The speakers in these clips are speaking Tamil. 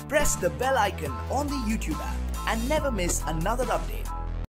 press the bell icon on the YouTube app and never miss another update.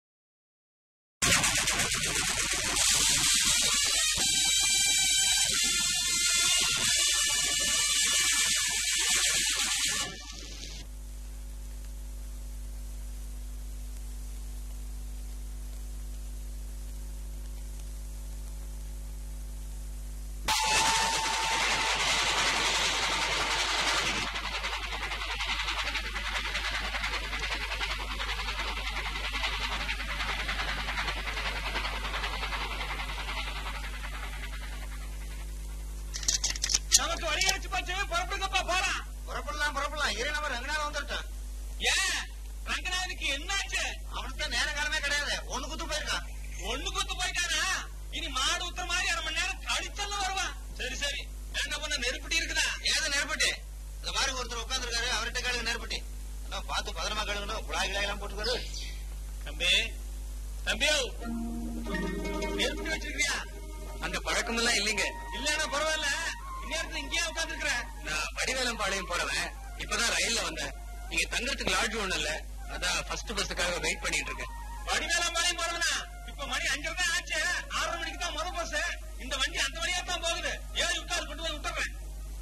நமக்கு வழி அடிச்சு போச்சு புறப்படுங்கப்பா போலாம் புறப்படலாம் புறப்படலாம் இரு நம்ம ரங்கநாதன் வந்துட்டோம் ஏன் ரங்கநாதனுக்கு என்னாச்சு அவனுக்கு தான் நேர காலமே கிடையாது ஒண்ணு குத்து போயிருக்கான் ஒண்ணு குத்து போயிட்டானா இனி மாடு ஊத்துற மாதிரி அரை மணி நேரம் கழிச்சல்ல வருவான் சரி சரி என்ன பண்ண நெருப்பட்டி இருக்குதா ஏது நெருப்பட்டி இந்த பாருங்க ஒருத்தர் உட்காந்துருக்காரு அவர்கிட்ட கேளுங்க நெருப்பட்டி எல்லாம் பார்த்து பத்திரமா கழுகணும் குழாய் கிளாய் எல்லாம் போட்டுக்காரு தம்பி தம்பியோ நெருப்பட்டி வச்சிருக்கியா அந்த பழக்கம் எல்லாம் இல்லைங்க இல்லன்னா பரவாயில்ல இந்நேரத்துல இங்கேயே உட்கார்ந்து இருக்கிறேன் நான் வடிவேலம் பாளையம் போறவன் இப்பதான் ரயில்ல வந்தேன் நீங்க தங்கறதுக்கு லாட்ஜ் ஒண்ணு இல்ல அதான் ஃபர்ஸ்ட் பஸ்ஸுக்காக வெயிட் பண்ணிட்டு இருக்கேன் வடிவேலம் பாளையம் போறதுனா இப்ப மணி அஞ்சரை தான் ஆச்சு ஆறரை மணிக்கு தான் முத பஸ் இந்த வண்டி அந்த வழியா தான் போகுது ஏறி உட்காரு கொண்டு போய் விட்டுறேன்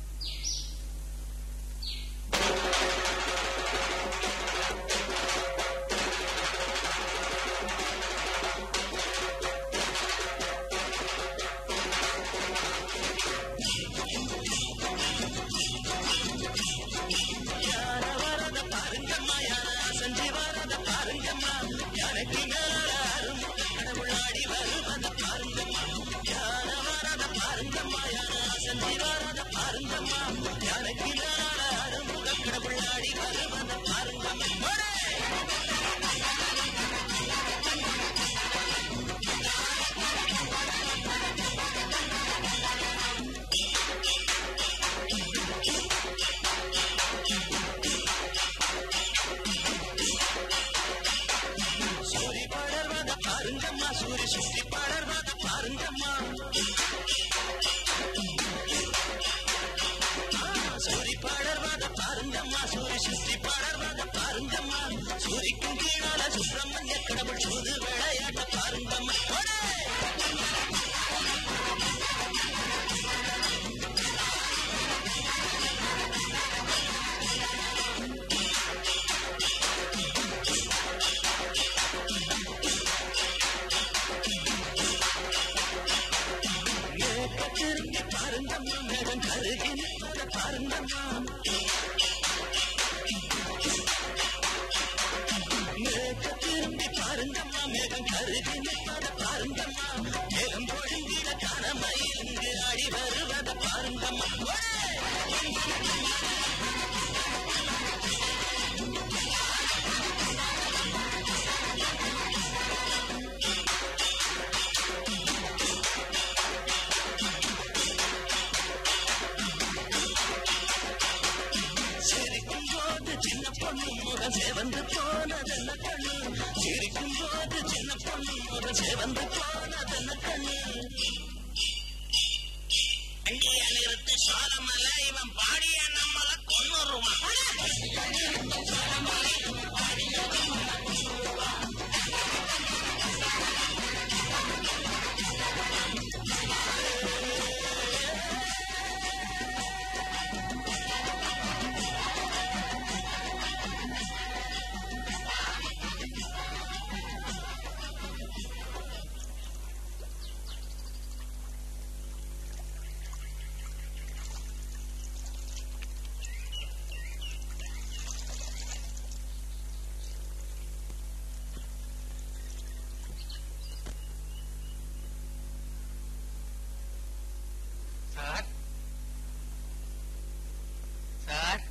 இவன் பாடிய நம்மள கொன்னுருவான் சார் சார்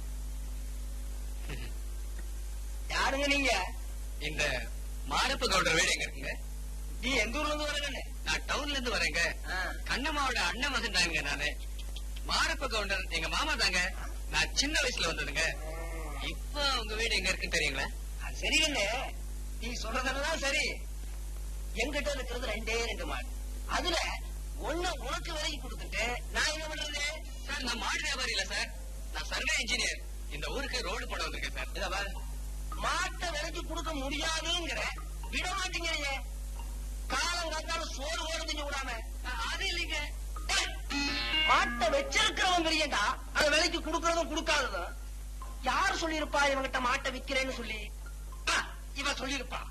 யாருங்க நீங்க இந்த மாரப்ப கவுண்டர் வீடு எங்க இருக்குங்க நீ எந்த ஊர்ல இருந்து வரகண்ணே நான் டவுன்ல இருந்து வரேங்க கண்ணம்மாவோட அண்ணன் மகன் நானு மாரப்ப கவுண்டர் எங்க மாமா தாங்க நான் சின்ன வயசுல வந்ததுங்க இப்ப உங்க வீடு எங்க இருக்குன்னு தெரியுங்களா சரிங்கண்ணே நீ சொல்றதெல்லாம் சரி என்கிட்ட இருக்கிறது ரெண்டே ரெண்டு மாடு அதுல ஒண்ணு உனக்கு விலைக்கு கொடுத்துட்டு நான் என்ன பண்றது சார் நான் மாடு வியாபாரி இல்ல சார் நான் சர்வே இன்ஜினியர் இந்த ஊருக்கு ரோடு போட வந்திருக்கேன் சார் இத பாரு மாட்டை விலைக்கு கொடுக்க முடியாதுங்கிற விட மாட்டேங்கிறீங்க காலம் காத்தாலும் சோறு ஓடு திங்க விடாம அது இல்லைங்க டேய், மாட்டை வச்சிருக்கிறவன் பெரியடா அதை விலைக்கு கொடுக்கறதும் கொடுக்காததும் யார் சொல்லிருப்பா இவங்கிட்ட மாட்டை விக்கிறேன்னு சொல்லி ஆ, இவன் சொல்லிருப்பா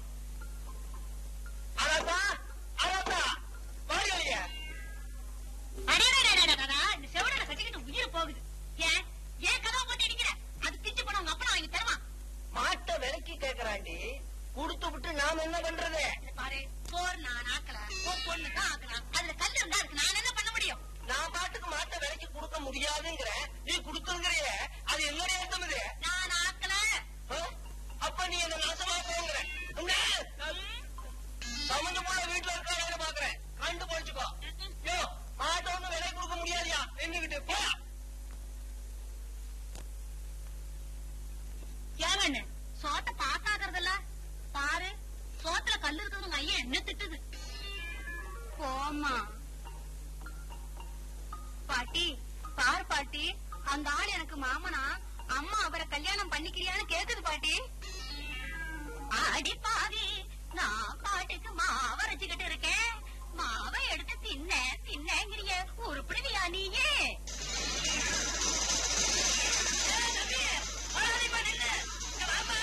அதான் அதான் வாடிய அடடடடடடடா, இந்த செவடனை கட்டிக்கிட்டு உயிர் போகுது ஏன் ஏன் கதவை போட்டு அடிக்கிற அது பிச்சு போன உங்க அப்பா வாங்கி தருவான் மாட்டை விலைக்கு கேக்குறாண்டி கொடுத்து விட்டு நாம என்ன பண்றது இதை பாரு போர் நான் ஆக்கல உன் பொண்ணு தான் ஆக்கலாம் அதுல கல் இருந்தா இருக்கு நான் என்ன பண்ண முடியும் நான் பாட்டுக்கு மாட்டை விலைக்கு கொடுக்க முடியாதுங்கிற நீ கொடுக்குங்கிறிய அது என்னுடைய அர்த்தம் இது நான் ஆக்கல ஆ? அப்ப நீ என்ன நாசமா போங்கிற சமஞ்ச போல வீட்டுல இருக்காங்க பாக்குறேன் கண்டு போச்சுக்கோ யோ மாட்டை ஒண்ணு விலை கொடுக்க முடியாதியா நின்னுகிட்டு போ ஏவண்ணு சோத்த பாக்காதறதில்ல பாரு சோத்துல கல் இருக்கிறது உங்க ஐயா என்ன திட்டுது போமா பாட்டி பாரு பாட்டி அந்த ஆள் எனக்கு மாமனா அம்மா அவரை கல்யாணம் பண்ணிக்கிறியான்னு கேக்குது பாட்டி அடி பாவி நான் பாட்டுக்கு மாவை அரைச்சுக்கிட்டு இருக்கேன் மாவை எடுத்து தின்ன தின்னங்கிறிய உருப்பிடுவியா நீயே ஏய், தம்பி, அழகாரி பண்ணில்ல. இங்க வாம்மா.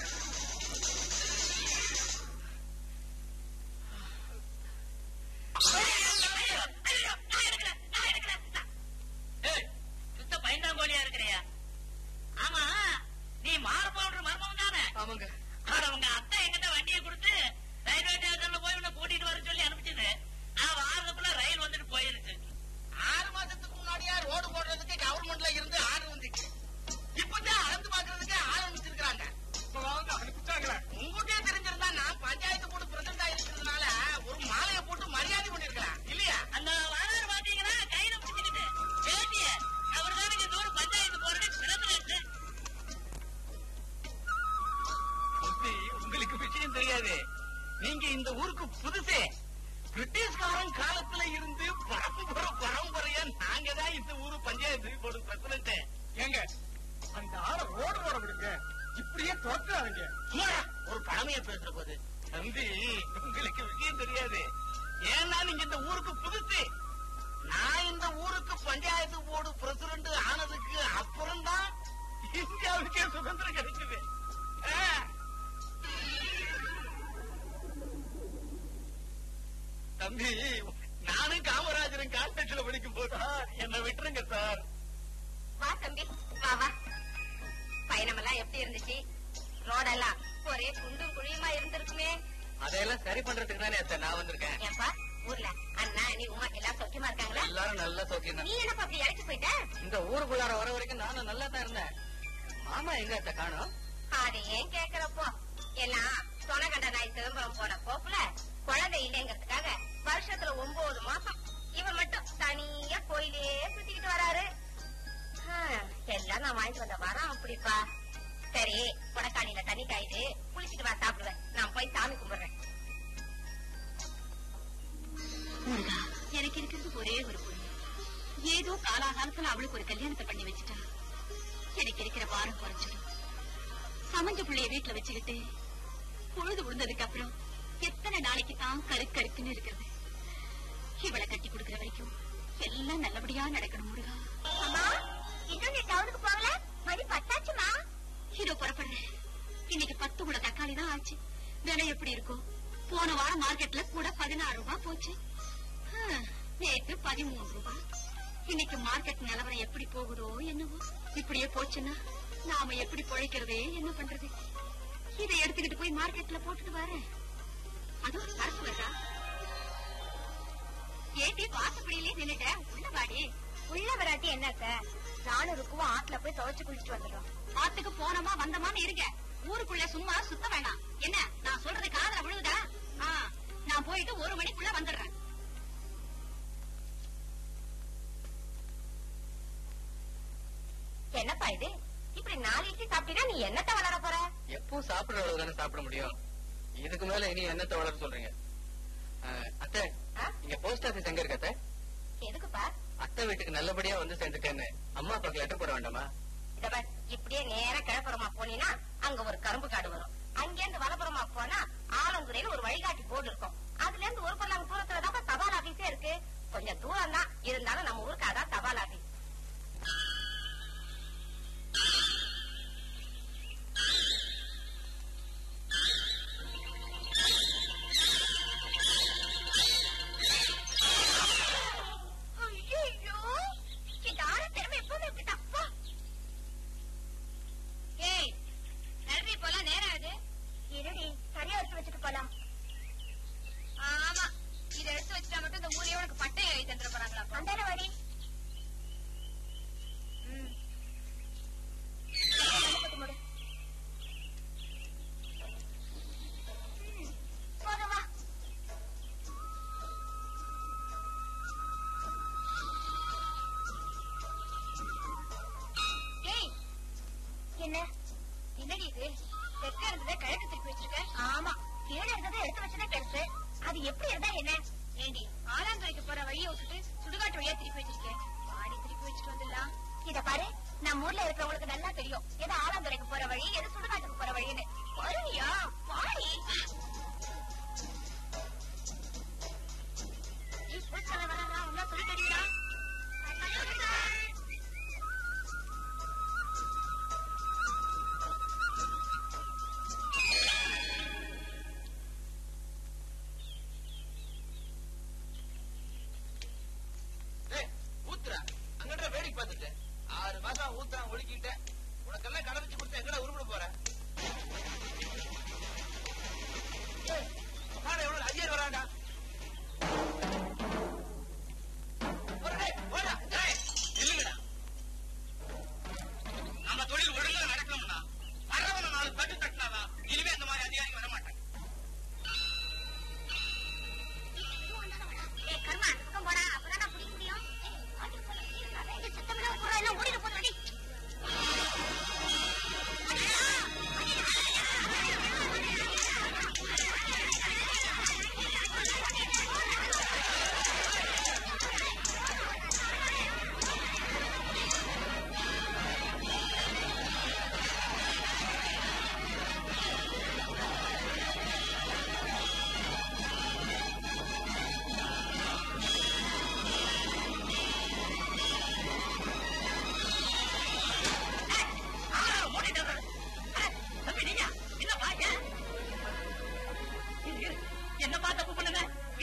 ஐயோ, ஐயோ, நான் எடுக்கல, நான் எடுக்கல, நான். ஏய், சுத்த பயந்தாங்கோலியா இருக்கிறியா ஆமா நீ மாற போன்ற மர்மம் தானே ஆமாங்க ஆனா உங்க அத்தை எங்கிட்ட வண்டியை கொடுத்து ரயில்வே ஸ்டேஷன்ல போய் உன்னை கூட்டிட்டு வர சொல்லி அனுப்பிச்சது நான் வாரத்துக்குள்ள ரயில் வந்துட்டு போயிருச்சு ஆறு மாசத்துக்கு முன்னாடியா ரோடு போடுறதுக்கு கவர்மெண்ட்ல இருந்து ஆர்டர் வந்துச்சு இப்பதான் அளந்து பாக்குறதுக்கு ஆள் அனுப்பிச்சிருக்காங்க அனுப்பிச்சாங்களா உங்ககிட்டயே தெரிஞ்சிருந்தா நான் பஞ்சாயத்து போர்டு பிரசிடண்டா இருக்கிறதுனால ஒரு மாலையை போட்டு மரியாதை பண்ணிருக்கலாம் இல்லையா அந்த வரலாறு பாத்தீங்கன்னா கையில பிடிச்சிக்கிட்டு பேட்டிய அவர் தான் இந்த ஊர் பஞ்சாயத்து போறது சிறப்பு உங்களுக்கு விஷயம் தெரியாது நீங்க இந்த ஊருக்கு புதுசே பிரிட்டிஷ்காரன் காலத்துல இருந்து பரம்பரை பரம்பரையா நாங்க தான் இந்த ஊரு பஞ்சாயத்து போர்டு பிரசிடண்ட் ஏங்க அந்த ஆளை ரோடு போட விடுங்க இப்படியே துரத்துறாங்க சும்மா ஒரு பழமைய பேசுற போது தம்பி உங்களுக்கு விஷயம் தெரியாது ஏன்னா நீங்க இந்த ஊருக்கு புதுசு நான் இந்த ஊருக்கு பஞ்சாயத்து போர்டு பிரசிடண்ட் ஆனதுக்கு அப்புறம் தான் இந்தியாவுக்கே சுதந்திரம் கிடைச்சது ஆ. தம்பி நானும் காமராஜரும் காலேஜ்ல படிக்கும் போதா என்ன விட்டுருங்க சார் வா தம்பி வா வா பயணமெல்லாம் எப்படி இருந்துச்சு ரோடெல்லாம் ஒரே குண்டும் குழியுமா இருந்திருக்குமே அதையெல்லாம் சரி பண்றதுக்கு தானே அத்தை நான் வந்திருக்கேன் ஏன்பா ஊர்ல அண்ணா நீ உமா எல்லாம் சௌக்கியமா இருக்காங்களா எல்லாரும் நல்ல சௌக்கியம் தான் நீ என்னப்பா அப்படி இழைச்சு போயிட்ட இந்த ஊருக்குள்ளார வர வரைக்கும் நானும் நல்லா தான் இருந்தேன் மாமா எங்க அத்தை காணோம் அது ஏன் கேக்குறப்போ எல்லாம் தொணகண்ட நாய் சிதம்பரம் போன போக்குல குழந்தை இல்லைங்கிறதுக்காக வருஷத்துல ஒன்பது மாசம் இவன் மட்டும் தனியா கோயிலே சுத்திக்கிட்டு வராரு ஹம், எல்லாம் நான் வாங்கிட்டு வந்த வரம் அப்படிப்பா சரி கொடக்காணியில தண்ணி காயுது குளிச்சிட்டு வா சாப்பிடுவேன் நான் போய் சாமி கும்பிடுறேன் முருகா எனக்கு இருக்கிறது ஒரே ஒரு பொண்ணு ஏதோ காலாகாலத்துல அவளுக்கு ஒரு கல்யாணத்தை பண்ணி வச்சுட்டா எனக்கு இருக்கிற பாரம் குறைச்சிடும் சமஞ்ச பிள்ளைய வீட்டுல வச்சுக்கிட்டு பொழுது விழுந்ததுக்கு அப்புறம் எத்தனை நாளைக்கு தான் கருக்கு கருக்குன்னு இருக்கிறது இவளை கட்டி கொடுக்கிற வரைக்கும் எல்லாம் நல்லபடியா நடக்கணும் முருகா அம்மா இன்னும் நீ டவுனுக்கு போகல மணி பத்தாச்சுமா இதோ புறப்படுறேன் இன்னைக்கு பத்து கூட தக்காளி தான் ஆச்சு விலை எப்படி இருக்கும் போன வாரம் மார்க்கெட்ல கூட பதினாறு ரூபாய் போச்சு ஹம், நேத்து பதிமூணு ரூபாய் இன்னைக்கு மார்க்கெட் நிலவரம் எப்படி போகுதோ என்னவோ இப்படியே போச்சுன்னா நாம எப்படி பொழைக்கிறதே என்ன பண்றது இதை எடுத்துக்கிட்டு போய் மார்க்கெட்ல போட்டுட்டு வரேன் அதுவும் சரக்கு வருதா ஏட்டி வாசப்படியிலே நின்னுட்ட உள்ள வாடி உள்ள வராட்டி என்னத்த நானும் இருக்குவோம் ஆத்துல போய் துவைச்சு குளிச்சுட்டு வந்துடும் ஆத்துக்கு போனோமா வந்தோமான்னு இருங்க ஊருக்குள்ள சும்மா சுத்த வேணாம் என்ன நான் சொல்றது காதுல விழுகுதா ஆ, நான் போயிட்டு ஒரு மணிக்குள்ள வந்துடுறேன் என்னப்பா இது இப்படி நாலு இட்லி சாப்பிட்டீங்கன்னா நீ என்னத்த வளர போற எப்பவும் சாப்பிடுற அளவு தானே சாப்பிட முடியும் இதுக்கு மேல இனி என்னத்தை வளர சொல்றீங்க அஹ், அத்தை ஆ? இங்க போஸ்ட் ஆபீஸ் எங்க இருக்கு அத்தை எதுக்குப்பா அத்தை வீட்டுக்கு நல்லபடியா வந்து சேர்ந்துட்டேன்னு அம்மா அப்பாக்கு லெட்டர் போட வேண்டாமா இத பார் இப்படியே நேரா கிழப்புறமா போனீங்கன்னா அங்க ஒரு கரும்பு காடு வரும் அங்கிருந்து வலப்புறமா போனா ஆலங்குறையில ஒரு வழிகாட்டி போர்டு இருக்கும் அதுல இருந்து ஒரு பல்லாங்க தூரத்துல தான் தபால் ஆபீஸே இருக்கு கொஞ்சம் தூரம் தான் இருந்தாலும் நம்ம ஊருக்கு அதான் தபால் ஆபீஸ் ஐயோ இந்த ஆறு திறமை எப்பவுமே இப்படி தப்பா ஏய் நன்றி போலாம் நேரம் ஆகுது இருடி சரியா எடுத்து வச்சுட்டு போலாம் ஆமா இத எடுத்து வச்சுட்டா மட்டும் இந்த ஊரே உனக்கு பட்டை எழுதி தந்துட போறாங்களா அந்தான வாடி ம். பத்து மூடு. ம், போதும் வா. ஏய், என்ன என்னடி இது தெற்க இருந்ததை கிழக்கு திருப்பி வச்சிருக்க ஆமா கீழே இருந்ததை எடுத்து வச்சதே பெருசு அது எப்படி இருந்தா என்ன ஏண்டி ஆலாந்துறைக்கு போற வழியை விட்டுட்டு சுடுகாட்டு வழியா திருப்பி வச்சிருக்கேன் பாடி திருப்பி வச்சுட்டு வந்துடலாம் இத பாரு நம்ம ஊர்ல இருக்கிறவங்களுக்கு நல்லா தெரியும் எது ஆலாந்துறைக்கு போற வழி எது சுடுகாட்டுக்கு போற வழின்னு வருவியா பாடி சொல்லி தெரியுதா டேய், ஊத்துறா அங்கடா வேடிக்கை பார்த்துட்டு ஆறு மாசம் ஊத்துறான் ஒழுக்கிட்டேன் உனக்கெல்லாம் கடை வச்சு கொடுத்தா எங்கடா உருப்பிட போற ஏய், வாடா, எவ்வளவு ஐயர் வரான்டா போடா, டேய், போடா, டேய், நில்லுங்கடா. நம்ம தொழில் ஒழுங்கா நடக்கணும்னா வர்றவன நாலு தட்டு தட்டினாதான் இனிமே இந்த மாதிரி அதிகாரிகள் வர மாட்டாங்க ஏய் கர்மா அந்த பக்கம் போடா அப்பதான் நான் பிடிக்க முடியும் பாட்டுக்கு போல அதான் இங்க சத்தம் இல்லாம போறா எல்லாம் ஓடிட போறடி என்ன பார்த்த கூப்பிடுங்க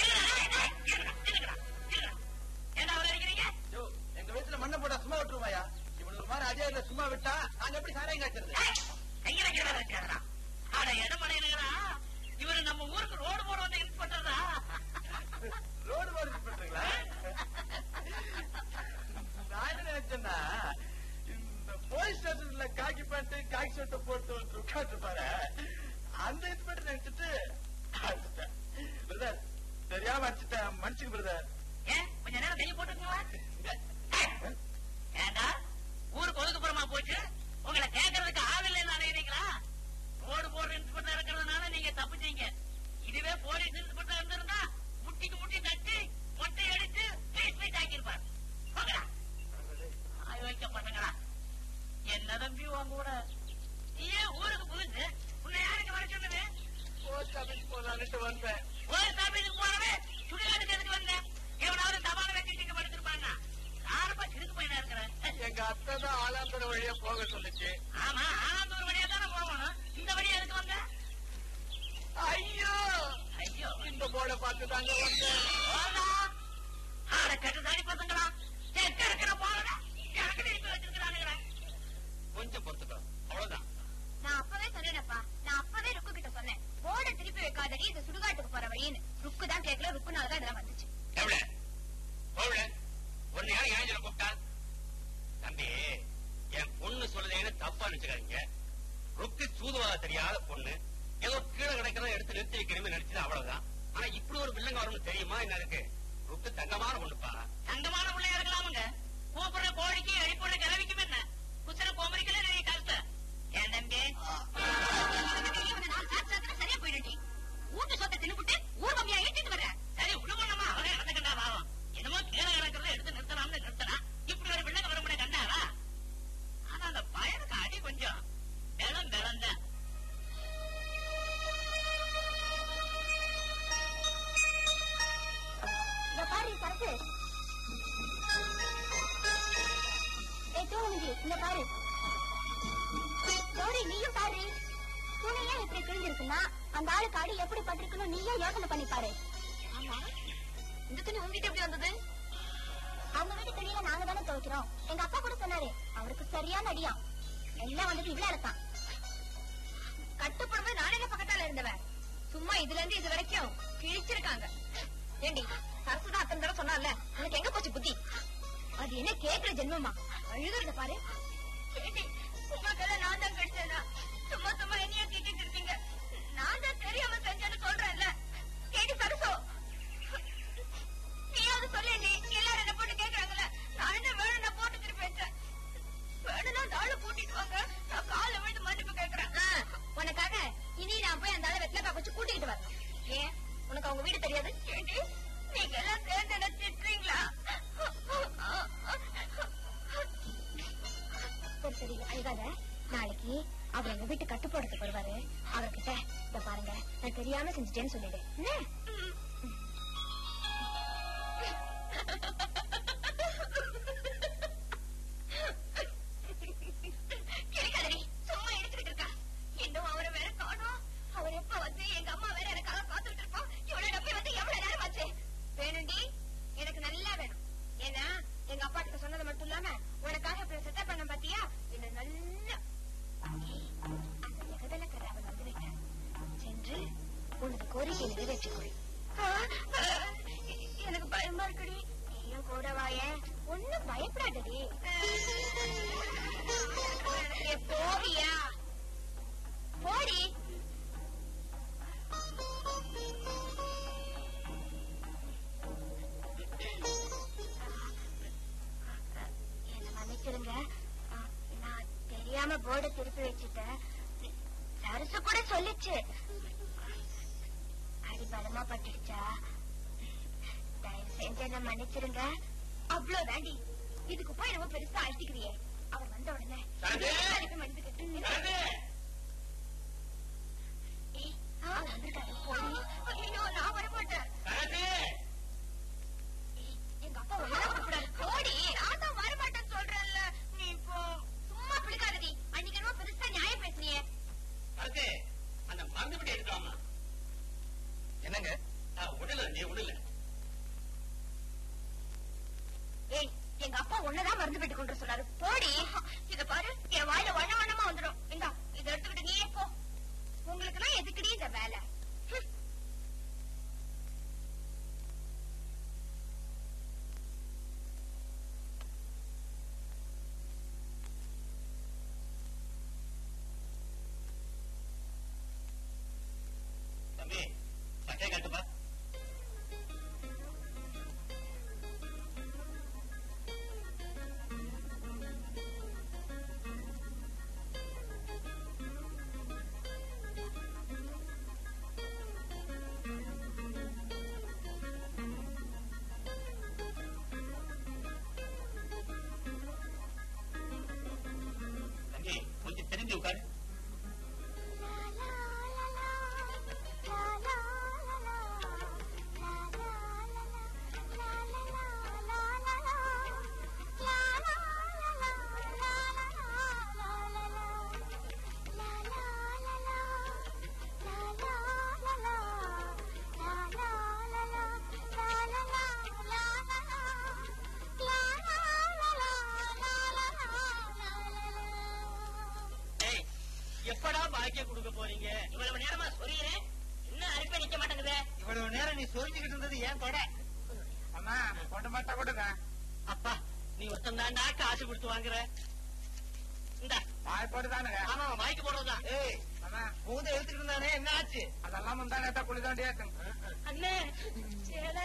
என்ன அவர் அடிக்கிறீங்க யோ, எங்க வீட்டுல மண்ணை போட்டா சும்மா விட்டுருவாயா இவனுக்கு ஒரு மாதிரி அஜயல சும்மா விட்டா நாங்க எப்படி சாராயம் காய்ச்சறது கையில கீழே வச்சாரா ஆட இடம் அடையினுங்கிறா இவரு நம்ம ஊருக்கு ரோடு போட வந்த இன்ஸ்பெக்டர் தான் ரோடு போட்டு பண்றீங்களா நான் என்ன நினைச்சேன்னா இந்த போலீஸ் ஸ்டேஷன்ல காக்கி பேண்ட் காக்கி சட்டை போட்டு வந்து உட்காந்து பாரு அந்த இன்ஸ்பெக்டர் நினைச்சிட்டு அடிச்சிட்டேன் பிரதர் தெரியாம அடிச்சிட்டேன் மன்னிச்சுக்கு பிரதர் ஏன் கொஞ்ச நேரம் கையை போட்டுக்குங்களா ஏண்டா ஊருக்கு ஒதுக்குப்புறமா போச்சு உங்களை கேட்கறதுக்கு ஆள் இல்லைன்னு நினைக்கிறீங்களா ரோடு போடுற இன்ஸ்பெக்டர் இருக்கிறதுனால நீங்க தப்பிச்சீங்க இதுவே போலீஸ் இன்ஸ்பெக்டர் இருந்திருந்தா முட்டிக்கு முட்டி தட்டி மொட்டை அடிச்சு பீஸ் பீஸ் ஆக்கியிருப்பார் போங்கடா ஆய் வைக்க பண்ணுங்களா என்ன தம்பி உங்க கூட நீ ஏன் ஊருக்கு புதுசு உன்னை யாருக்கு வர சொன்னது போஸ்ட் ஆபீஸ் போலான்ட்டு வந்தேன் ஒரு சாப்பிட்டு போனவே சுடுகாட்டுக்கு எதுக்கு வந்தேன் எவனாவது தபால வச்சுட்டு படுத்திருப்பாங்க யாருப்பா சிறுக்கு பையனா இருக்கிறேன் எங்க அத்தை தான் ஆலாந்தர வழியா போக சொல்லுச்சு ஆமா ஆனந்தூர் வழியா தானே போகணும் இந்த வழியா எதுக்கு வந்த ஐயோ ஐயோ இந்த போர்டை பார்த்து தாங்க வந்தேன் போடா. ஆட கட்டு தாடி பசங்களா தெற்க இருக்கிற போறத எனக்கு திருப்பி வச்சிருக்கிறானுங்களே கொஞ்சம் பொறுத்துக்கோ அவ்வளவுதான் நான் அப்பவே சொன்னேனப்பா நான் அப்பவே ருக்கு கிட்ட சொன்னேன் போர்ட திருப்பி வைக்காதடி இது சுடுகாட்டுக்கு போற வழின்னு ருக்கு தான் கேட்கல ருக்குனாலதான் இதெல்லாம் வந்துச்சு எவ்வளவு போவல ஒன்னு யாரும் ஏஞ்சல கூப்பிட்டா தம்பி என் பொண்ணு சொல்லுதேன்னு தப்பா நினைச்சுக்காதீங்க ருக்கு சூதுவாத தெரியாத பொண்ணு ஏதோ கீழே கிடக்கிறத எடுத்து நிறுத்தி வைக்கணும்னு நினைச்சது அவ்வளவுதான் ஆனா இப்படி ஒரு வில்லங்க வரும்னு தெரியுமா என்ன இருக்கு ருக்கு தங்கமான பொண்ணுப்பா தங்கமான பிள்ளையா இருக்கலாமுங்க கூப்பிடுற கோழிக்கு அழிப்புற கிளவிக்கும் என்ன குத்துற கோமரிக்கல நீ கஷ்டம் ஏன் தம்பி இவனை நாலு சாத்து சாத்துனா சரியா போயிடுடி ஊட்டு சொத்தை தின்னுபுட்டு ஊர் மம்மியா இழுத்துட்டு வர சரி விடுவோம்மா அவனே நடந்துக்கண்டா பாவம் என்னமோ கீழே கிடக்கிறத எடுத்து நிறுத்தலாம்னு நிறுத்தலாம் இப்படி ஒரு பிள்ளைங்க வர முடிய கண்டாரா ஆனா அந்த பயனுக்கு அடி பாரு துணியே இப்படி கிழிஞ்சிருக்குன்னா அந்த ஆளுக்கு அடி எப்படி பட்டிருக்குன்னு நீயே யோசனை பண்ணி பாரு ஆமா இந்த துணி உங்ககிட்ட எப்படி வந்தது அவங்க வீட்டு துணியில நாங்க தானே துவைக்கிறோம் எங்க அப்பா கூட சொன்னாரு அவருக்கு சரியான அடியா எல்லாம் வந்தது இவ்வளவு இருக்கான் கட்டுப்படும்போது நானே என்ன பக்கத்தால இருந்தவன் சும்மா இதுல இருந்து இது வரைக்கும் கிழிச்சிருக்காங்க ஏண்டி சரசுதான் அத்தனை தடவை சொன்னால உனக்கு எங்க போச்சு புத்தி அது என்ன கேக்குற ஜென்மமா அழுகுறத பாரு ஏண்டி சும்மா கதை நான் தான் கடிச்சேனா சும்மா சும்மா என்னைய கேட்டுட்டு இருக்கீங்க நான் தான் தெரியாம செஞ்சேன்னு சொல்றேன்ல கேடி சரசோ நீயாவது சொல்லு நீ எல்லாரும் என்ன போட்டு கேக்குறாங்கல்ல நான் என்ன வேணும் நான் போட்டு திருப்பி வச்சேன் வேணும்னா அந்த ஆளு கூட்டிட்டு வாங்க நான் கால விழுந்து மன்னிப்பு கேக்குறேன் உனக்காக இனி நான் போய் அந்த ஆளை வெத்தலை வச்சு கூட்டிக்கிட்டு வரேன் ஏன் உனக்கு அவங்க வீடு தெரியாது ஏண்டி நீங்க எல்லாம் சேர்ந்து என்ன திட்டுறீங்களா சரி சரி அழுகாத நாளைக்கு அவர் எங்க வீட்டு கட்டு போடுறதுக்கு வருவாரு அவர்கிட்ட இத பாருங்க நான் தெரியாம செஞ்சுட்டேன்னு சொல்லிடு என்ன? கிழிக்காதடி, சும்மா எடுத்துக்கிட்டு இருக்கா. இன்னும் அவரை வேற காணோம். அவர் எப்ப வந்து எங்க அம்மா வேற எனக்காக காத்துக்கிட்டு இருப்பா. இவளை நம்பி வந்து எவ்வளவு நேரம் ஆச்சு? வேணும்டி, எனக்கு நல்லா வேணும். ஏன்னா, எங்க அப்பா கிட்ட சொன்னது மட்டும் இல்லாம உனக்காக இப்படி செட்டப் பண்ண பாத்தியா என்ன நல்லா ஏய், அந்த ஜெகதலக்கர் அவன் வந்து விட்டான் சென்று உனது கோரிக்கை நிறைவேற்றிக்கொள் எனக்கு பயமா இருக்குடி நீயும் கூட வாயேன் ஒண்ணும் பயப்படாதடி ஏ, போவியா போடி என்ன மன்னிச்சிருங்க ஆ, நான் தெரியாம போர்டை திருப்பி வச்சுட்டேன் சரசு கூட சொல்லிச்சு அடி பலமா பட்டுடுச்சா தயவு செஞ்சு என்ன மன்னிச்சிருங்க அவ்வளவு தாண்டி இதுக்கு போய் நம்ம பெருசா அழுத்திக்கிறியே அவர் வந்த உடனே சரசு! திருப்பி மன்னிச்சுக்கிட்டு என்ன? சரசு! ஏய், அவர் வந்திருக்காரு, போடி. ஐயோ, நான் வரமாட்டேன் சரசு! ஏய், எங்க அப்பா ஒழுங்கா கூப்பிடாரு. போடி நான் தான் வரமாட்டேன்னு சொல்றேன்ல நீ இப்போ சும்மா பிடிக்காதடி அன்னைக்கு என்னமோ பெருசா நியாயம் பேசுனியே சரசு, அந்த மருந்து எடுக்கலாமா என்னங்க உடல நீ உடல ஏய் எங்க அப்பா ஒன்னதான் மருந்து பெட்டு கொண்டு வர சொன்னாரு போடி இத பாரு என் வாயில வண்ண வண்ணமா வந்துடும் இந்தா இத எடுத்துக்கிட்டு நீயே போ உங்களுக்கு எல்லாம் எதுக்குடி இந்த வேலை ஹம். தம்பி சட்டையை கட்டுப்பா தம்பி கொஞ்சம் தெரிஞ்சு உட்காரு ஏய், எப்படா பாக்கியம் கொடுக்க போறீங்க இவ்வளவு நேரமா சொல்லிடுறேன் இன்னும் அனுப்பி நிக்க மாட்டேங்குது இவ்வளவு நேரம் நீ சொரிஞ்சுக்கிட்டு இருந்தது ஏன் கொடை அம்மா கொண்ட மாட்டா கொடுங்க அப்பா நீ ஒருத்தன் தாண்டா காசு கொடுத்து வாங்குற இந்த வாய்ப்பாடு தானுங்க ஆமா வாய்க்கு போடுறதுதான் ஏய் அம்மா பூந்த எடுத்துக்கிட்டு இருந்தானே என்ன ஆச்சு அதெல்லாம் முந்தானே குளிதாண்டி ஏத்தம் அண்ணே சேலை.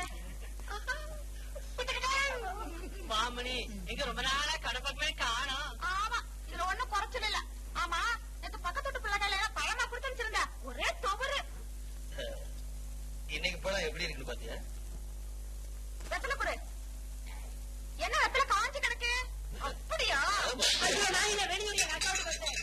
மாமணி எங்க ரொம்ப நாளா கடப்பக்கமே காணோம் ஆமா இதுல ஒண்ணும் குறைச்சல் இல்ல ஆமா நேத்து பக்கத்து வீட்டு பிள்ளைகள் எல்லாம் பழமா கொடுத்து வச்சிருந்தா ஒரே துவரு இன்னைக்கு படம் எப்படி இருக்குன்னு பாத்தியா வெத்தலை கொடு என்ன வெத்தலை காஞ்சு கிடக்கு அப்படியா ஐயோ, நான் இதை வெளியூர்ல எங்க அக்காவுக்கு வந்தேன்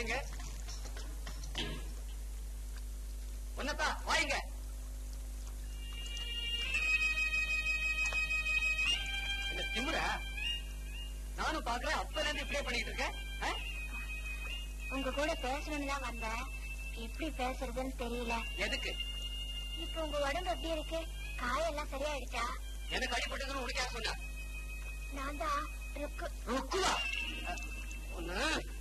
வாங்க ஒன்னப்பா வாங்க இந்த திமுறா நானும் பாக்குறேன் அப்பல இருந்து இப்படியே பண்ணிட்டு இருக்கேன் ஆ? உங்க கூட பேசணும்னு தான் வந்தேன் எப்படி பேசுறதுன்னு தெரியல எதுக்கு இப்ப உங்க உடம்பு எப்படி இருக்கு காயெல்லாம் சரியாயிடுச்சா எனக்கு அடிபட்டதுன்னு உனக்கு யார் சொன்னா நான் தான் ருக்கு ருக்குவா ஒண்ணு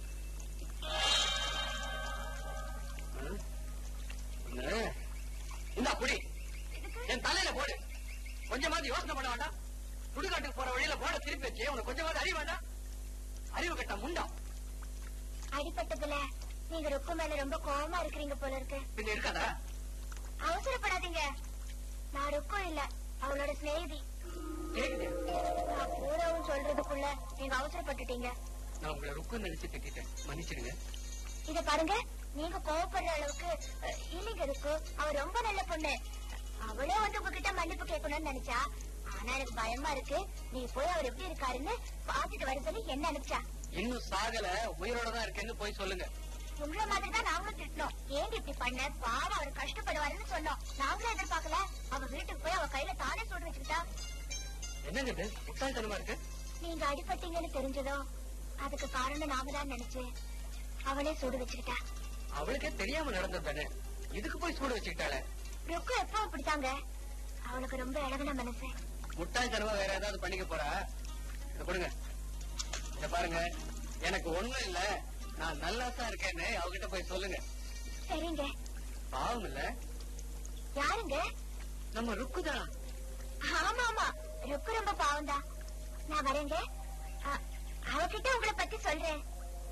ஒண்ணு இந்தா குடி என் தலையில போடு கொஞ்சமாவது யோசனை பண்ண வேண்டாம் சுடுகாட்டுக்கு போற வழியில போட திருப்பி வச்சு உனக்கு கொஞ்சமாவது அறிவு வேண்டாம் அறிவு கட்ட முண்டம் அடிபட்டதுல நீங்க ருக்கு மேல ரொம்ப கோவமா இருக்கிறீங்க போல இருக்கு பின்ன இருக்காதா அவசரப்படாதீங்க நான் ருக்கு இல்ல அவளோட சிநேகிதி கேக்குதா நான் பூராவும் சொல்றதுக்குள்ள நீங்க அவசரப்பட்டுட்டீங்க நான் உங்களை ருக்குன்னு நினைச்சு திட்டேன் மன்னிச்சிடுங்க இத பாருங்க நீங்க கோவப்படுற அளவுக்கு அஹ், இல்லைங்க இருக்கு அவ ரொம்ப நல்ல பொண்ணு அவளே வந்து உங்ககிட்ட மன்னிப்பு கேட்கணும்னு நினைச்சா ஆனா எனக்கு பயமா இருக்கு நீ போய் அவர் எப்படி இருக்காருன்னு பாத்துட்டு வர சொல்லி என்ன அனுப்பிச்சா இன்னும் சாகல உயிரோட தான் இருக்கேன்னு போய் சொல்லுங்க உங்கள மாதிரி தான் நாங்களும் திட்டினோம் ஏன் இப்படி பண்ண பாவம் அவர் கஷ்டப்படுவாருன்னு சொன்னோம் நாங்களும் எதிர்பார்க்கல அவ வீட்டுக்கு போய் அவ கையில தானே சுடு வச்சுக்கிட்டா என்னங்க இது முட்டாள்தனமா இருக்கு நீங்க அடிபட்டீங்கன்னு தெரிஞ்சதும் அதுக்கு காரணம் நாம தான் நினைச்சேன் அவளே சுடு வச்சுக்கிட்டா அவளுக்கே தெரியாம நடந்தது தானே இதுக்கு போய் சூடு வச்சுக்கிட்டாளே ருக்கு எப்பவும் இப்படித்தாங்க அவளுக்கு ரொம்ப இழகுன மனசு முட்டாள்தனமா வேற ஏதாவது பண்ணிக்க போறா இத கொடுங்க இத பாருங்க எனக்கு ஒண்ணும் இல்ல நான் நல்லா தான் இருக்கேன்னு அவகிட்ட போய் சொல்லுங்க சரிங்க பாவம் இல்ல யாருங்க நம்ம ருக்குதான் ஆமா ஆமா ருக்கு ரொம்ப பாவம் தான் நான் வரேங்க அ- அவகிட்ட உங்களை பத்தி சொல்றேன்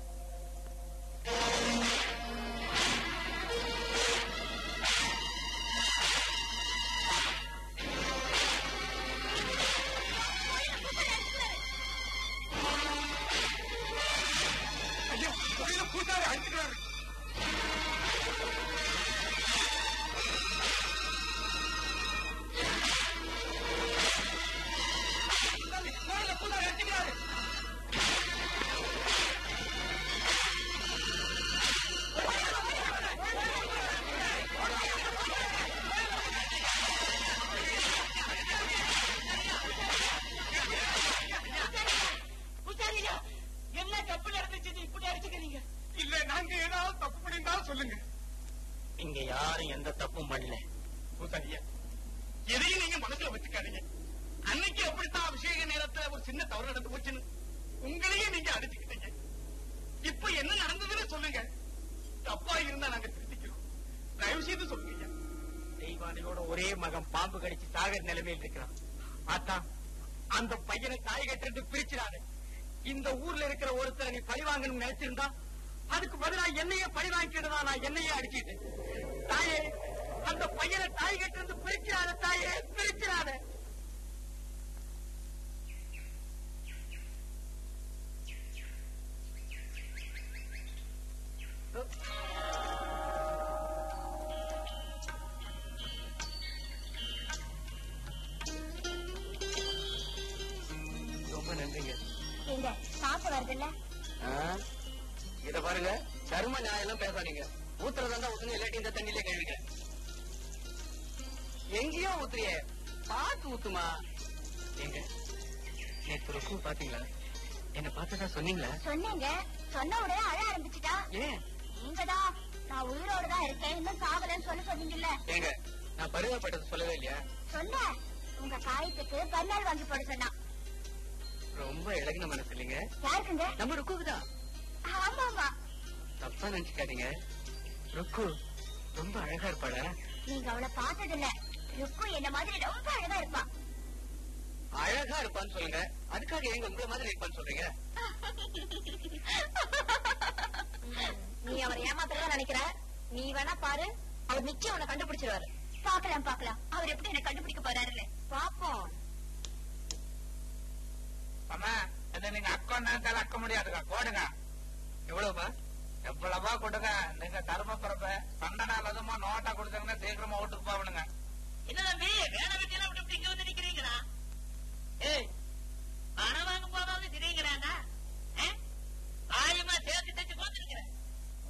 ஐயோ பூசாரி அடிச்சுக்கிறாரு பூசாரி அடிச்சுக்கிறாரு பூசாரியா என்ன தப்பு நடந்துச்சு இப்படி அடிச்சுக்கிறீங்க இல்ல நாங்க ஏதாவது தப்பு பண்ணிருந்தாலும் சொல்லுங்க இங்க யாரும் எந்த தப்பும் பண்ணல பூசாரியா எதையும் நீங்க மனசுல வச்சுக்காதீங்க அன்னைக்கு அப்படித்தான் அபிஷேக நேரத்துல ஒரு சின்ன தவறு நடந்து போச்சுன்னு உங்களையே நீங்க அடிச்சுக்கிட்டீங்க இப்ப என்ன நடந்ததுன்னு சொல்லுங்க தப்பா இருந்தா நாங்க திருத்திக்கிறோம் தயவு செய்து சொல்லுங்க ஐயா. தெய்வானையோட ஒரே மகன் பாம்பு கடிச்சு சாகர நிலைமையில் இருக்கிறான் அதான் அந்த பையனை தாய் கட்டு பிரிச்சிடாரு இந்த ஊர்ல இருக்கிற ஒருத்தரை நீ பழி வாங்கணும்னு நினைச்சிருந்தா அதுக்கு பதிலா என்னையே பழி வாங்கிக்கிட்டதா நான் என்னையே அடிச்சிட்டேன் தாயே அந்த பையனை தாய் கட்டு இருந்து பிரிச்சிடாத தாயே பிரிச்சிடாத ரொம்ப நன்றிங்க எங்க சாப்பிட்டு வருதுல்ல இத பாருங்க தர்ம நியாயம் எல்லாம் பேசாதீங்க ஊத்துறதா இருந்தா ஊத்துங்க இல்லாட்டி இந்த தண்ணியிலே கழுவிக்க எங்கேயோ ஊத்துறியே பார்த்து ஊத்துமா எங்க நேற்று ருக்கு பாத்தீங்களா என்ன பார்த்ததா சொன்னீங்களா சொன்னீங்க சொன்ன உடனே அழ ஆரம்பிச்சுட்டா ஏன் நீங்கதான் நான் உயிரோட தான் இருக்கேன் இன்னும் சாகலன்னு சொல்ல சொன்னீங்கல்ல ஏங்க நான் பருவப்பட்டது சொல்லவே இல்லையா சொன்ன உங்க காயத்துக்கு பன்னாள் வாங்கி போட சொன்னா ரொம்ப இழகின மனசு இல்லைங்க யாருக்குங்க நம்ம ருக்குக்கு தான் ஆமா ஆமா தப்பா நினைச்சுக்காதீங்க ருக்கு ரொம்ப அழகா இருப்பாடா நீங்க அவளை பார்த்தது இல்ல ருக்கு என்ன மாதிரி ரொம்ப அழகா இருப்பா அழகா இருப்பான்னு சொல்லுங்க அதுக்காக எங்க உங்களை மாதிரி இருப்பான்னு சொல்றீங்க நீ அவரை ஏமாத்ததான் நினைக்கிற நீ வேணா பாரு அவர் நிச்சயம் உன்னை கண்டுபிடிச்சிருவாரு பாக்கலாம் பாக்கலாம் அவர் எப்படி என்ன கண்டுபிடிக்க போறாருன்னு பாப்போம் அம்மா இதை நீங்க அக்கௌண்ட் அக்க முடியாதுங்க போடுங்க எவ்வளவுப்பா எவ்வளவா கொடுங்க நீங்க தர்ம பிறப்ப பன்னெண்டு அதுமா நோட்டா கொடுத்தீங்கன்னா சீக்கிரமா வீட்டுக்கு போகணுங்க என்ன தம்பி வேலை வெட்டியெல்லாம் விட்டு இங்க வந்து நிக்கிறீங்களா ஏய் பணம் வாங்க போதாவது தெரியுங்கிறாங்க ஆயமா சேர்த்து தச்சு பார்த்துருக்கிறேன்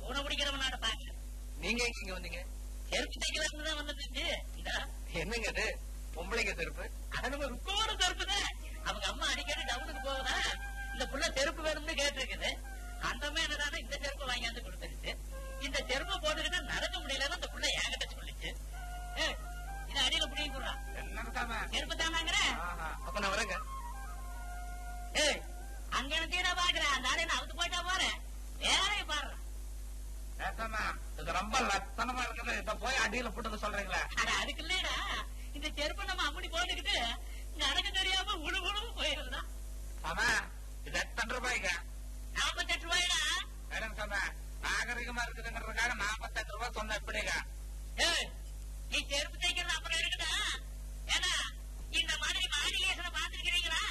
எங்க இங்க வந்தீங்க செருப்பு தைக்கலாம்னு தான் வந்துட்டு இந்தா என்னங்க அது பொம்பளைங்க செருப்பு அது நம்ம ருக்கோட செருப்பு தான் அவங்க அம்மா அடிக்கடி டவுனுக்கு போகுதா இந்த புள்ள செருப்பு வேணும்னு கேட்டிருக்குது அந்த அம்மா என்னடானா இந்த செருப்பு வாங்கியாந்து கொடுத்துருச்சு இந்த செருப்பை போட்டுக்கிட்டு நடக்க முடியலன்னு அந்த புள்ள என்கிட்ட சொல்லிச்சு ஏய், இதை அடியில புடிங்க போடுறா என்னங்க செருப்பு தானாங்கிறேன் அப்ப நான் வரேங்க ஏய் அங்க எனக்கு நான் பாக்குறேன் அந்த ஆளை நான் அவுத்து போயிட்டா போறேன் வேலையை பாரு இது ரொம்ப லட்சணமா இருக்குது இத போய் அடியில போட்டுக்க சொல்றீங்களா அட அதுக்கு இல்லடா இந்த செருப்பை நம்ம அம்மடி போட்டுக்கிட்டு நடக்க தெரியாம உழு உழு போயிருந்தா ஆமா இது எத்தனை ரூபாய்க்கு நாற்பத்தெட்டு ரூபாய்டா வேணும் சாமி நாகரிகமா இருக்குதுங்கிறதுக்காக நாற்பத்தஞ்சு ரூபாய் சொன்ன எப்படிங்க ஏய், நீ செருப்பு தைக்கிறது அப்புறம் இருக்குதா ஏன்னா இந்த மாதிரி மாடிகேசனை பாத்துருக்கிறீங்களா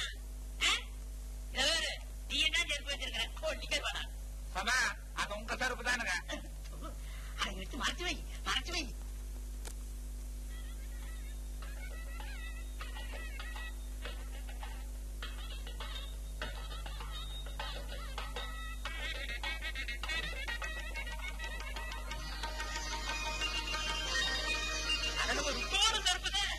நீ என்ன செருப்பு வச்சிருக்கிற கொல்லிக்கே வேணா சமா அது உங்க செருப்பு தானுங்க அதை எடுத்து மறைச்சு வை மறைச்சு வை அதனும் ஒரு தோடு கருப்புதான்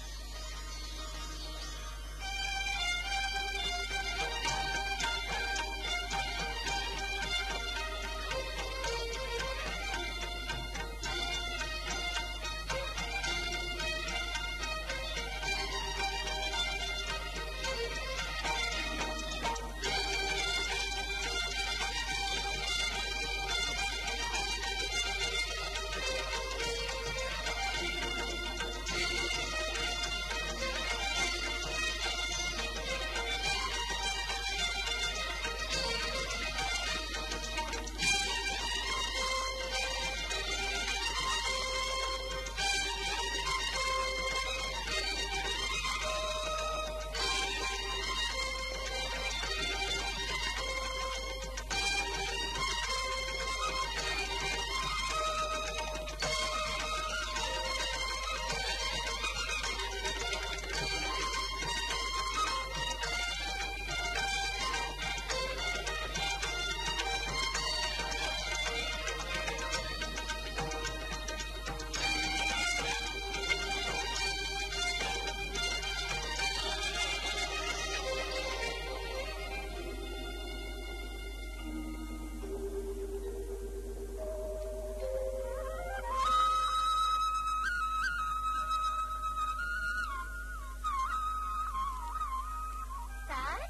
சார்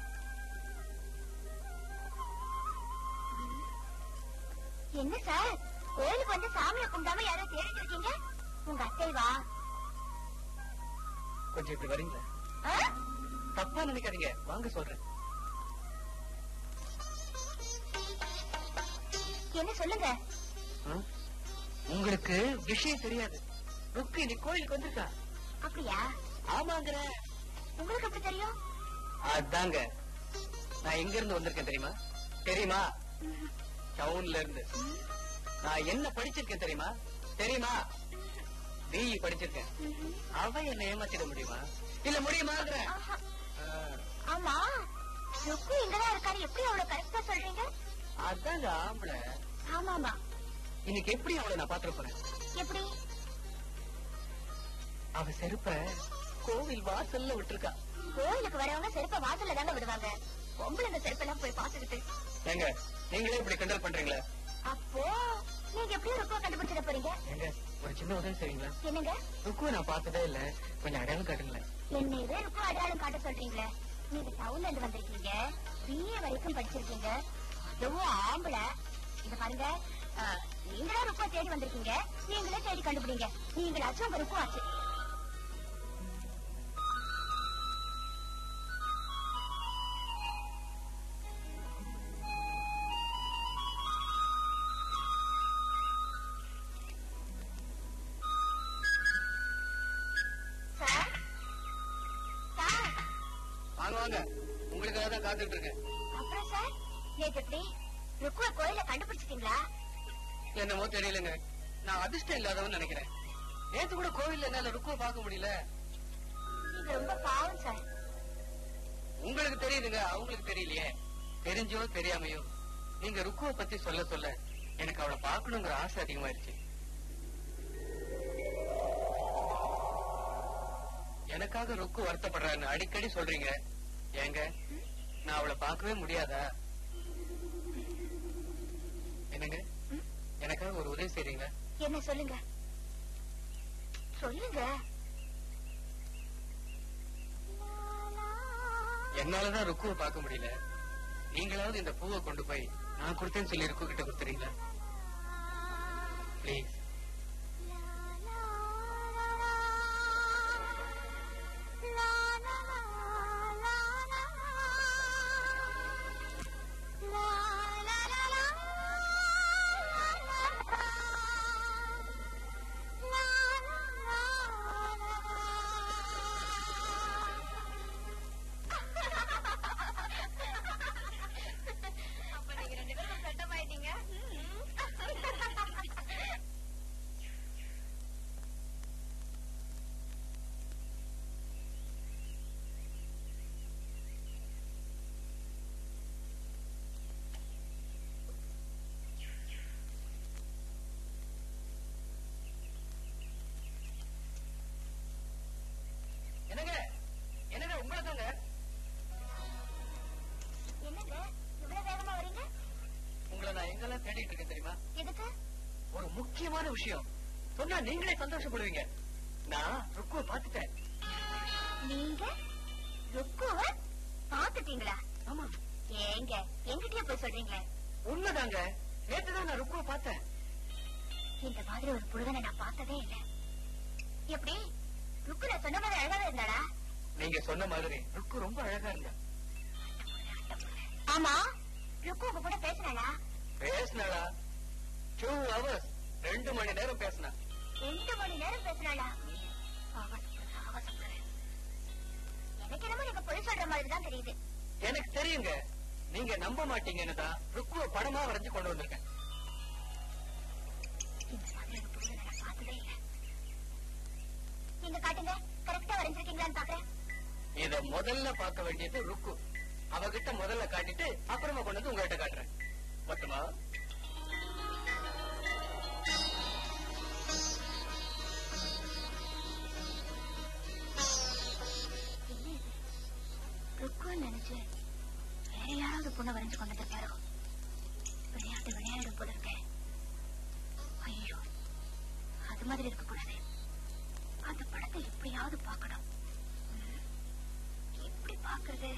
என்ன சார் கோயிலுக்கு வந்து சாமியை கும்பிடாம யாரோ தேடிட்டு இருக்கீங்க உங்க அத்தைவா கொஞ்சம் இப்படி வரீங்களா ஆ? தப்பா நினைக்காதீங்க வாங்க சொல்றேன் என்ன சொல்லுங்க ஆ? உங்களுக்கு விஷயம் தெரியாது ருக்கு நீ கோயிலுக்கு வந்திருக்கா அப்படியா ஆமாங்கிற உங்களுக்கு எப்படி தெரியும் அதாங்க நான் எங்க இருந்து வந்திருக்கேன் தெரியுமா தெரியுமா டவுன்ல இருந்து நான் என்ன படிச்சிருக்கேன் தெரியுமா தெரியுமா பிஇ படிச்சிருக்கேன் அவ என்ன ஏமாத்திட முடியுமா இல்ல முடியுமாங்கிற ஆஹா. ஆமா ருக்கு இங்கதான் இருக்காரு எப்படி அவ்வளவு கரெக்டா சொல்றீங்க அதாங்க ஆம்பளை ஆமா ஆமா இன்னைக்கு எப்படி அவளை நான் பாத்துட்டு போறேன் எப்படி அவ செருப்ப கோவில் வாசல்ல விட்டுருக்கா கோயிலுக்கு வரவங்க செருப்ப வாசல்ல தாங்க விடுவாங்க பொம்பளைங்க செருப்பெல்லாம் போய் பாத்துக்கிட்டு ஏங்க நீங்களே இப்படி கிண்டல் பண்றீங்களா அப்போ நீங்க எப்படி ருக்குவ கண்டுபிடிச்சிட போறீங்க ஏங்க ஒரு சின்ன உதவி செய்வீங்களா என்னங்க ருக்குவை நான் பார்த்ததே இல்ல கொஞ்சம் அடையாளம் காட்டுங்களேன் என்ன இதே ருக்கு அடையாளம் காட்ட சொல்றீங்களே நீங்க டவுன்ல இருந்து வந்திருக்கீங்க பிஏ வரைக்கும் படிச்சிருக்கீங்க எவ்வளவு ஆம்பளை இத பாருங்க அஹ், நீங்களே ருக்குவ தேடி வந்திருக்கீங்க நீங்களே தேடி கண்டுபிடிங்க நீங்களாச்சும் உங்க ருக்கு ஆச்சு சார் சார் வாங்க வாங்க உங்களுக்காக தான் காத்துட்டு இருக்கேன் அப்புறம் சார் நேத்து எப்படி ருக்குவ கோயில கண்டுபிடிச்சிட்டீங்களா என்னமோ தெரியலங்க நான் அதிர்ஷ்டம் இல்லாதவன் நினைக்கிறேன் நேத்து கூட கோவில்ல என்னால ருக்குவை பார்க்க முடியல நீங்க ரொம்ப பாவம் சார் உங்களுக்கு தெரியுதுங்க அவங்களுக்கு தெரியலையே தெரிஞ்சோ தெரியாமையோ நீங்க ருக்குவை பத்தி சொல்ல சொல்ல எனக்கு அவளை பார்க்கணுங்கிற ஆசை அதிகமாயிருச்சு எனக்காக ருக்கு வருத்தப்படுறான்னு அடிக்கடி சொல்றீங்க ஏங்க நான் அவளை பார்க்கவே முடியாதா என்னங்க எனக்காக ஒரு உதவி செய்றீங்களா என்ன சொல்லுங்க சொல்லுங்க என்னாலதான் ருக்குவை பார்க்க முடியல நீங்களாவது இந்த பூவை கொண்டு போய் நான் கொடுத்தேன்னு சொல்லி ருக்கு கிட்ட கொடுத்துறீங்களா ப்ளீஸ் அப்ப நீங்க ரெண்டு பேரும் சட்டமாயிட்டீங்க என்னங்க என்னங்க உங்களை தாங்க என்னங்க இவ்வளவு வேகமா வரீங்க உங்களை நான் எங்கெல்லாம் தேடிட்டு இருக்கேன் தெரியுமா எதுக்கு ஒரு முக்கியமான விஷயம் சொன்னா நீங்களே சந்தோஷப்படுவீங்க நான் ருக்குவை பார்த்துட்டேன் நீங்க ருக்குவ பாத்துட்டீங்களா ஆமா ஏங்க எங்கிட்டயே போய் சொல்றீங்களே உண்மைதாங்க நேத்துதான் நான் ருக்குவை பார்த்தேன் இந்த மாதிரி ஒரு புழுகனை நான் பார்த்ததே இல்ல எப்படி ருக்கு நான் சொன்ன மாதிரி அழகாவே இருந்தாளா நீங்க சொன்ன மாதிரி ருக்கு ரொம்ப அழகா இருந்தா ஆமா ருக்கு உங்க கூட பேசினாளா பேசினாளா டூ ஹவர்ஸ் ரெண்டு மணி நேரம் பேசினா ரெண்டு மணி நேரம் பேசினாளா அவசப்படுறேன், அவசப்படுறேன். எனக்கு என்னமோ நீங்க பொய் சொல்ற மாதிரி தான் தெரியுது எனக்கு தெரியுங்க நீங்க நம்ப மாட்டீங்கன்னு தான் ருக்குவ படமா வரைஞ்சு கொண்டு வந்திருக்கேன் இந்த மாதிரி ஒரு புழுகனை நான் பார்த்ததே இல்ல நீங்க காட்டுங்க கரெக்டா வரைஞ்சிருக்கீங்களான்னு பாக்குறேன் இத முதல்ல பார்க்க வேண்டியது ருக்கு அவகிட்ட முதல்ல காட்டிட்டு அப்புறமா கொண்டு வந்து உங்ககிட்ட காட்டுறேன் மட்டுமா என்ன இது ருக்குன்னு நினைச்சு வேற யாராவது பொண்ணை வரைஞ்சு கொண்டு வந்திருப்பாரோ விளையாட்டு விளையாடும் போல இருக்கேன் ஐயோ அது மாதிரி இருக்க கூடாது அந்த படத்தை எப்படியாவது பார்க்கணும் ம், எப்படி பாக்குறது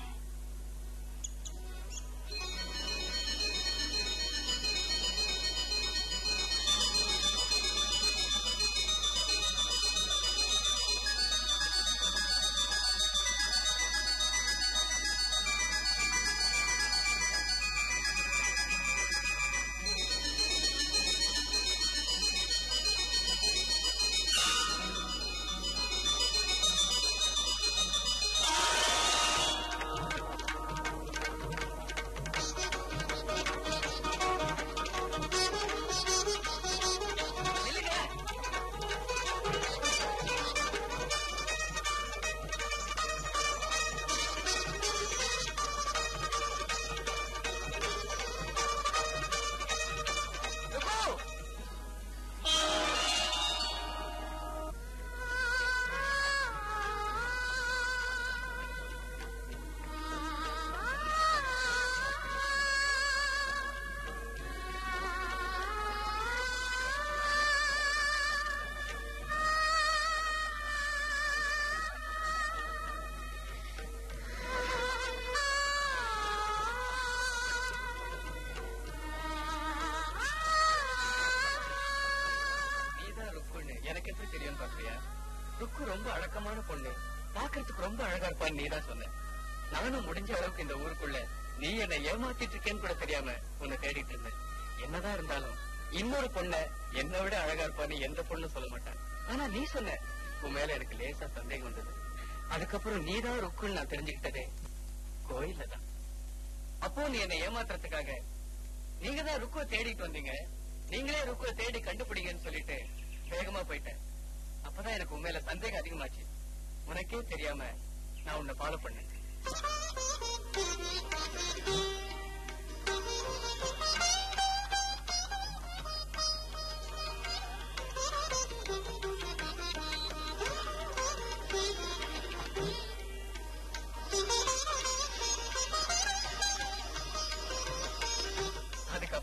நீதான் ருக்குன்னு எனக்கு எப்படி தெரியும் பாக்குறியா ருக்கு ரொம்ப அடக்கமான பொண்ணு பாக்குறதுக்கு ரொம்ப அழகா இருப்பான்னு நீதான் சொன்ன நானும் முடிஞ்ச அளவுக்கு இந்த ஊருக்குள்ள நீ என்னை ஏமாத்திட்டு இருக்கேன்னு கூட தெரியாம உன்னை தேடிட்டு இருந்தேன் என்னதான் இருந்தாலும் இன்னொரு பொண்ண என்னை விட அழகா இருப்பான்னு எந்த பொண்ணும் சொல்ல மாட்டான் ஆனா நீ சொன்ன உன் மேல எனக்கு லேசா சந்தேகம் வந்தது அதுக்கப்புறம் நீதான் ருக்குன்னு நான் தெரிஞ்சுக்கிட்டதே கோயில்ல தான் அப்போ நீ என்னை ஏமாத்துறதுக்காக நீங்க தான் ருக்குவை தேடிட்டு வந்தீங்க நீங்களே ருக்குவை தேடி கண்டுபிடிங்கன்னு சொல்லிட்டு வேகமா போயிட்டேன் அப்பதான் எனக்கு உண்மையில சந்தேகம் அதிகமாச்சு உனக்கே தெரியாம நான் உன்னை ஃபாலோ பண்ணேன்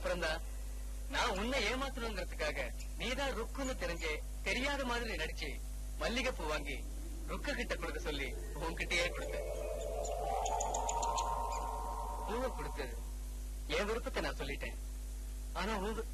அப்புறம் தான் நான் உன்னை ஏமாத்தணுங்கிறதுக்காக நீதான் ருக்குன்னு தெரிஞ்சே தெரியாத மாதிரி நடிச்சு மல்லிகைப்பூ வாங்கி ருக்க கிட்ட கொடுக்க சொல்லி உன்கிட்டயே கொடுத்தேன் பூவை கொடுத்தது என் விருப்பத்தை நான் சொல்லிட்டேன் ஆனா உன் வி-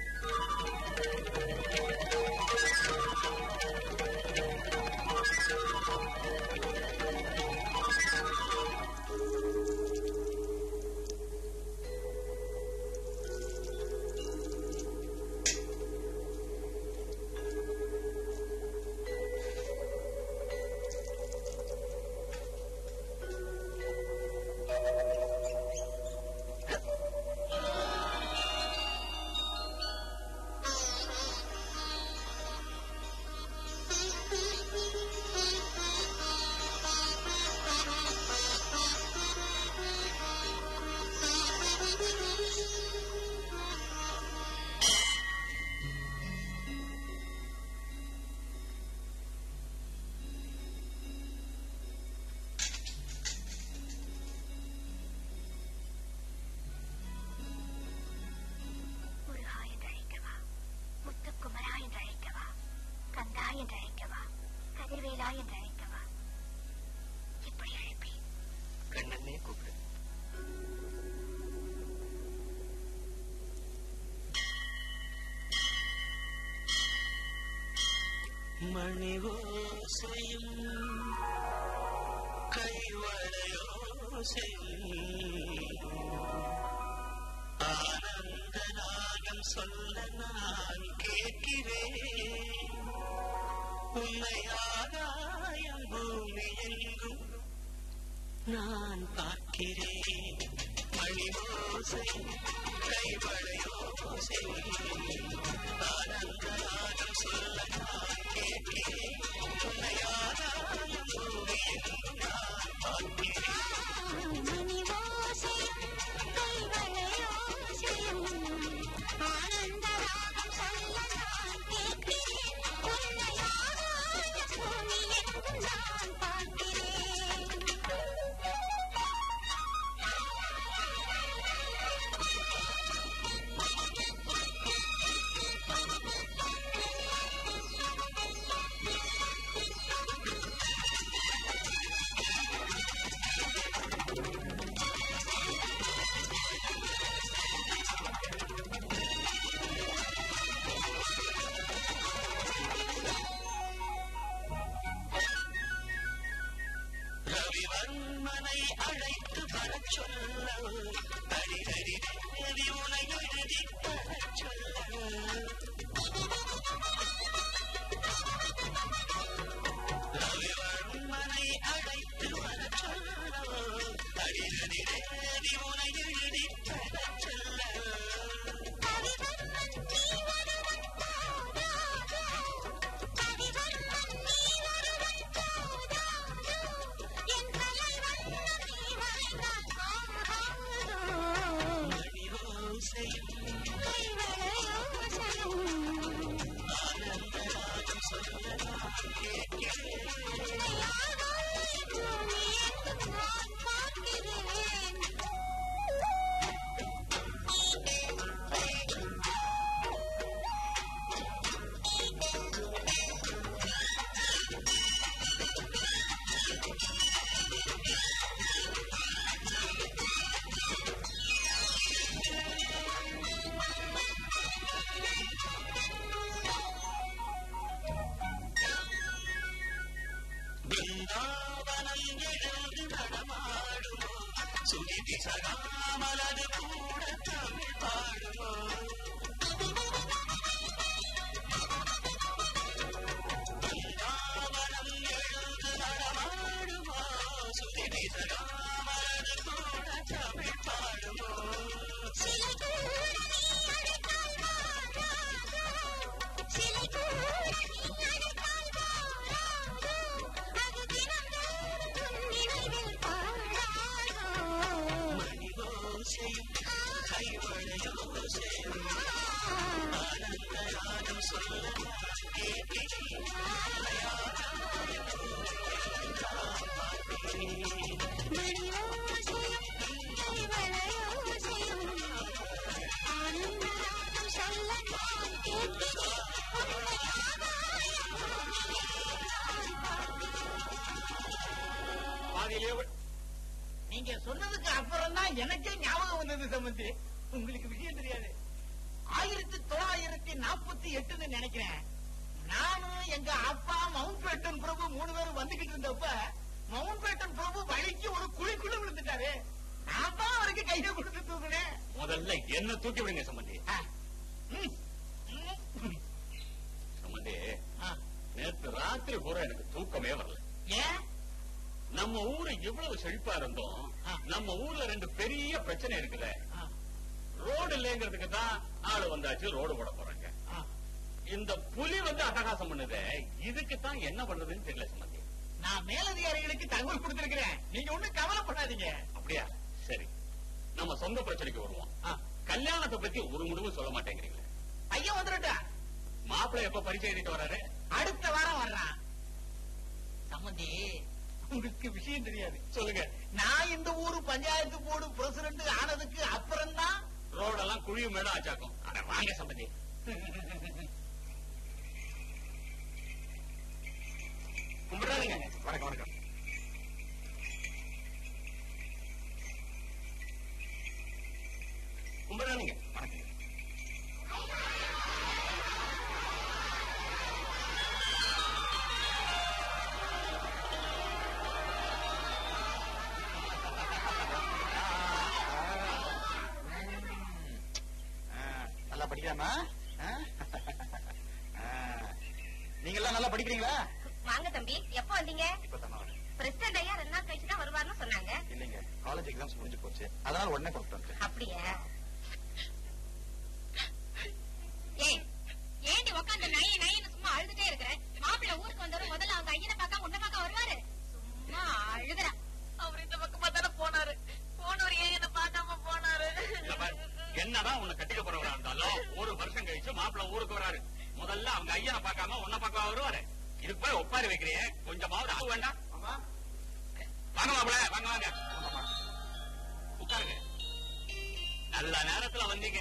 முருகா என்று அழைக்கவா முத்துக்குமரா என்று அழைக்கவா கந்தா என்று அழைக்கவா கதிர்வேலா என்று அழைக்கவா எப்படி அழைப்பேன் கண்ணனே கூப்பிடு மணி ஓசையும் கைவளையோசையும் ஆனந்த நாகம் சொல்ல நான் கேட்கிறேன் உன்னை ஆதாயம் பூமி எங்கும் நான் பார்க்கிறேன் மணி ஓசை கைவளையோசை ஆனந்த நாகம் சொல்ல நான் கேட்கிறேன் உன்னை ஆதாயம் பூமி எங்கும் நான் பார்க்கிறேன் மணி ஓசையும் கைவளையோசையும் ஆனந்த ராகம் சொல்ல நான் கேட்கிறேன் உன்னை ஆராய பூமி எங்கும் நான் பார்க்கிறேன் ரவிவர்மனை அழைத்து வரச் சொல்ல ஹரிஹரி தேவி உனை எழுதி தரச் சொல்ல ரவிவர்மனை அழைத்து வரச் சொல்ல ஹரிஹரி தேவி உனை எழுதி தரச் சொல்ல மணி ஓசையும் ஆனந்த ராகம் சொல்ல நான் கேட்கிறேன் பிருந்தாவனம் எழுந்து நடமாடுமோ சுகிதி சகாமலது கூட தமிழ் பாடுமோ பிருந்தாவனம் எழுந்து நடமாடுமோ சுகிதி சகாமலது கூட தமிழ் பாடுமோ மணி ஓசையும் கைவளையோசையும் ஆனந்த ராகம் சொல்ல நான் கேட்கிறேன் ஆனந்த அப்பதான் எனக்கே ஞாபகம் வந்தது சம்பந்தி உங்களுக்கு விஷயம் தெரியாது ஆயிரத்தி தொள்ளாயிரத்தி நாற்பத்தி எட்டுன்னு நினைக்கிறேன் நானும் எங்க அப்பா மவுண்ட் பேட்டன் பிரபு மூணு பேரும் வந்துகிட்டு இருந்தப்ப மவுண்ட் பேட்டன் பிரபு வழிக்கு ஒரு குழிக்குள்ள விழுந்துட்டாரு நான் தான் அவருக்கு கையை கொடுத்து தூக்குனேன் முதல்ல என்ன தூக்கி விடுங்க சம்பந்தி ஆ. ம். ம். சம்பந்தி ஆ. நேத்து ராத்திரி பூரா எனக்கு தூக்கமே வரல ஏன் நம்ம ஊரு இவ்வளவு செழிப்பா இருந்தோம் ஆ. நம்ம ஊர்ல ரெண்டு பெரிய பிரச்சனை இருக்குல்ல ஆ. ரோடு இல்லைங்கிறதுக்கு தான் ஆளு வந்தாச்சு ரோடு போட போறாங்க ஆ. இந்த புலி வந்து அட்டகாசம் பண்ணுதே இதுக்கு தான் என்ன பண்றதுன்னு தெரியல சம்பந்தி நான் மேலதிகாரிகளுக்கு தகவல் கொடுத்திருக்கிறேன் நீங்க ஒண்ணும் கவலைப்படாதீங்க அப்படியா சரி நம்ம சொந்த பிரச்சனைக்கு வருவோம் ஆ. கல்யாணத்தை பத்தி ஒரு முடிவும் சொல்ல மாட்டேங்கிறீங்களே ஐயா வந்துடட்டா மாப்பிள்ளை எப்ப பரிச்சை எழுதிட்டு வராரு அடுத்த வாரம் வர்றான் சம்மந்தி உங்களுக்கு விஷயம் தெரியாது சொல்லுங்க நான் இந்த ஊரு பஞ்சாயத்து போர்டு பிரசிடண்ட் ஆனதுக்கு அப்புறம் தான் ரோடெல்லாம் குழியும் மேடம் ஆச்சாக்கும் அட வாங்க சம்பந்தி கும்பிடாதீங்க வணக்கம் வணக்கம் கும்பிடாதீங்க வணக்கம் நல்லா படிக்கிறாமா நீங்க எல்லாம் நல்லா படிக்கிறீங்களா வாங்க தம்பி எப்போ வந்தீங்க இப்ப தானே பிரசிடண்ட் ஐயா ரெண்டு நாள் கழிச்சு தான் வருவார்னு சொன்னாங்க இல்லைங்க காலேஜ் எக்ஸாம்ஸ் முடிஞ்சு போச்சு அதனால உடனே கூப்பிட்டு வந்துட்டேன் அப்படியா ஏய் ஏண்டி உட்காந்து நைய நையன்னு சும்மா அழுதுட்டே இருக்கிற மாப்பிள்ளை ஊருக்கு வந்தவரும் முதல்ல அவங்க ஐயனை பார்க்க உன்னை பார்க்க வருவாரு சும்மா அழுகுறா அவர் இந்த பக்கமா தானே போனாரு போனவர் ஏன் என்ன பார்க்காம போனாரு இல்ல பாரு, என்னதான் உன்னை கட்டிக்க போறவரா இருந்தாலும் ஒரு வருஷம் கழிச்சு மாப்பிள்ளை ஊருக்கு வராரு முதல்ல அவங்க ஐயனை பார்க்காம உன்னை பார்க்க வருவாரு இதுக்கு போய் ஒப்பாரி வைக்கிறியே கொஞ்சமாவது ஆக வேண்டாம் வாங்க மாப்பிள்ள வாங்க வாங்க உட்காருங்க நல்ல நேரத்துல வந்தீங்க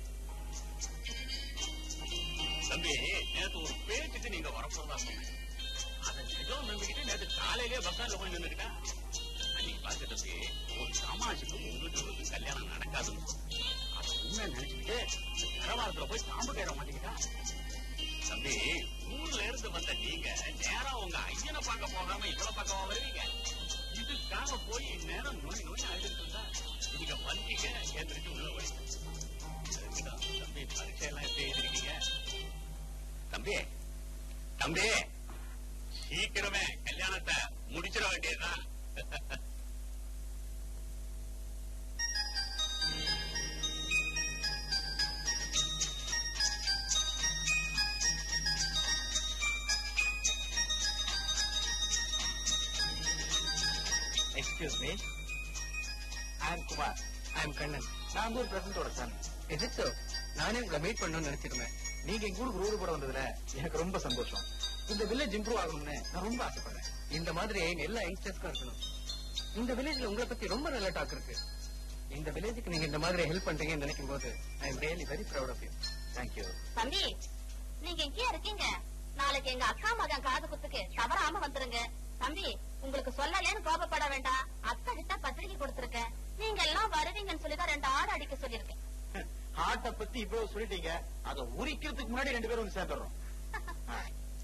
தம்பி நேத்து ஒரு பேச்சுக்கு நீங்க வரப்போறதா சொன்னீங்க அதை நிஜம் நம்பிக்கிட்டு நேத்து காலையிலேயே பஸ் ஸ்டாண்ட்ல போய் நின்றுக்கிட்டேன் அன்னைக்கு பார்த்து தம்பி ஒரு சமாஜுக்கு உங்களுக்கு ஒரு கல்யாணம் நடக்காதுன்னு சொன்னேன். அதை உண்மை நினைச்சுக்கிட்டு நிலவாரத்துல போய் தாம்பு கேட மாட்டேங்கிட்டா தம்பி ஊர்ல இருந்து வந்த நீங்க நேரா உங்க ஐயனை பார்க்க போகாம இவ்வளவு பக்கமா வருவீங்க இதுக்காக போய் நேரம் நோய் நோய் ஆயிட்டு இருந்தா நீங்க வந்தீங்க எந்திரிச்சு உள்ள போய் தம்பி பரீட்சை எல்லாம் எப்படி எழுதிருக்கீங்க தம்பி தம்பி சீக்கிரமே கல்யாணத்தை முடிச்சிட வேண்டியதுதான் excuse me I am Kumar I am Kannan நான் ஊர் பிரசிடண்டோட சன் இஸ் இட் நானே உங்களை மீட் பண்ணணும்னு நினைச்சிருந்தேன் நீங்க எங்க ஊருக்கு ரோடு போட வந்ததுல எனக்கு ரொம்ப சந்தோஷம் இந்த வில்லேஜ் இம்ப்ரூவ் ஆகணும்னு நான் ரொம்ப ஆசைப்படுறேன் இந்த மாதிரி எல்லா யங்ஸ்டர்ஸ்க்கும் இருக்கணும் இந்த வில்லேஜ்ல உங்களை பத்தி ரொம்ப நல்ல டாக் இருக்கு இந்த வில்லேஜுக்கு நீங்க இந்த மாதிரி ஹெல்ப் பண்றீங்கன்னு நினைக்கும் போது I am really very proud of you thank you தம்பி நீங்க எங்கேயா இருக்கீங்க நாளைக்கு எங்க அக்கா மகன் காது குத்துக்கு தவறாம வந்துருங்க தம்பி உங்களுக்கு சொல்லலன்னு கோபப்பட வேண்டாம் அத்தை கிட்ட பத்திரிக்கை கொடுத்திருக்கேன் நீங்க எல்லாம் வருவீங்கன்னு சொல்லிதான் ரெண்டு ஆடு அடிக்க சொல்லியிருக்கேன் ஹார்ட்ட பத்தி இவ்வளவு சொல்லிட்டீங்க அதை உரிக்கிறதுக்கு முன்னாடி ரெண்டு பேரும் வந்து சேர்ந்துடுறோம் ஆ.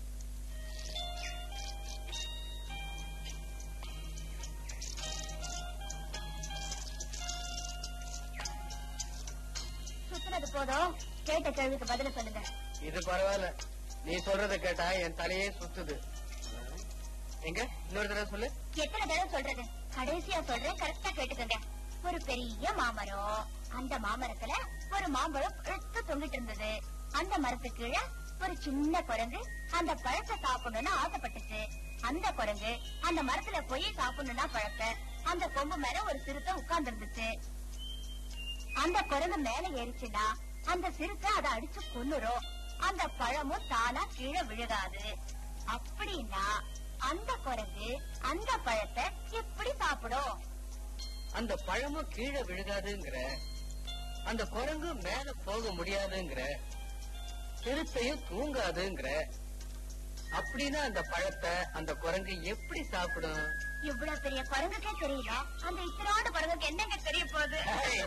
சுத்துறது போதும் கேட்ட கேள்விக்கு பதில சொல்லுங்க இது பரவாயில்ல நீ சொல்றத கேட்டா என் தலையே சுத்துது எங்க இன்னொரு தடவை சொல்லு எத்தனை தடவை சொல்றது கடைசியா சொல்றேன் கரெக்டா கேட்டுக்கங்க ஒரு பெரிய மாமரம் அந்த மாமரத்துல ஒரு மாம்பழம் பழுத்து தொங்கிட்டு இருந்தது அந்த மரத்துக்கு கீழே ஒரு சின்ன குரங்கு அந்த பழத்தை சாப்பிடணும்னு ஆசைப்பட்டுச்சு அந்த குரங்கு அந்த மரத்துல போய் சாப்பிடணும்னா பழத்தை அந்த கொம்பு மேல ஒரு சிறுத்தை உட்கார்ந்து இருந்துச்சு அந்த குரங்கு மேல ஏறிச்சுன்னா அந்த சிறுத்தை அதை அடிச்சு கொன்னுரும் அந்த பழமும் தானா கீழே விழுகாது அப்படின்னா அந்த குரங்கு அந்த பழத்தை எப்படி சாப்பிடும் அந்த பழமும் கீழே விழுகாதுங்கிற அந்த குரங்கு மேல போக முடியாதுங்கிற சிறுத்தையும் தூங்காதுங்கிற அப்படின்னா அந்த பழத்தை அந்த குரங்கு எப்படி சாப்பிடும் இவ்வளவு பெரிய குரங்குக்கே தெரியல அந்த இத்தனோட குரங்குக்கு என்னங்க தெரிய போகுது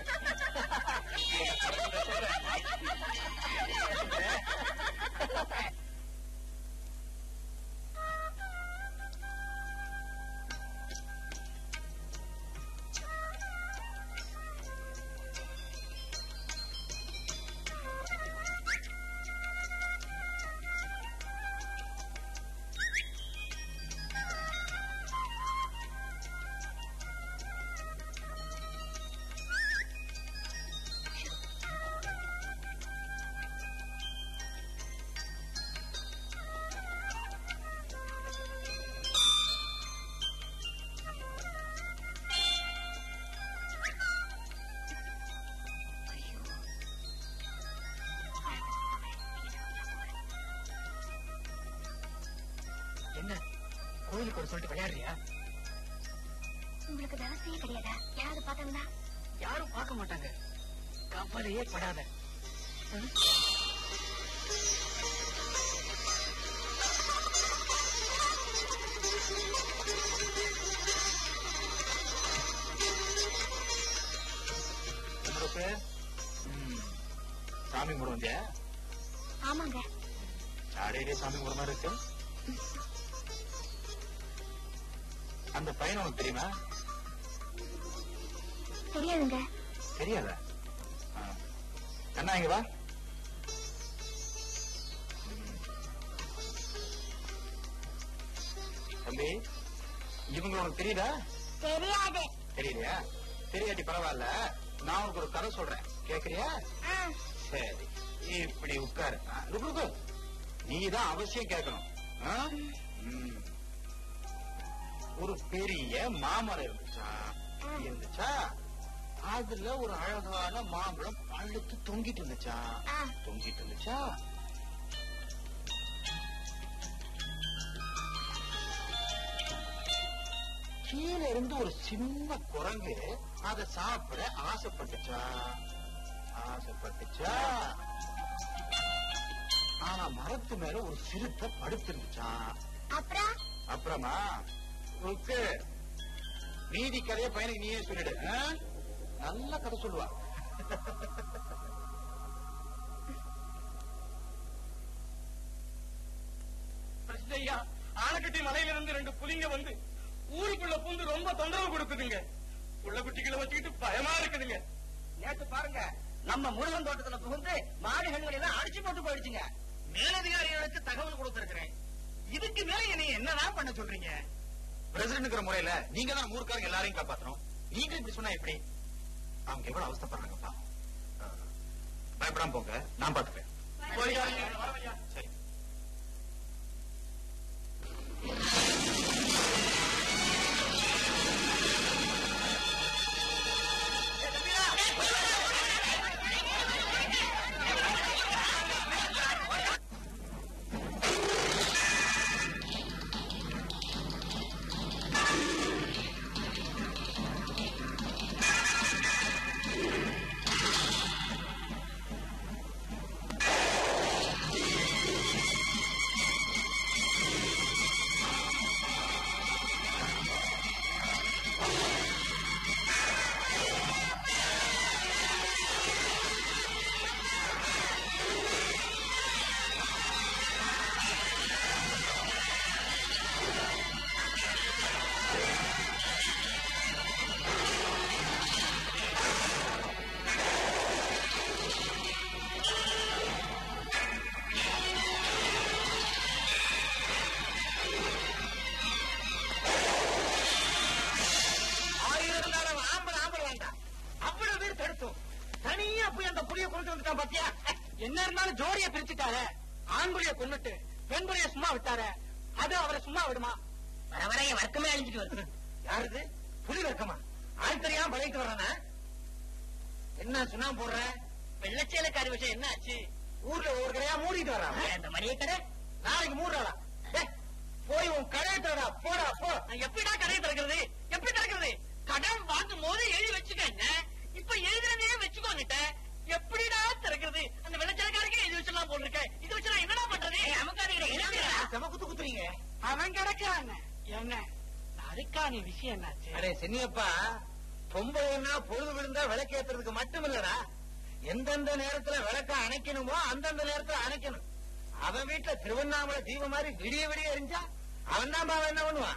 என்ன கோயிலுக்கு ஒரு சொல்லிட்டு விளையாடுறியா உங்களுக்கு விவசாயே கிடையாதா யாராவது பார்த்தாங்கன்னா யாரும் பார்க்க மாட்டாங்க கவலையே படாத ம்? உங்களுக்கு ம், சாமி கும்பிட வந்தியா ஆமாங்க சாடையிலே சாமி கும்பிட மாதிரி இருக்கு அந்த பையன் உனக்கு தெரியுமா தெரியாதுங்க தெரியாதா ஆ. கண்ணா இங்க வா ம். தம்பி இவங்க உனக்கு தெரியுதா தெரியாது தெரியலையா தெரியாட்டி பரவாயில்ல நான் உனக்கு ஒரு கதை சொல்றேன் கேக்குறியா ஆ, சரி இப்படி உட்காரு ஆ, ருக்கு, ருக்கு. நீதான் அவசியம் கேட்கணும் ஆ? ம். ஒரு பெரிய மாமரம் இருந்துச்சா இருந்துச்சா அதுல ஒரு அழகான மாம்பழம் பழுத்து தொங்கிட்டு இருந்துச்சா ஆ. தொங்கிட்டு இருந்துச்சா கீழே இருந்து ஒரு சின்ன குரங்கு அதை சாப்பிட ஆசைப்பட்டுச்சா ஆசைப்பட்டுச்சா ஆனா மரத்து மேல ஒரு சிறுத்தை படுத்திருந்துச்சா அப்புறம் அப்புறமா ருக்கு மீதி கதைய பையனுக்கு நீயே சொல்லிடு ஆ? நல்ல கதை சொல்லுவா ஐயா ஆனக்கட்டி மலையில இருந்து ரெண்டு புலிங்க வந்து ஊருக்குள்ள பூந்து ரொம்ப தொந்தரவு கொடுக்குதுங்க உள்ள குட்டிகளை வச்சுக்கிட்டு பயமா இருக்குதுங்க நேத்து பாருங்க நம்ம முருகன் தோட்டத்துல புகுந்து மாடுகள் எல்லாம் அடிச்சு போட்டு போயிடுச்சுங்க மேலதிகாரிகளுக்கு தகவல் கொடுத்திருக்கிறேன் இதுக்கு மேல என்னை என்னதான் பண்ண சொல்றீங்க பிரசிடன்ட்ங்கிற முறையில நீங்க தான் ஊருக்காரங்க எல்லாரையும் காப்பாத்தணும் நீங்க இப்படி சொன்னா எப்படி அவங்க எவ்வளவு அவஸ்தைப்படுறாங்க பாவம் ஆ, பயப்படாம போங்க நான் பாத்துப்பேன் சரி ஆயிரம் தடவை ஆம்பளை ஆம்பளை வேண்டாம் அவ்வளவு பேர் தடுத்தோம் தனியா போய் அந்த புலிய கொண்டு வந்துட்டான் பாத்தியா என்ன இருந்தாலும் ஜோடிய பிரிச்சுட்டாரு ஆண் புலிய கொன்னுட்டு பெண் புலிய சும்மா விட்டாரு அது அவரை சும்மா விடுமா வர வர என் வர்க்கமே அழிஞ்சிட்டு வருது யாருது புலி வர்க்கமா ஆள் தெரியாம பழகிட்டு வர்றானா என்ன சுண்ணா போடுற வெள்ளச்சேலக்காரி விஷயம் என்ன ஆச்சு ஊர்ல ஒரு கடையா மூடிட்டு வர்றான் அந்த மளிகை கடை நாளைக்கு மூடுறாளா டேய், போய் உன் கடையை திறடா போடா போ எப்படிடா கடையை திறக்கிறது எப்படி திறக்கிறது கடன் வாங்கும் போது எழுதி வச்சுக்கங்க இப்ப எழுதுறதே வச்சுக்கோங்கிட்ட எப்படிடா திறக்கிறது அந்த வெள்ளச்சலக்காரங்க இது வச்செல்லாம் போட்டிருக்க இது வச்சு நான் என்னடா பண்றது நமக்காரங்க செம குத்து குத்துறீங்க அவன் கிடக்கான் என்ன நான் அதுக்காக தலகாணி விஷயம் என்னாச்சு அடே சென்னியப்பா பொம்பளைன்னா பொழுது விழுந்தா விளக்கேத்துறதுக்கு மட்டும் இல்லடா எந்தெந்த நேரத்துல விளக்க அணைக்கணுமோ அந்தந்த நேரத்துல அணைக்கணும் அவன் வீட்டுல திருவண்ணாமலை தீபம் மாதிரி விடிய விடிய எரிஞ்சா அவன் தான் பாவம் என்ன பண்ணுவான்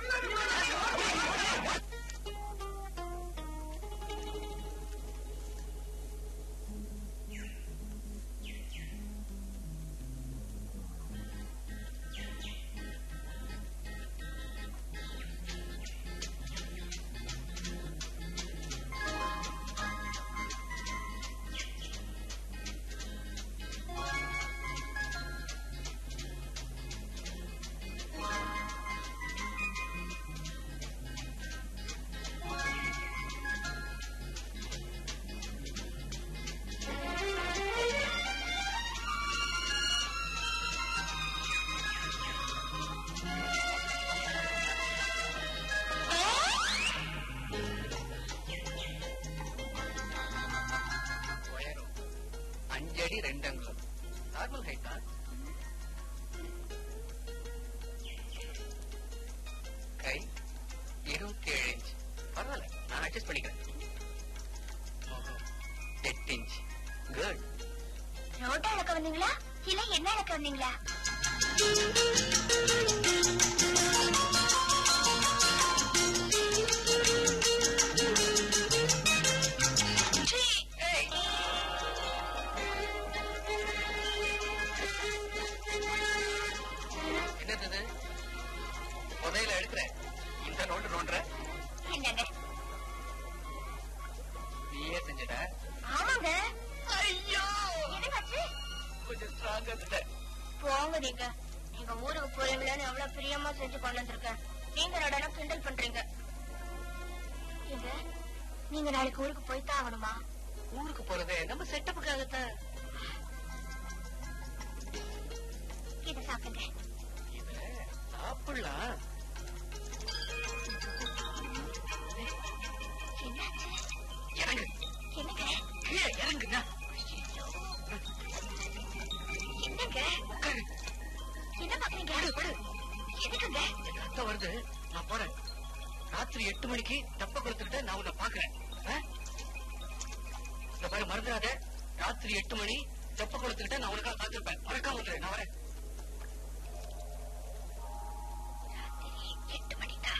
உயரம் அஞ்சடி ரெண்டு அங்குலம் நார்மல் ஹைட் தான் கை இருபத்தி ஏழு இன்ச் பரவாயில்ல நான் அட்ஜஸ்ட் பண்ணிக்கிறேன் முகம் எட்டு இன்ச் குட் ரோட்டா இழக்க வந்தீங்களா இல்ல என்ன இழக்க வந்தீங்களா என்னது இது? புதையில எடுக்கிறேன் இந்த நோட்டு நோண்டுற என்னங்க நீயே செஞ்சுட்ட ஆமாங்க ஐயோ என்னங்காச்சு கொஞ்சம் ஸ்ட்ராங்கா இருந்துட்ட போங்க நீங்க நீங்க ஊருக்கு போறீங்களேன்னு எவ்வளவு பிரியமா செஞ்சு கொண்டு வந்திருக்கேன் நீங்க நடான கிண்டல் பண்றீங்க ஏங்க நீங்க நாளைக்கு ஊருக்கு போய்தான் ஆகணுமா ஊருக்கு போறது நம்ம செட்டப்புக்காகத்தான் இத சாப்பிடுங்க இத சாப்பிடலாம் என்னாச்சு இறங்கு என்னங்க கீழே இறங்குண்ணா என்னங்க உட்காரு என்ன பாக்குறீங்க படு படு எதுக்குங்க என் ரத்தம் வருது நான் போறேன் ராத்திரி எட்டு மணிக்கு தப்ப கொடுத்துக்கிட்ட நான் உன்னை பாக்குறேன் ஆ? இந்த பாரு மறந்துடாத ராத்திரி எட்டு மணி தெப்ப கொடுத்துக்கிட்ட நான் உனக்காக காத்திருப்பேன் மறக்காம வந்துரு நான் வரேன் எட்டு மணிக்கா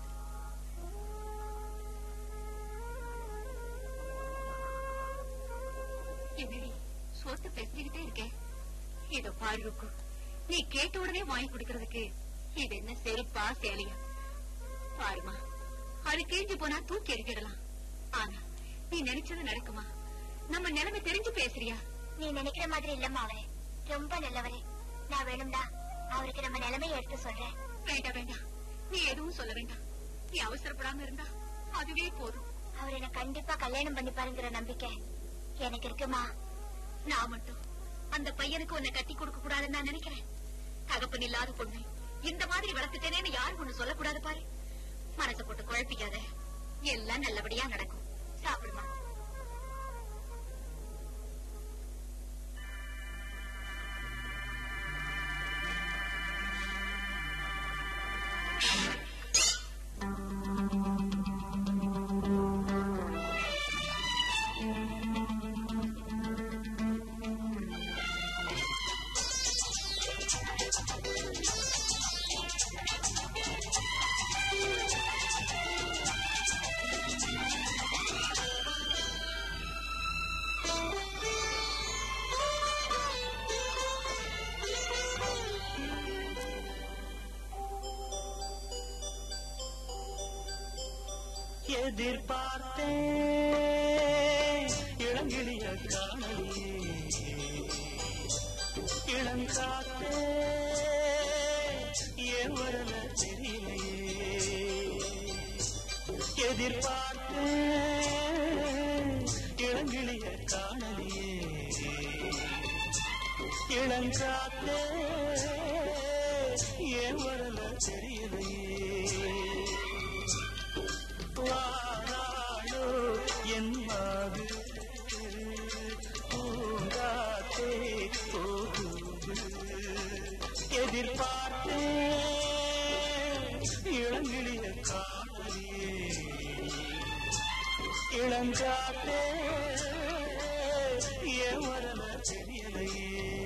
என்னடி சோத்து பேசிக்கிட்டே இருக்கேன் இதோ பாரு ருக்கு நீ கேட்ட உடனே வாங்கி கொடுக்கறதுக்கு இது என்ன செருப்பா சேலையா பாருமா அது கிழிஞ்சு போனா தூக்கி எறிக்கிடலாம் ஆனா நீ நினைச்சது நடக்குமா நம்ம நிலைமை தெரிஞ்சு பேசுறியா நீ நினைக்கிற மாதிரி இல்லம்மா அவரு ரொம்ப நல்லவரு நான் வேணும்டா அவருக்கு நம்ம நிலைமையை எடுத்து சொல்றேன் வேண்டாம் வேண்டாம் நீ எதுவும் சொல்ல வேண்டாம் நீ அவசரப்படாம இருந்தா அதுவே போதும் அவர் என்ன கண்டிப்பா கல்யாணம் பண்ணிப்பாருங்கிற நம்பிக்கை எனக்கு இருக்குமா நான் மட்டும் அந்த பையனுக்கு உன்னை கட்டி கொடுக்க கூடாதுன்னு நான் நினைக்கிறேன் தகப்பன் இல்லாத பொண்ணு இந்த மாதிரி வளர்த்துட்டேனேன்னு யாரும் ஒண்ணு சொல்லக்கூடாது பாரு மனசை போட்டு குழப்பிக்காத எல்லாம் நல்லபடியா நடக்கும் சாப்பிடுமா எதிர்பார்த்தேன் இளங்கிளிய காணலியே இளங்காத்தே ஏன் வரல தெரியலையே எதிர்பார்த்தேன் இளங்கிளிய காணலியே இளங்காத்தே ஏன் வரல தெரியலையே வாராளோ என் மாது பூங்காத்தே போகுது எதிர்பார்த்தேன் இளங்கிளிய கா இளங்காத்தே ஏன் வரல தெரியலையே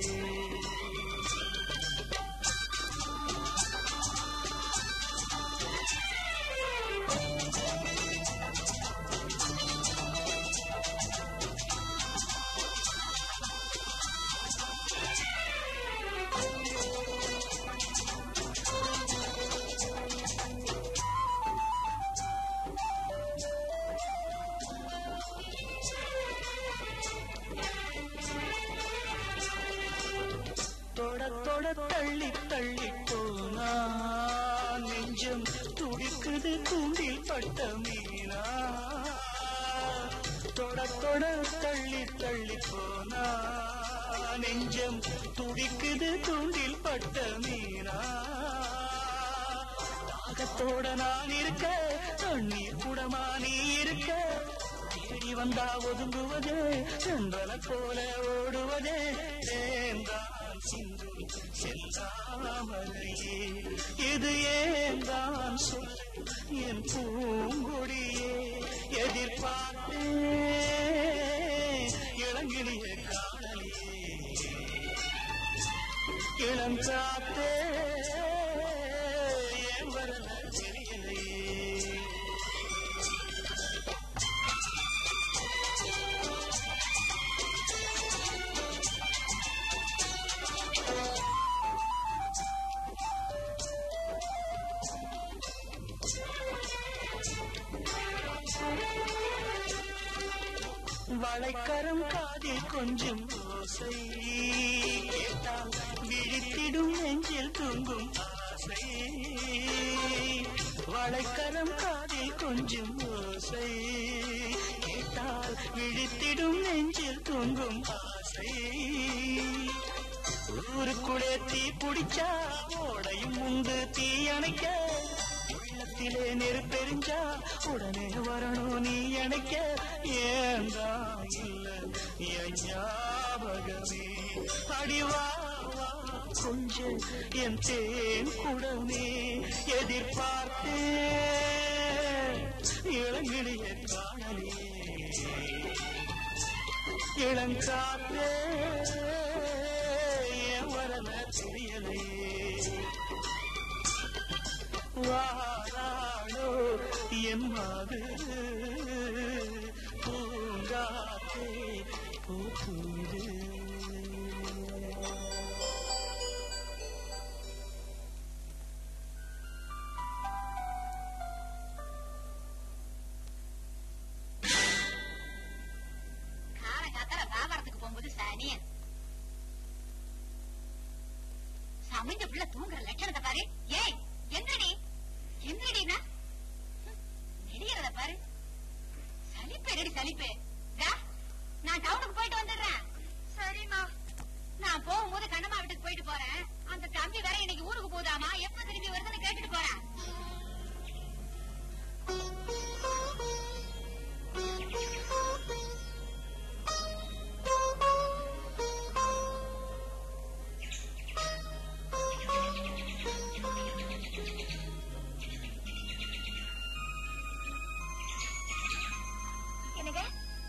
தொட தொட தள்ளி தள்ளி போனா நெஞ்சம் துடிக்குது தூண்டில் பட்ட மீனா தொட தொட தள்ளி தள்ளி போனா நெஞ்சம் துடிக்குது தூண்டில் பட்ட மீனா தாகத்தோட நான் இருக்க தண்ணீர் குடமா நீ இருக்க தேடி வந்தா ஒதுங்குவது சென்றன போல ஓடுவதே ஏந்தான் சிந்து செல்லாமலையே இது ஏந்தான் சொல் என் பூங்கொடியே எதிர்பார்த்தே இளங்கிலிய காணலியே இளங்காத்தே ஏன் வரல தெரியலையே வளைக்கரம் காதில் கொஞ்சம் ஓசை கேட்டால் விழித்திடும் நெஞ்சில் தூங்கும் ஆசை வளைக்கரம் காதில் கொஞ்சம் ஓசை கேட்டால் விழித்திடும் நெஞ்சில் தூங்கும் ஆசை ஊருக்குள்ளே தீ பிடிச்சா ஓடையும் உண்டு தீ அணைக்க உள்ளத்திலே நெருப்பெரிஞ்சா உடனே வரணும் நீ அணைக்க ஏந்தா இல்ல என் ஞாபகமே அடிவா வா, கொஞ்சம் என் தேன் குடமே எதிர்பார்த்தே இளங்கிளிய காணலே இளங்காற்றே ஏன் வரல தெரியலையே வாராளோ என் மாது பூங்காத்தே பூத்துது காலங்காத்தால வியாபாரத்துக்கு போகும்போது சனியன் சமைஞ்ச புள்ள தூங்குற லட்சணத்தை பாரு ஏய் எங்கடி எங்கடினா நெடியறத பாரு சலிப்பு எங்கடி சலிப்பு தா, நான் டவுனுக்கு போயிட்டு வந்துடுறேன் சரிம்மா நான் போகும்போது கண்ணம்மா வீட்டுக்கு போயிட்டு போறேன் அந்த தம்பி வேற இன்னைக்கு ஊருக்கு போதாமா எப்ப திரும்பி வருதுன்னு கேட்டுட்டு போறேன் என்னங்க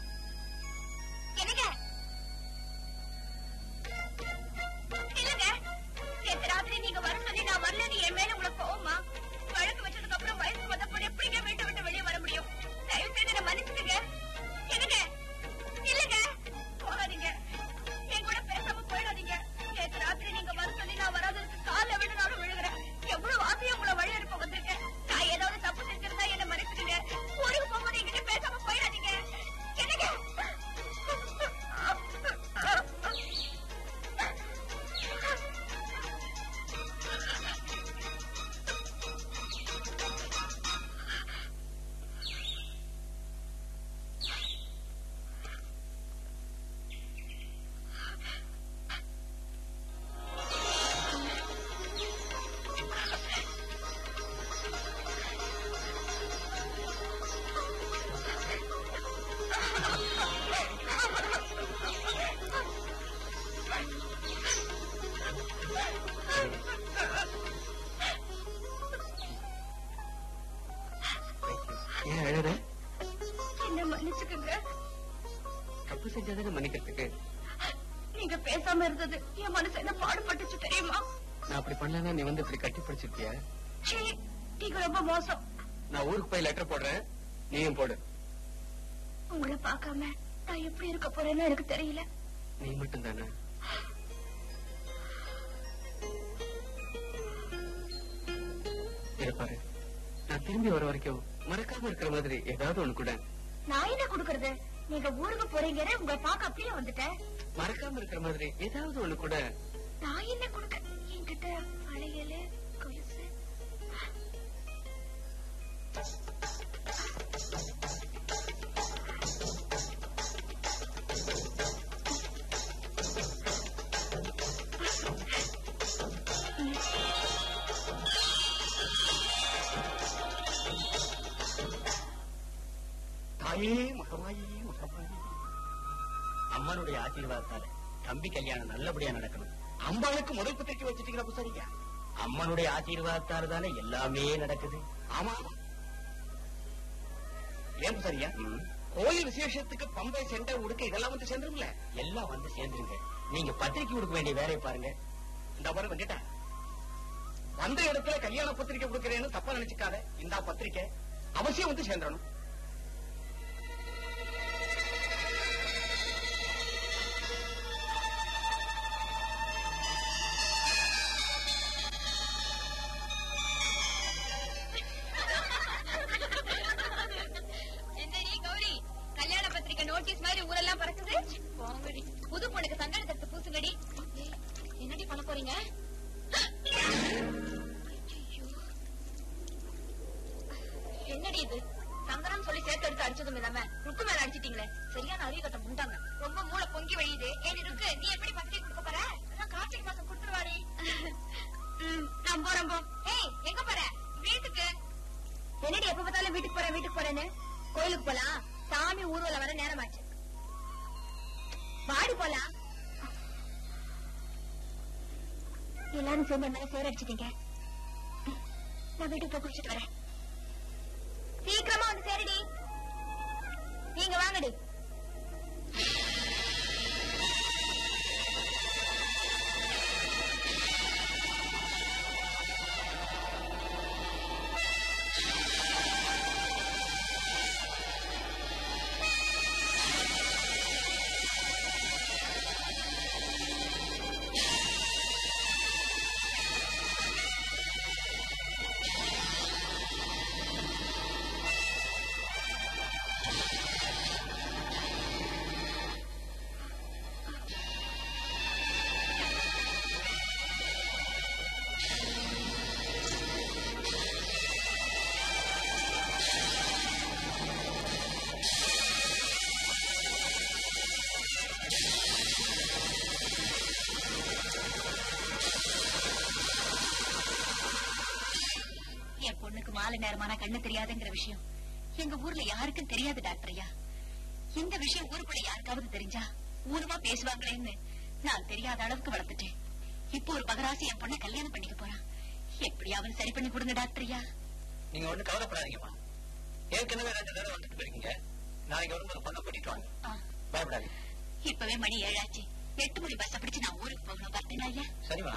தப்பு செஞ்சாதானே மன்னிக்கிறதுக்கு நீங்க பேசாம இருந்தது என் மனசு என்ன பாடுபட்டுச்சு தெரியுமா நான் அப்படி பண்ணலன்னா நீ வந்து இப்படி கட்டி பிடிச்சிருப்பியா சீ, நீங்க ரொம்ப மோசம் நான் ஊருக்கு போய் லெட்டர் போடுறேன் நீயும் போடு உங்களை பார்க்காம நான் எப்படி இருக்க போறேன்னு எனக்கு தெரியல நீ மட்டும் தானே பாரு நான் திரும்பி வர வரைக்கும் மறக்காம இருக்கிற மாதிரி ஏதாவது ஒண்ணு கூட நான் என்ன கொடுக்கறது நீங்க ஊருக்கு போறீங்கன்னு உங்களை பார்க்க அப்படியே வந்துட்டேன் மறக்காம இருக்கிற மாதிரி ஏதாவது ஒண்ணு கூட நான் என்ன கொடுக்க என்கிட்ட வளையல் கொலுசு தாயே மகமாயே மகமாயே அம்மனுடைய ஆசீர்வாதத்தால தம்பி கல்யாணம் நல்லபடியா நடக்கணும் அம்பாளுக்கு முதல் பத்திரிக்கை வச்சுட்டீங்களா புசாரிங்க அம்மனுடைய ஆசீர்வாதத்தால தானே எல்லாமே நடக்குது ஆமா ஏன் புசாரியா கோயில் விசேஷத்துக்கு பம்பை செண்டை உடுக்க இதெல்லாம் வந்து சேர்ந்துருங்களே எல்லாம் வந்து சேர்ந்துருங்க நீங்க பத்திரிக்கை கொடுக்க வேண்டிய வேலையை பாருங்க இந்த பாரு வந்துட்டா வந்த இடத்துல கல்யாண பத்திரிக்கை கொடுக்கறேன்னு தப்பா நினைச்சுக்காத இந்த பத்திரிக்கை அவசியம் வந்து சேர்ந்துடணும் என்னடி கௌரி கல்யாண பத்திரிக்கை நோட்டீஸ் மாதிரி ஊரெல்லாம் பறக்குது போங்கடி புது பொண்ணுக்கு சங்கட தட்டு பூசுங்கடி ஏய், என்னடி பண்ண போறீங்க ஐயையோ. என்னடி இது சங்கடம் சொல்லி சேர்த்து எடுத்து அடிச்சதும் இல்லாம ருக்கு மேல அடிச்சிட்டீங்களே சரியான அறிவு கட்ட முண்டாங்க ரொம்ப மூளை பொங்கி வழியுது ஏடி ருக்கு நீ எப்படி பத்திரிக்கை கொடுக்க போற அதான் கார்த்திகை மாசம் கொடுத்துருவாடி நான் போறேன் போ ஏய் எங்க போற வீட்டுக்கு என்னடி எப்ப பார்த்தாலும் வீட்டுக்கு போறேன் வீட்டுக்கு போறேன்னு கோயிலுக்கு போலாம் சாமி ஊர்வலம் வர நேரமாச்சு வாடி போலாம் எல்லாரும் சேர்ந்து மேல சேர அடிச்சிட்டீங்க நான் வீட்டுக்கு போய் குடிச்சிட்டு வரேன் சீக்கிரமா வந்து சேருடி நீங்க வாங்கடி என் பொண்ணுக்கு மாலை நேரமான கண்ணு தெரியாதுங்கிற விஷயம் எங்க ஊர்ல யாருக்கும் தெரியாது டாக்டர் ஐயா இந்த விஷயம் ஊருக்குள்ள யாருக்காவது தெரிஞ்சா ஊருமா பேசுவாங்களேன்னு நான் தெரியாத அளவுக்கு வளர்த்துட்டேன் இப்போ ஒரு பகராசி என் பொண்ணை கல்யாணம் பண்ணிக்க போறான் எப்படியாவது சரி பண்ணி கொடுங்க டாக்டர் ஐயா நீங்க ஒண்ணு கவலைப்படாதீங்கம்மா ஏற்கனவே ரெண்டு தடவை வந்துட்டு போயிருக்கீங்க நாளைக்கு வரும்போது பொண்ணை கூட்டிட்டு வாங்க ஆ, பயப்படாதீங்க இப்பவே மணி ஏழாச்சு எட்டு மணி பஸ் பிடிச்சு நான் ஊருக்கு போகணும் பார்த்தீங்களா ஐயா சரிம்மா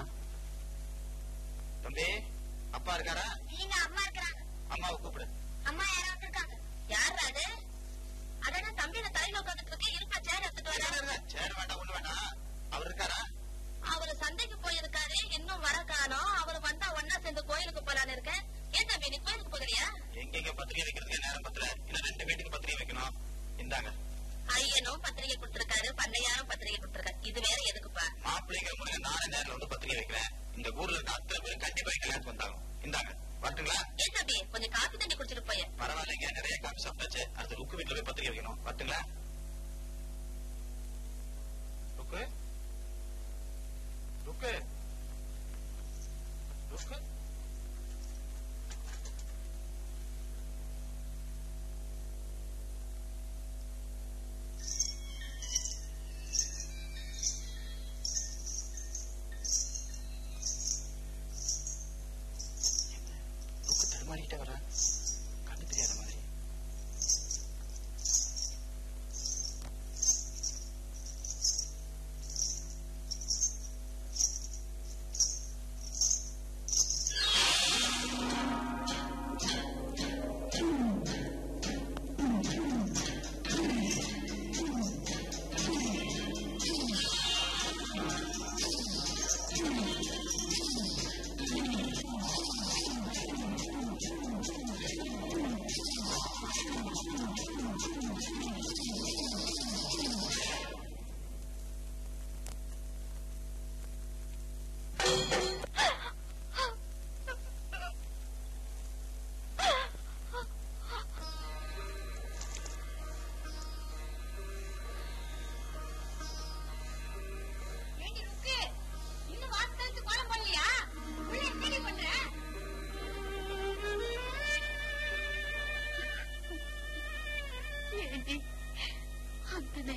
தம்பி அப்பா இருக்காரா நீங்க அம்மா இருக்கிறாங்க அம்மாவை கூப்பிடு அம்மா யாரும் வந்திருக்காங்க யார் அது அதான் தம்பியோட தலையில உட்காந்துட்டு இருக்க இருப்பா சேர் எடுத்துட்டு வரா சேர் வேண்டாம் ஒண்ணு வேண்டாம் அவர் இருக்காரா அவரு சந்தைக்கு போயிருக்காரு இன்னும் வர காணோம் அவரு வந்தா ஒன்னா சேர்ந்து கோயிலுக்கு போலான்னு இருக்கேன் ஏன் தம்பி நீ கோயிலுக்கு போகலையா எங்கெங்க பத்திரிகை வைக்கிறதுக்கு நேரம் பத்தல இன்னும் ரெண்டு வீட்டுக்கு பத்திரிகை வைக்கணும் இந்தாங்க ஐயனும் பத்திரிகை கொடுத்திருக்காரு பண்ணையாரும் பத்திரிகை கொடுத்திருக்காரு இது வேற எதுக்குப்பா மாப்பிள்ளைங்கிற முறையில நானே நேரில் வந்து பத்திரிகை வைக்கிறேன் இந்த ஊர்ல இருக்க அத்தனை பேரும் கண்டிப்பா என் கல்யாணத்துக்கு வந்தாங்க இந்தாங்க வரட்டுங்களா ஏன் தம்பி கொஞ்சம் காப்பி தண்ணி குடிச்சிட்டு போய பரவாயில்லைங்க நிறைய காப்பி சாப்பிட்டாச்சு அடுத்து ருக்கு வீட்டுல போய் பத்திரிகை வைக்கணும் வரட்டுங்களா ருக்கு ருக்கு ருக்கு ருக்கு தடுமாறிக்கிட்டே வரா கண்ணு தெரியாத மாதிரி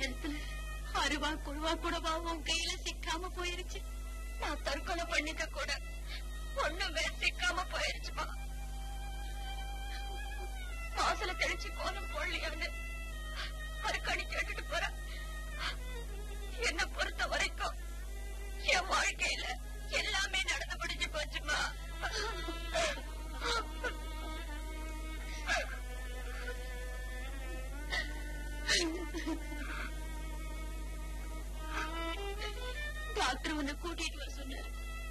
நேரத்துல அருவா குழுவா கூடவா உன் கையில சிக்காம போயிருச்சு நான் தற்கொலை பண்ணிக்க கூட ஒண்ணுமே சிக்காம போயிருச்சுமா வாசல தெளிச்சு கோலம் போடலையான்னு அருக்கணி கேட்டுட்டு போறேன் என்ன பொறுத்த வரைக்கும் என் வாழ்க்கையில எல்லாமே நடந்து முடிஞ்சு போச்சுமா டாக்டர் உன்னை கூட்டிட்டு வர சொன்னார்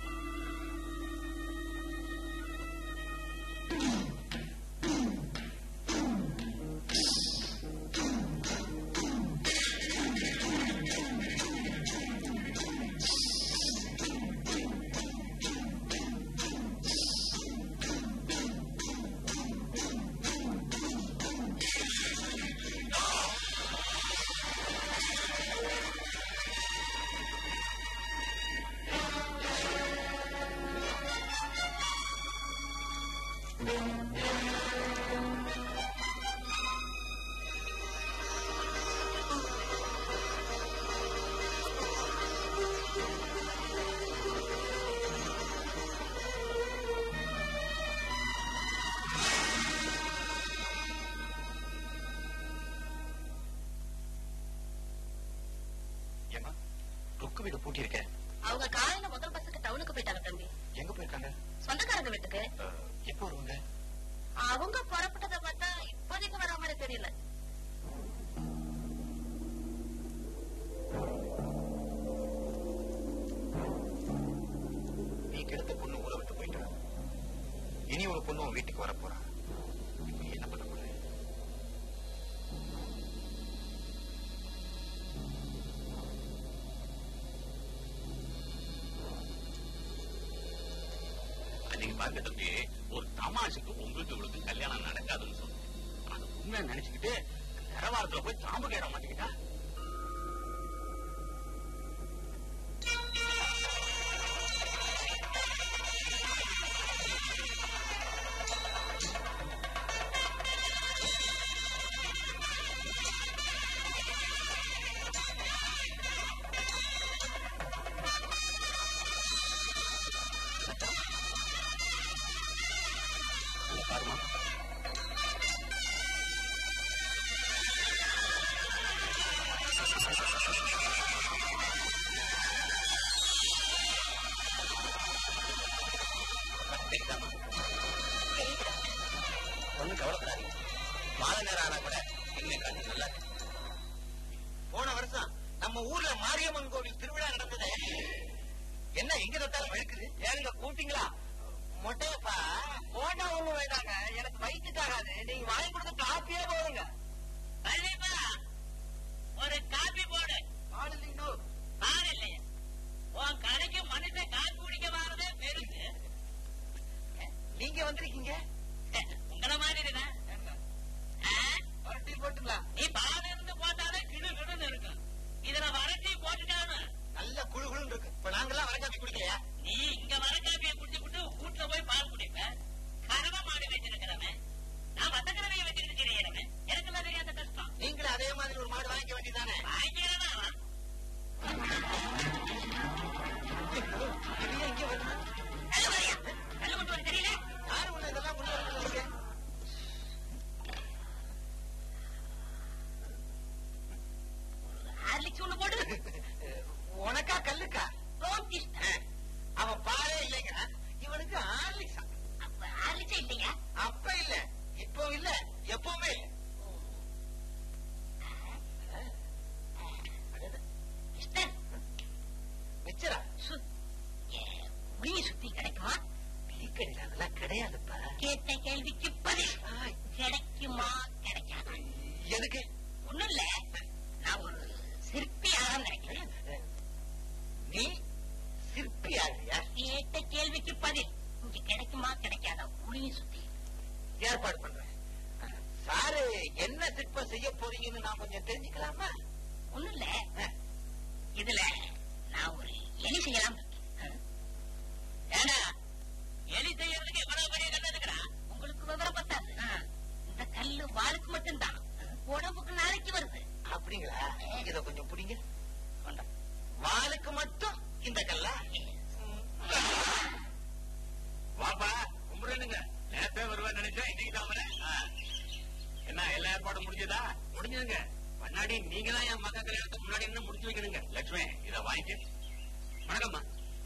ஏமா ருக்கு வீடு பூட்டி இருக்க அவங்க காலையில முதல் பஸ்ஸுக்கு டவுனுக்கு போயிட்டாங்க தம்பி எங்க போயிருக்காங்க சொந்தக்காரங்க வீட்டுக்கு அஹ், எப்போ வருவாங்க அவங்க புறப்பட்டதை பார்த்தா இப்போதைக்கு வர மாதிரி தெரியல நீ கெடுத்த பொண்ணு ஊரை விட்டு போயிட்டா இனி ஒரு பொண்ணு உன் வீட்டுக்கு வர போறா இப்ப நீ என்ன பண்ண போற நீங்க பாருங்க தம்பி ஒரு தமாஷுக்கு உங்களுக்கு இவளுக்கு கல்யாணம் நடக்காதுன்னு சொன்னேன் அது உண்மை நினைச்சுக்கிட்டு நிறவாரத்துல போய் தாம்பு கேட மாட்டேங்கிட்டா இங்க பாருமா தெரியுதாம்மா? ஒண்ணும் கவலைப்படாதீங்க மாலை நேரம் ஆனா கூட இன்னும் காட்சி நல்லா இருக்கு. போன வருஷம் நம்ம ஊர்ல மாரியம்மன் கோவில் திருவிழா நடந்தது என்ன எங்க தொட்டாலும் வழுக்குது ஏனுங்க கூப்பிட்டீங்களா மொட்டையப்பா போட்டா ஒண்ணும் வேண்டாங்க எனக்கு வயிற்றுக்காகாது நீங்க வாங்கி கொடுத்த காப்பியே போதுங்க கண்டிப்பா ஒரு காபி போடு ஆள் இல்லைங்கோ பாரு இல்லையா உன் கடைக்கு மனுஷன் காபி குடிக்க வாரதே பெருசு நீங்க வந்திருக்கீங்க உங்கள மாதிரி தான் ஒரு டீ போட்டுங்களா நீ பால் இருந்து போட்டாலே கிடு கிடுன்னு இருக்கும் இதுல வரட்டி போட்டுட்டானு நல்ல குழு குழுன்னு இருக்கு இப்ப நாங்கெல்லாம் வர காப்பி குடிக்கலையா நீ இங்க வர காப்பியை குடிச்சு விட்டு வீட்டுல போய் பால் குடிப்ப கறவை மாடு வச்சிருக்கிறவன் நான் வந்த கிழமையை வச்சுக்கிட்டு தெரியறவன் எனக்கெல்லாம் தெரியாத கஷ்டம் நீங்களும் அதே மாதிரி ஒரு மாடு வாங்கிக்க வேண்டியதானே வாங்கிக்கிறேன் அவன் இது எங்க வருது கல்லு வரையா கல்லு கொண்டு வர தெரியல யாரு உள்ள இதெல்லாம் கொண்டு வரீங்க ஹார்லிக்ஸ் ஒண்ணு போடு உனக்கா கல்லுக்கா Don't is- அவன் பாலே இல்லைங்க இவனுக்கு ஆர்லிக்ஸா அப்ப ஹார்லிக்ஸே இல்லையா அப்ப இல்ல இப்போ இல்ல எப்பவுமே இல்ல மிஸ்டர் மிச்சரா முடிய சுத்தி கிடைக்குமா டீக்கடையில அதெல்லாம் கிடையாதுப்பா கேட்ட கேள்விக்கு பதில் ஆய், கிடைக்குமா கிடைக்காதா எதுக்கு ஒண்ணும் இல்ல நான் ஒரு சிற்பி ஆக நினைக்கிறேன் நீ சிற்பி ஆகியா கேட்ட கேள்விக்கு பதில் இங்க கிடைக்குமா கிடைக்காதா முடிய சுத்தி ஏற்பாடு பண்றேன் சாரு என்ன சிற்பம் செய்ய போறீங்கன்னு நான் கொஞ்சம் தெரிஞ்சுக்கலாமா ஒண்ணும் இல்ல இதுல நான் ஒரு எலி செய்யலாம் ஏடா எலி செய்யறதுக்கு எவ்வளவு பெரிய கல் இருக்கிறா உங்களுக்கு விவரம் பத்தாது இந்த கல்லு வாளுக்கு மட்டும்தான் உடம்புக்கு நாளைக்கு வருது அப்படிங்களா இத கொஞ்சம் கொடுப்பீங்க வேண்டாம் வாளுக்கு மட்டும் இந்த கல்லா வாப்பா கும்பிடுங்க நேத்தே வருவேன் நினைச்சேன் இன்னைக்கு தான் வரேன் ஆ. என்ன எல்லா ஏற்பாடும் முடிஞ்சதா முடிஞ்சதுங்க முன்னாடி நீங்க தான் என் மக கல்யாணத்துக்கு முன்னாடி என்ன முடிச்சு வைக்கணுங்க லட்சுமி இத வாங்கிக்க வணக்கம்மா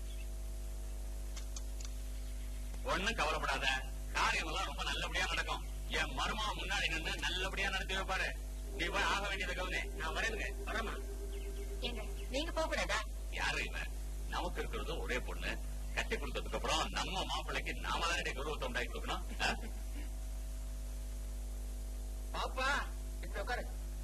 ஒண்ணும் கவலைப்படாத காரியம் எல்லாம் ரொம்ப நல்லபடியா நடக்கும் என் மருமா முன்னாடி நின்னு நல்லபடியா நடத்தி வைப்பாரு நீ போய் ஆக வேண்டியதை கவனி நான் வரேனுங்க வரேம்மா ஏங்க நீங்க போக கூடாதா யாரு இவன் நமக்கு இருக்கிறது ஒரே பொண்ணு கட்டி கொடுத்ததுக்கு அப்புறம் நம்ம மாப்பிள்ளைக்கு நாம தான் கௌரவத்தை உண்டாக்கி கொடுக்கணும் ஆ? பாப்பா இப்ப உட்காரு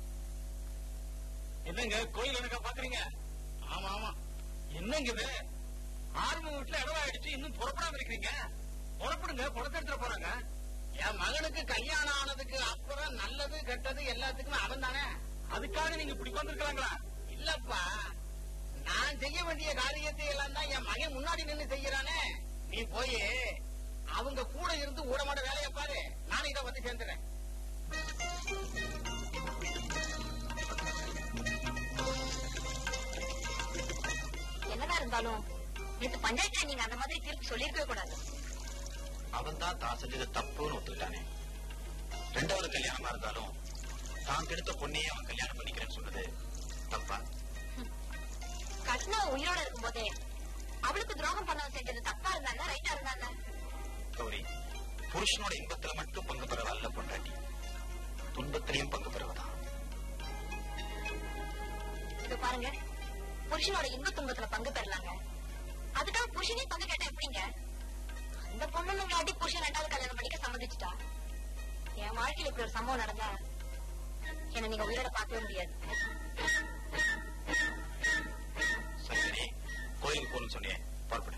என்னங்க கோயில் எனக்கா பாக்குறீங்க ஆமா ஆமா என்னங்க இது ஆர்மி வீட்டுல இடவாயிடுச்சு இன்னும் புறப்படாம இருக்கிறீங்க புறப்படுங்க பணத்தை எடுத்துட்டு போறாங்க என் மகனுக்கு கல்யாணம் ஆனதுக்கு அப்புறம் நல்லது கெட்டது எல்லாத்துக்குமே அவன் தானே அதுக்காக நீங்க இப்படி வந்திருக்கலாங்களா இல்லப்பா நான் செய்ய வேண்டிய காரியத்தை எல்லாம் தான் என் மகன் முன்னாடி நின்னு செய்யறானே நீ போய் அவங்க கூட இருந்து ஊடமாட வேலையை பாரு நானும் இதை வந்து சேர்ந்துறேன் என்னதான் இருந்தாலும் நேத்து பஞ்சாயத்துல நீங்க அந்த மாதிரி தீர்ப்பு சொல்லிருக்கவே கூடாது அவன் தான் தான் செஞ்சது தப்புன்னு ஒத்துக்கிட்டானே ரெண்டாவது கல்யாணமா இருந்தாலும் தான் கெடுத்த பொண்ணையே அவன் கல்யாணம் பண்ணிக்கிறேன்னு சொன்னது தப்பா கஷ்ணா உயிரோட இருக்கும்போதே அவளுக்கு துரோகம் பண்ணவன் செஞ்சது தப்பா இருந்தாங்க ரைட்டா இருந்தாங்க கௌரி புருஷனோட இன்பத்துல மட்டும் பங்கு பெறவ அல்ல பொண்டாட்டி துன்பத்திலையும் பங்கு பெறவதான் இது பாருங்க புருஷனோட இன்ப துன்பத்துல பங்கு பெறலாங்க அதுக்காக புருஷனே பங்கு கேட்டா எப்படிங்க அந்த பொண்ணு உங்களை அடி புருஷன் ரெண்டாவது கல்யாணம் பண்ணிக்க சம்மதிச்சுட்டா என் வாழ்க்கையில இப்படி ஒரு சம்பவம் நடந்தா என்ன நீங்க உயிரோட பார்க்கவே முடியாது சரி சரி கோயிலுக்கு போகணும்னு சொன்னியே புறப்படு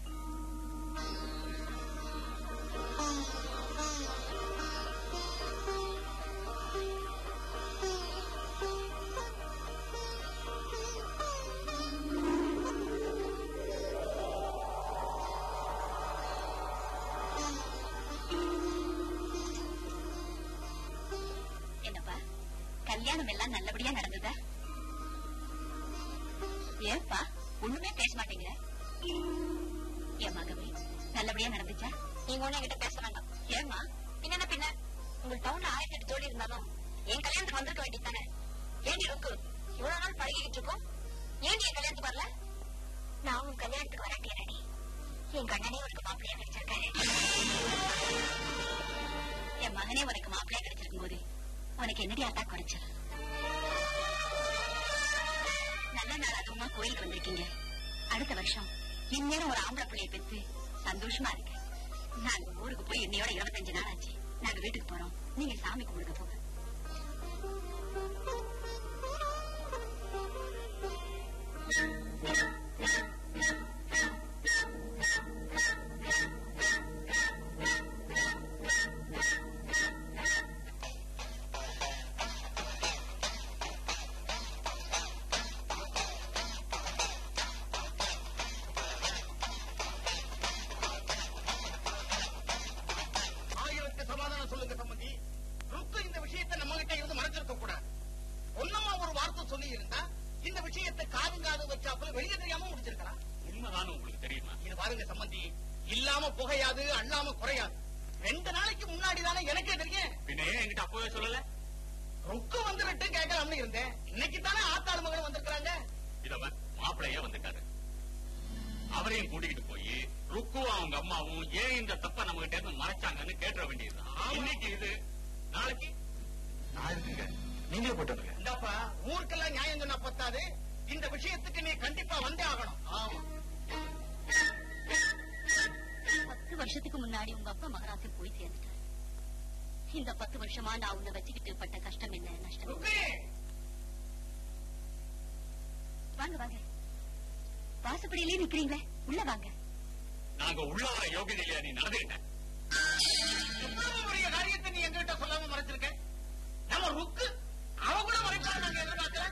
என்னப்பா கல்யாணம் எல்லாம் நல்லபடியா நடந்ததா ஏப்பா ஒண்ணுமே பேச மாட்டீங்க என் மகவே நல்லபடியா நடந்துச்சா நீங்க ஒண்ணு என்கிட்ட பேச வேண்டாம் ஏம்மா என்ன பின்ன உங்க டவுன்ல ஆயிரத்தி எட்டு தோழி இருந்தாலும் என் கல்யாணத்துக்கு வந்திருக்க வேண்டியதானே ஏண்டி ருக்கு இவ்வளவு நாள் பழகிட்டு இருக்கோம் ஏன் என் கல்யாணத்துக்கு வரல நான் உன் கல்யாணத்துக்கு வரட்டேனடி என் கண்ணனே உனக்கு மாப்பிள்ளையா கிடைச்சிருக்காரு என் மகனே உனக்கு மாப்பிள்ளையா கிடைச்சிருக்கும் போது உனக்கு என்னடி ஆட்டா குறைச்சல் நல்ல நாள் அதுவுமா கோயிலுக்கு வந்திருக்கீங்க அடுத்த வருஷம் இந்நேரம் ஒரு ஆம்பளை பிள்ளைய பெற்று சந்தோஷமா இருக்கு நாங்க ஊருக்கு போய் இன்னையோட இருபத்தஞ்சு நாள் ஆச்சு நாங்க வீட்டுக்கு போறோம் நீங்க சாமி கும்பிடுங்க போங்க ஆயிரத்து சமாதானம் சொல்லுங்க சம்பந்தி ருக்கு இந்த விஷயத்தை நம்ம கிட்ட இருந்து மறைச்சிருக்க கூடாது ஒன்னமா ஒரு வார்த்தை சொல்லி இருந்தா இந்த விஷயத்தை காதுங்காது வச்சாப்புல வெளியே தெரியாம முடிச்சிருக்கலாம் உண்மைதான் உங்களுக்கு தெரியுமா இது பாருங்க சம்பந்தி இல்லாம புகையாது அல்லாம குறையாது ரெண்டு நாளைக்கு முன்னாடி தானே எனக்கே தெரியும் பின்ன ஏன் என்கிட்ட அப்பவே சொல்லல ருக்கு வந்து ரெட்டு கேட்கலாம்னு இருந்தேன் இன்னைக்கு தானே ஆத்தாள் மகன் வந்திருக்கிறாங்க இதவன் மாப்பிள்ளையே வந்துட்டாரு அவரையும் கூட்டிக்கிட்டு போய் ருக்குவும் அவங்க அம்மாவும் ஏன் இந்த தப்ப நம்ம கிட்ட இருந்து மறைச்சாங்கன்னு கேட்டுற வேண்டியதுதான் இன்னைக்கு இது நாளைக்கு நான் இருக்குங்க நீங்களே போட்டு வந்துருங்க இந்தாப்பா ஊருக்கெல்லாம் நியாயம் சொன்னா பத்தாது இந்த விஷயத்துக்கு நீ கண்டிப்பா வந்தே ஆகணும் ஆமா பத்து வருஷத்துக்கு முன்னாடி உங்க அப்பா மகராசி போய் சேர்ந்துட்டாரு இந்த பத்து வருஷமா நான் உன்னை வச்சுக்கிட்டு பட்ட கஷ்டம் என்ன நஷ்டம் என்ன? ருக்கு வாங்க வாங்க வாசப்படியிலே நிக்கிறீங்களே உள்ள வாங்க நாங்க உள்ள வர யோகிதையில நீ நடந்துகிட்ட இவ்வளவு பெரிய காரியத்தை நீ எங்ககிட்ட சொல்லாம மறைச்சிருக்க நம்ம ருக்கு அவ கூட மறைக்கலாம் நாங்க எதிர்பார்க்கல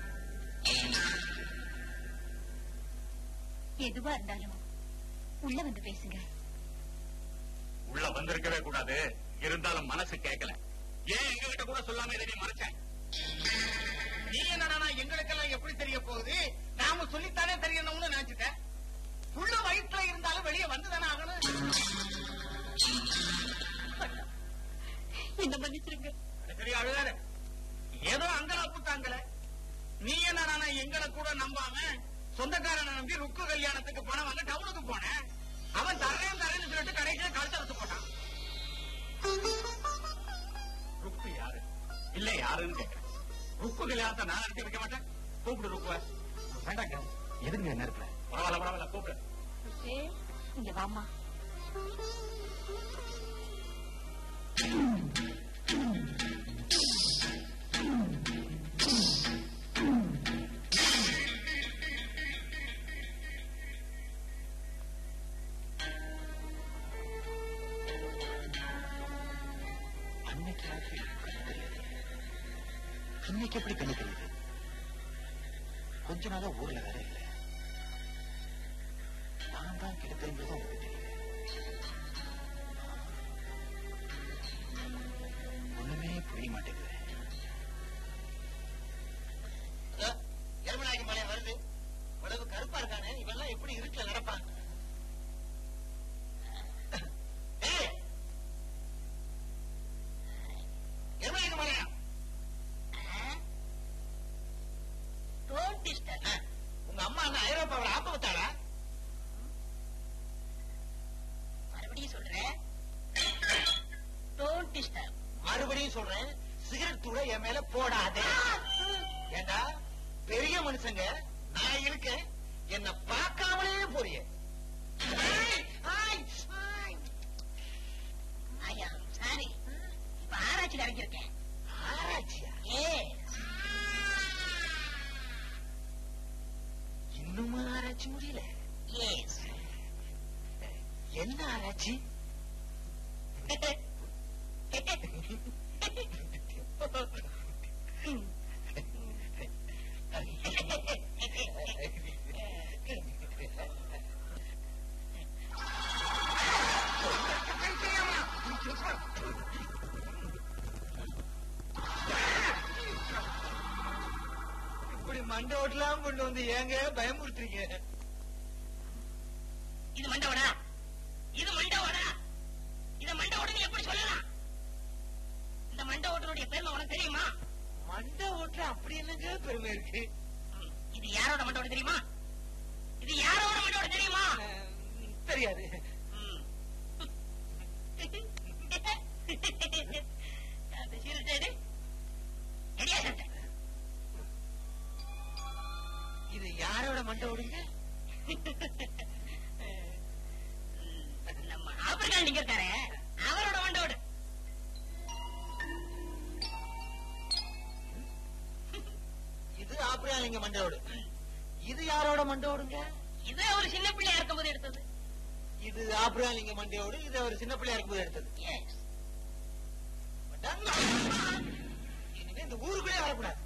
எதுவா இருந்தாலும் உள்ள வந்து பேசுங்க உள்ள வந்திருக்கவே கூடாது இருந்தாலும் மனசு கேட்கல ஏன் எங்க கிட்ட கூட சொல்லாம இதை நீ மறைச்ச நீ என்னடா எங்களுக்கெல்லாம் எப்படி தெரியும் என்ன மன்னிச்சிருங்க சரி அழுகாத ஏதோ அங்கல புத்தாங்கல நீ என்ன நானா எங்களை கூட நம்பாம சொந்தக்காரனை நம்பி ருக்கு கல்யாணத்துக்கு பணம் வாங்க டவுனுக்கு போனேன் அவன் தரேன் தரேன்னு சொல்லிட்டு கடைசியில கழுத்த எடுத்து போட்டான் ருக்கு யாரு இல்ல யாருன்னு கேக்குறேன் ருக்கு கல்யாணத்தை நான் நடத்தி வைக்க மாட்டேன் கூப்பிடு ருக்குவ வேண்டாங்க எதுங்க என்ன இருக்குல்ல பரவாயில்ல பரவாயில்ல கூப்பிடு இங்க வாமா அன்னைக்கு ராத்திரி கண்ணு தெரியாது இன்னைக்கு எப்படி கண்ணு தெரியுது கொஞ்ச நாளா ஊர்ல வேற இல்ல நான் தான் கிட்ட தெரிஞ்சது உங்களுக்கு தெரியல ஒண்ணுமே புரிய மாட்டேங்குது எருமநாயகி மலை வருது உடம்பு கருப்பா இருக்கானே இவெல்லாம் எப்படி இருட்டுல நடப்பான் ஏய்! எருமநாயகி மலையா டோன்ட் டிஸ்டர்ப் உங்க அம்மா என்ன ஐரோப்பாவில் ஆப்ப வச்சாளா மறுபடியும் சொல்றேன் டோன்ட் டிஸ்டர்ப் மறுபடியும் சொல்றேன் சிகரெட் தூள என் மேல போடாதே ஏண்டா பெரிய மனுஷங்க நான் இருக்கேன் என்ன பார்க்காமலே போறிய ஐயா சாரி இப்ப ஆராய்ச்சியில் இறங்கியிருக்கேன் ஆராய்ச்சியா ஏ இன்னுமா ஆராய்ச்சி முடியல எஸ் என்ன ஆராய்ச்சி இப்படி மண்டை ஓட்டலாம் கொண்டு வந்து ஏங்க பயமுறுத்துறீங்க இது மண்டவடா இது மண்டவடா இத மண்டவோட நீ எப்படி சொல்லலாம் இந்த மண்டவோட்டனுடைய பெருமை உனக்கு தெரியுமா மண்டை ஓட்டுற அப்படி என்னங்க பெருமை இருக்கு ம், இது யாரோட மண்டவோட தெரியுமா இது யாரோட மண்டவோட தெரியுமா அஹ், தெரியாது ம். அந்த சிறுத்தை எடியா சட்டை இது யாரோட மண்டை ஓடுங்க நம்ம ஆப்பிரிக்கா நீங்க இருக்காரு அவரோட மண்டோடு இது ஆப்பிரியாலிங்க மண்டை ஓடு இது யாரோட மண்டை ஓடுங்க இது ஒரு சின்ன பிள்ளையா இருக்கும்போது எடுத்தது இது ஆப்பிரியாலிங்க மண்டை ஓடு இது ஒரு சின்ன பிள்ளையா இருக்கும்போது எடுத்தது எஸ் இனிமே இந்த ஊருக்குள்ளே வரக்கூடாது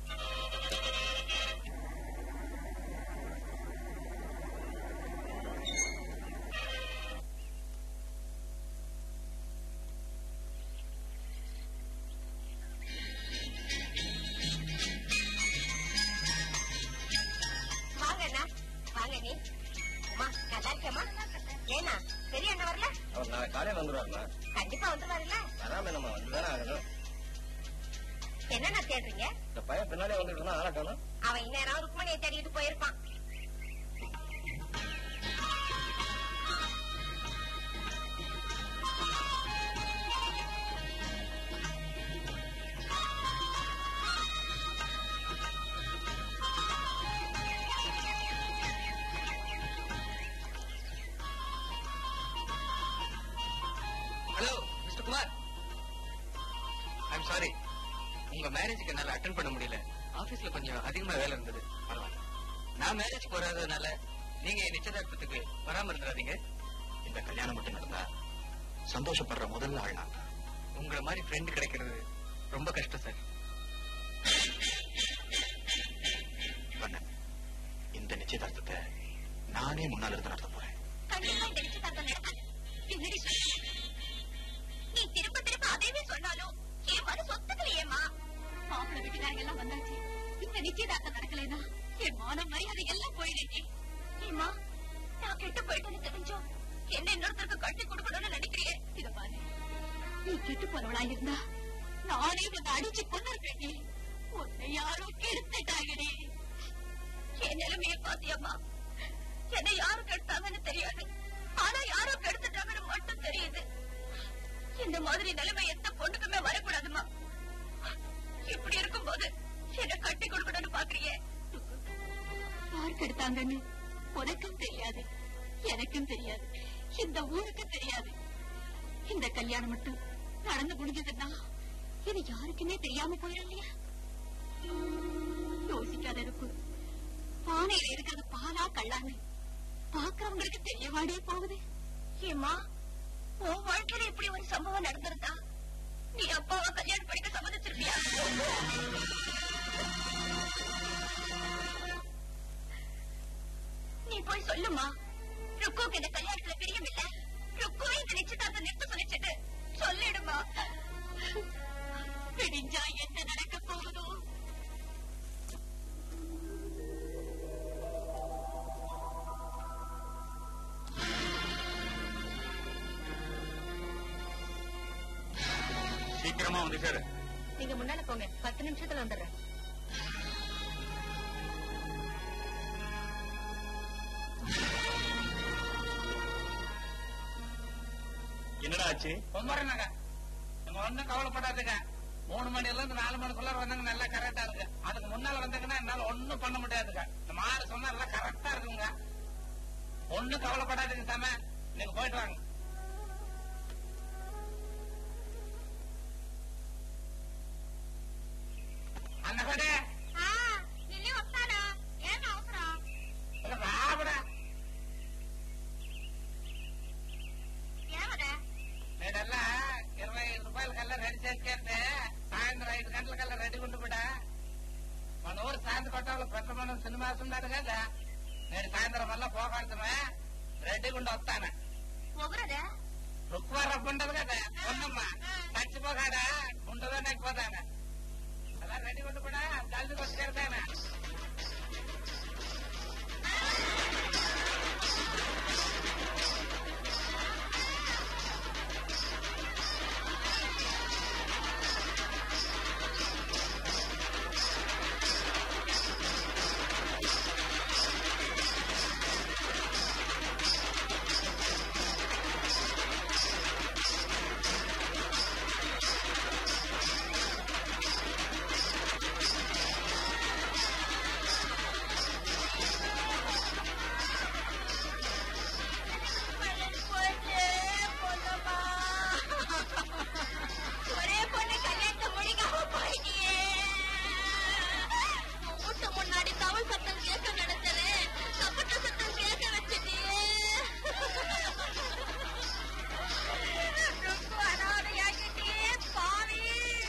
வாங்க அண்ணா வாங்க நீ உமா நல்லா இருக்கேம்மா ஏனா பெரிய அண்ணா வரல அவர் நாளை காலையில வந்துடுவாருமா கண்டிப்பா வந்துருவாருல்ல வராம நம்ம வந்துதானே ஆகணும் என்னண்ணா தேடுறீங்க இந்த பையன் பின்னாலே வந்துட்டு இருந்தா ஆளட்டணும் அவன் இந்நேரம் ருக்மணியை தேடிட்டு போயிருப்பான் hello mister Kumar I'm sorry உங்க மேரேஜுக்கு என்னால அட்டன் பண்ண முடியல ஆபீஸ்ல கொஞ்சம் அதிகமா வேலை இருந்தது பரவாயில்ல நான் மேரேஜ் போறாததுனால நீங்க என் நிச்சயதார்த்தத்துக்கு வராம இருந்துடாதீங்க இந்த கல்யாணம் மட்டும் நடந்தா சந்தோஷப்படுற முதல்ல ஆள் நான் தான். உங்களை மாதிரி ஃப்ரெண்ட் கிடைக்கிறது ரொம்ப கஷ்டம் சார் கண்ணன் இந்த நிச்சயதார்த்தத்தை நானே முன்னால இருந்து நடத்த போறேன் கண்டிப்பா இந்த நிச்சயதார்த்தம் நடக்காது பின்னாடி சொல்லு நீ திரும்ப திரும்ப அதையவே சொன்னாலும் என் மனசு ஒத்துக்கலையேம்மா மாப்பிள்ளை வீட்டுக்காரங்க எல்லாம் வந்தாச்சு இந்த நிச்சயதார்த்தம் நடக்கலைன்னா என் மான மரியாதை எல்லாம் போயிடுச்சு ஏம்மா நான் கெட்டு போயிட்டேன்னு தெரிஞ்சோம் என்ன இன்னொருத்தருக்கு கட்டி கொடுக்கணும்னு நினைக்கிறியே இத பாரு நீ கெட்டு போனவளா இருந்தா நானே வந்து அடிச்சு கொண்டிருக்கேன் உன்னை யாரோ கெடுத்துட்டாங்கடி என் நிலைமைய பாத்தியம்மா என்னை யாரு கெடுத்தாங்கன்னு தெரியாது ஆனா யாரோ கெடுத்துட்டாங்கன்னு மட்டும் தெரியுது இந்த மாதிரி நிலைமை எந்த பொண்ணுக்குமே வரக்கூடாதுமா இப்படி இருக்கும்போது என்ன கட்டி கொடுக்கணும்னு பாக்குறியே யார் கெடுத்தாங்கன்னு உனக்கும் தெரியாது எனக்கும் தெரியாது இந்த ஊருக்கும் தெரியாது இந்த கல்யாணம் மட்டும் நடந்து முடிஞ்சதுன்னா இது யாருக்குமே தெரியாம போயிடும் இல்லையா யோசிக்காத இருக்கும் பானையில இருக்கிறது பாலா கல்லான்னு பாக்குறவங்களுக்கு தெரியவாடே போகுது ஏமா உன் வாழ்க்கையில இப்படி ஒரு சம்பவம் நடந்திருந்தா நீ அப்பாவை கல்யாணம் படிக்க சம்மதிச்சிருப்பியா நீ போய் சொல்லுமா ருக்குக்கு இந்த கல்யாணத்துல பிரியம் இல்ல ருக்கு இந்த நிச்சயதார்த்தம் நிறுத்த சொல்லிச்சுட்டு சொல்லிடுமா பிடிஞ்சா என்ன நடக்க போகுதோ சீக்கிரமா வந்து சேரு நீங்க முன்னால போங்க பத்து நிமிஷத்துல வந்துடுறேன் என்னடா ஆச்சு பொம்மரனாங்க நம்ம ஒண்ணும் கவலைப்படாதுங்க மூணு மணில இருந்து நாலு மணிக்குள்ள வந்தாங்க நல்லா கரெக்டா இருக்கு அதுக்கு முன்னால வந்தாங்கன்னா என்னால ஒண்ணும் பண்ண முடியாதுங்க இந்த மாறு சொன்னா எல்லாம் கரெக்டா இருக்குங்க ஒண்ணும் கவலைப்படாதுங்க சாம நீங்க போயிட்டு வாங்க அண்ணகடே నిన్నే వస్తానా ఏం అవసరం రాబడా ఏమరా నేనెల్లా ఇరవై ఐదు రూపాయలకల్లా రెడీ చేసుకెళ్తే సాయంత్రం ఐదు గంటలకల్లా రెడీ ఉండిపోడా మన ఊరు శాంతి కొట్టంలో పెట్టమని సినిమాస్ ఉన్నాడు కదా నేను సాయంత్రం వల్ల పోగొడతామే రెడీగా ఉండి వస్తాను ఒగరదా రుక్వా రబ్బు ఉండదు కదా ఉన్నమ్మా చచ్చిపోగాడా ఉండదో నెక్కిపోతాను అలా రెడీ ఉండి కూడా జల్దీ కొట్టుకెళ్తాను ஒரே பொண்ணு கல்யாணத்தை முடிக்காம போயிட்டியே வீட்டு முன்னாடி தவள் சத்தம் கேட்க நடத்தல கப்பட்ட சத்தம் கேட்க வச்சுட்டியே ரொம்ப அனாதையாக்கிட்டியே பாவி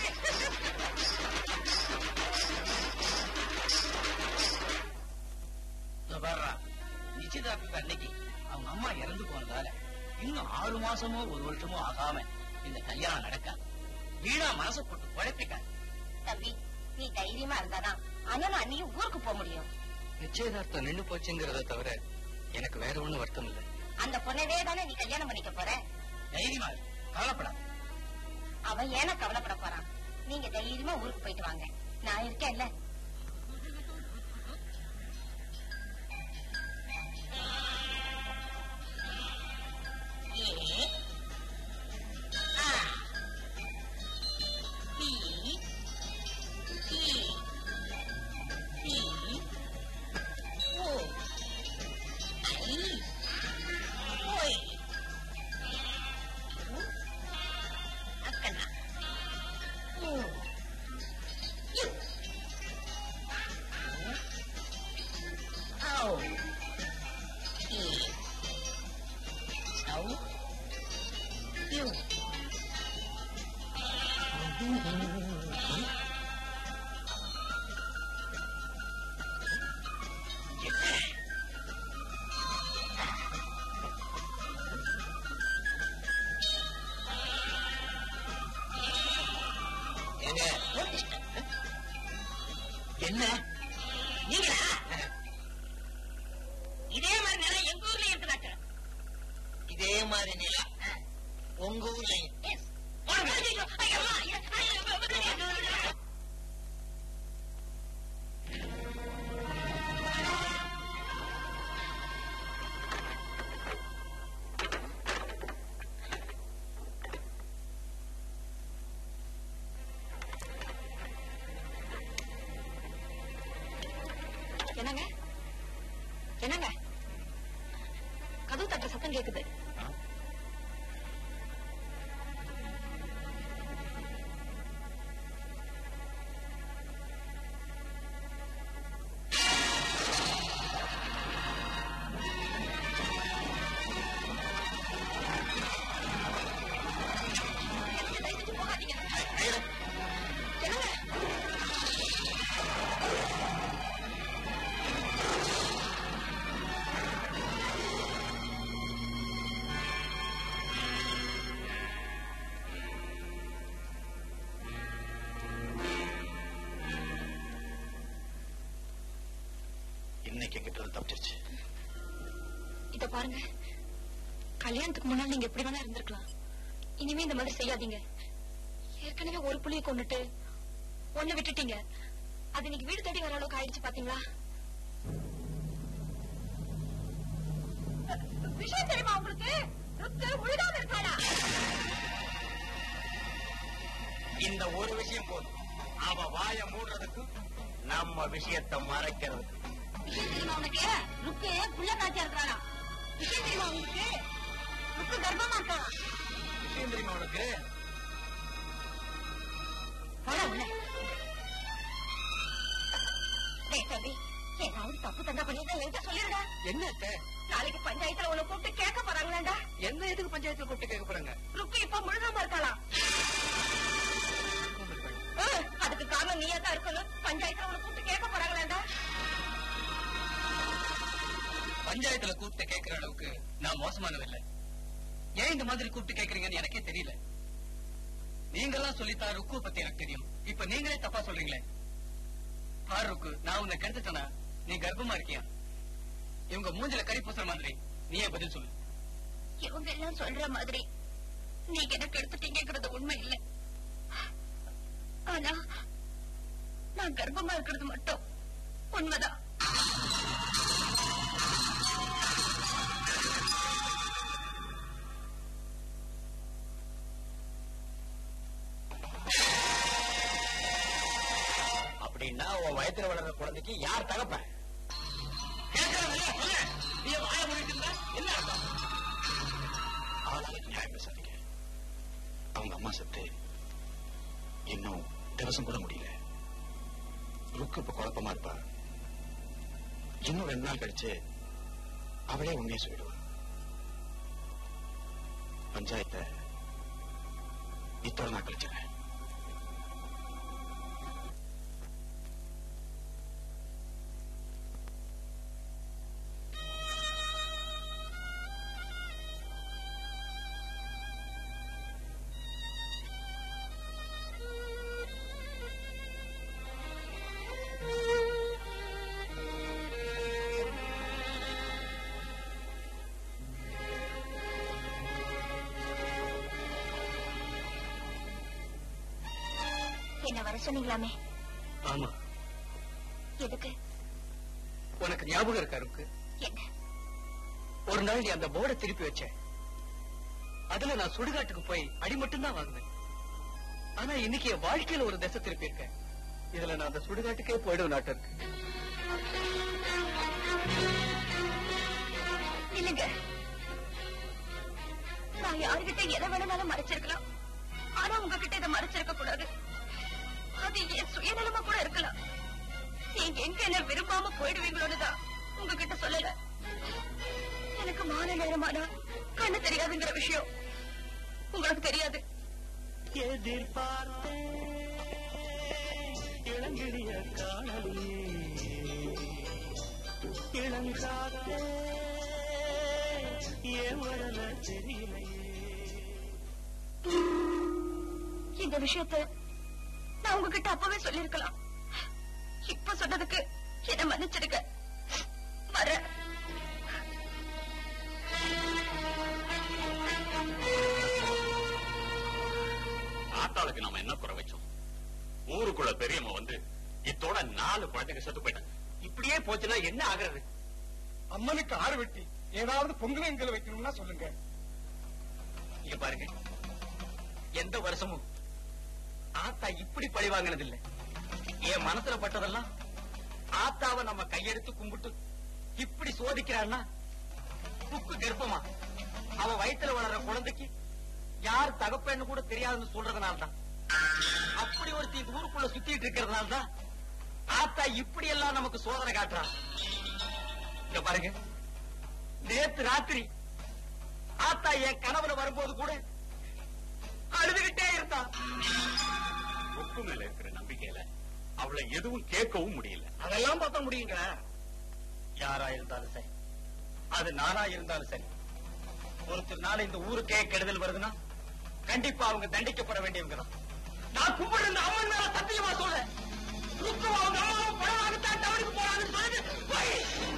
வர்றா நிச்சயதார்த்தத்து அன்னைக்கு அவங்க அம்மா இறந்து போனதால இன்னும் ஆறு மாசமோ ஒரு வருஷமோ ஆகாம இந்த கல்யாணம் நடக்காது வீணா மனசை போட்டு குழப்பிக்காது தம்பி நீ தைரியமா இருந்தாதான் அண்ணன் அண்ணியும் ஊருக்கு போக முடியும் நிச்சயதார்த்தம் நின்னு போச்சுங்கிறத தவிர எனக்கு வேற ஒண்ணும் வருத்தம் இல்லை அந்த பொண்ணவே தானே நீ கல்யாணம் பண்ணிக்க போற தைரியமா இரு, கவலைப்படாத அவன் ஏன கவலைப்பட போறான் நீங்க தைரியமா ஊருக்கு போயிட்டு வாங்க நான் இருக்கேன்ல ஏ ஆ B C C O I ஓய் அக்கண்ணா ம் you Ow. E. Ow. You. ஏங்க என்ன நீங்களா இதே மாதிரி நிலம் எங்க ஊர்ல இருக்குதாக்க இதே மாதிரி நிலா உங்க ஊர்லயும் எஸ் ஐயோ ஐயோ ஐயோ என்னங்க கதவு தட்டுற சத்தம் கேக்குது தயவு செஞ்சு போகாதீங்க. என்னங்க இன்னைக்கு எங்கிட்ட இருந்து தப்பிச்சிருச்சு இத பாருங்க கல்யாணத்துக்கு முன்னாடி நீங்க எப்படி வேணா இருந்திருக்கலாம் இனிமே இந்த மாதிரி செய்யாதீங்க ஏற்கனவே ஒரு புள்ளிய கொண்டுட்டு ஒண்ணு விட்டுட்டீங்க அது இன்னைக்கு வீடு தேடி வர அளவுக்கு ஆயிடுச்சு பாத்தீங்களா விஷயம் தெரியுமா உங்களுக்கு ருக்கு உழுகாம இருக்காளா இந்த ஒரு விஷயம் போதும் அவ வாய மூடுறதுக்கு நம்ம விஷயத்தை மறைக்கிறது விஷயம் தெரியுமா உனக்கு ருக்கு புள்ள காய்ச்சா இருக்காளா விஷயம் தெரியுமா உங்களுக்கு ருக்கு கர்ப்பமா இருக்காளா விஷயம் தெரியுமா உனக்கு போடா உள்ள. டேய் தம்பி, ஏதாவது தப்பு தண்டா பண்ணிருந்தா என்கிட்ட சொல்லிடுடா. என்ன அத்தை? நாளைக்கு பஞ்சாயத்துல உன்னை கூப்பிட்டு கேட்க போறாங்களாண்டா என்ன எதுக்கு பஞ்சாயத்துல கூப்பிட்டு கேட்க போறாங்க ருக்கு இப்ப முழுகாம இருக்கலாம் அதுக்கு காரணம் நீயா தான் இருக்கணும் பஞ்சாயத்துல உன்னை கூப்பிட்டு கேட்க போறாங்களாண்டா பஞ்சாயத்துல கூப்பிட்டு கேட்கிற அளவுக்கு நான் மோசமானது இல்ல ஏன் இந்த மாதிரி கூப்பிட்டு கேக்குறீங்கன்னு எனக்கே தெரியல நீங்கெல்லாம் சொல்லித்தான் ருக்கு பத்தி எனக்கு தெரியும் இப்ப நீங்களே தப்பா சொல்றீங்களே பாரு ருக்கு நான் உன்னை கெடுத்துட்டேனா நீ கர்ப்பமா இருக்கியா இவங்க மூஞ்சில கறி பூசுற மாதிரி நீயே பதில் சொல்லு இவங்க எல்லாம் சொல்ற மாதிரி நீங்க எனக்கு எடுத்துட்டீங்கிறது உண்மை இல்ல ஆனா நான் கர்ப்பமா இருக்கிறது மட்டும் உண்மைதான் அப்படின்னா உன் வயத்துல வளர்ற குழந்தைக்கு யார் தகப்பன் நீ வாய முடிட்டு என்ன அர்த்தம் ஆளாளுக்கு நியாயம் பேசாதீங்க அவங்க அம்மா செத்து இன்னும் திவசம் கூட முடியல ருக்கு இப்ப குழப்பமா இருப்பா இன்னும் ரெண்டு நாள் கழிச்சு அவளே உண்மையை சொல்லிடுவா பஞ்சாயத்தை இத்தோட நான் கழிச்சிடறேன் என்ன வர சொன்னீங்களாமே ஆமா எதுக்கு உனக்கு ஞாபகம் இருக்கா ருக்கு என்ன ஒரு நாள் நீ அந்த போர்டை திருப்பி வச்ச அதுல நான் சுடுகாட்டுக்கு போய் அடி மட்டும் தான் வாங்கினேன் ஆனா இன்னைக்கு என் வாழ்க்கையில ஒரு திசை திருப்பி இருக்கேன் இதுல நான் அந்த சுடுகாட்டுக்கே போயிடும் நாட்டு இருக்கு இல்லைங்க நான் யாருகிட்ட எதை வேணும்னாலும் மறைச்சிருக்கலாம் ஆனா உங்ககிட்ட இதை மறைச்சிருக்க கூடாது அது என் சுயநலமா கூட இருக்கலாம் நீங்க எங்க என்ன விரும்பாம போயிடுவீங்களோன்னு தான் உங்ககிட்ட சொல்லல எனக்கு மாலை நேரமானா கண்ணு தெரியாதுங்கிற விஷயம் உங்களுக்கு தெரியாது எதிர்பார்த்தேன் இளங்கிளிய காணலியே இளங்காத்தே ஏன் வரல தெரியலையே இந்த விஷயத்த நான் உங்ககிட்ட அப்பவே சொல்லிருக்கலாம் இப்ப சொன்னதுக்கு என்ன மன்னிச்சிடுங்க வரேன் ஆத்தாளுக்கு நாம என்ன குறை வச்சோம் ஊருக்குள்ள பெரியம்மா வந்து இத்தோட நாலு குழந்தைங்க செத்து போயிட்டாங்க இப்படியே போச்சுன்னா என்ன ஆகுறது அம்மனுக்கு ஆறு வெட்டி ஏதாவது பொங்கலங்களை வைக்கணும்னா சொல்லுங்க இங்க பாருங்க எந்த வருஷமும் ஆத்தா இப்படி பழி வாங்கினது இல்ல என் மனசுல பட்டதெல்லாம் ஆத்தாவை நம்ம கையெடுத்து கும்பிட்டு இப்படி சோதிக்கிறான்னா புக்கு கர்ப்பமா அவ வயித்துல வளர்ற குழந்தைக்கு யார் தகப்பன்னு கூட தெரியாதுன்னு சொல்றதுனால தான் அப்படி ஒருத்தி இந்த ஊருக்குள்ள சுத்திட்டு இருக்கிறதுனால தான் ஆத்தா இப்படி எல்லாம் நமக்கு சோதனை காட்டுறா இங்க பாருங்க நேத்து ராத்திரி ஆத்தா என் கனவுல வரும்போது கூட அழுதுகிட்டே இருந்தா ருக்கு மேல இருக்கிற நம்பிக்கையில அவளை எதுவும் கேட்கவும் முடியல அதெல்லாம் பார்த்த முடியுங்க யாரா இருந்தாலும் சரி அது நானா இருந்தாலும் சரி ஒருத்தர்னால இந்த ஊருக்கே கெடுதல் வருதுன்னா கண்டிப்பா அவங்க தண்டிக்கப்பட வேண்டியவங்க தான் நான் கும்பிடுற இந்த அம்மன் மேல சத்தியமா சொல்ல ருக்கும் அவங்க அம்மாவும் பணமாகத்தான் டவுனுக்கு போறாங்கன்னு சொல்லிட்டு போய்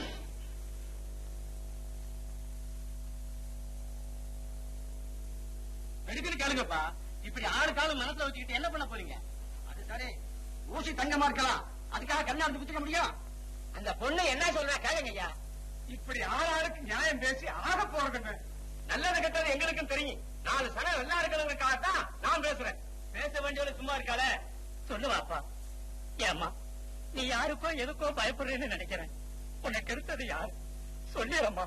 எடுக்கணும் கேளுங்கப்பா இப்படி ஆறு காலம் மனசுல வச்சுக்கிட்டு என்ன பண்ண போறீங்க அது சரி ஊசி தங்கமா இருக்கலாம் அதுக்காக கண்ணாடி குத்திக்க முடியும் அந்த பொண்ணு என்ன சொல்ற கேளுங்க ஐயா இப்படி ஆளாளுக்கு நியாயம் பேசி ஆக போறதுங்க நல்லது கெட்டது எங்களுக்கும் தெரியும் நாலு சனம் நல்லா இருக்கிறவங்களுக்காக தான் நான் பேசுறேன் பேச வேண்டியவளை சும்மா இருக்காளே சொல்லுவாப்பா ஏம்மா நீ யாருக்கோ எதுக்கோ பயப்படுறேன்னு நினைக்கிறேன் உனக்கு எடுத்தது யார் சொல்லிடம்மா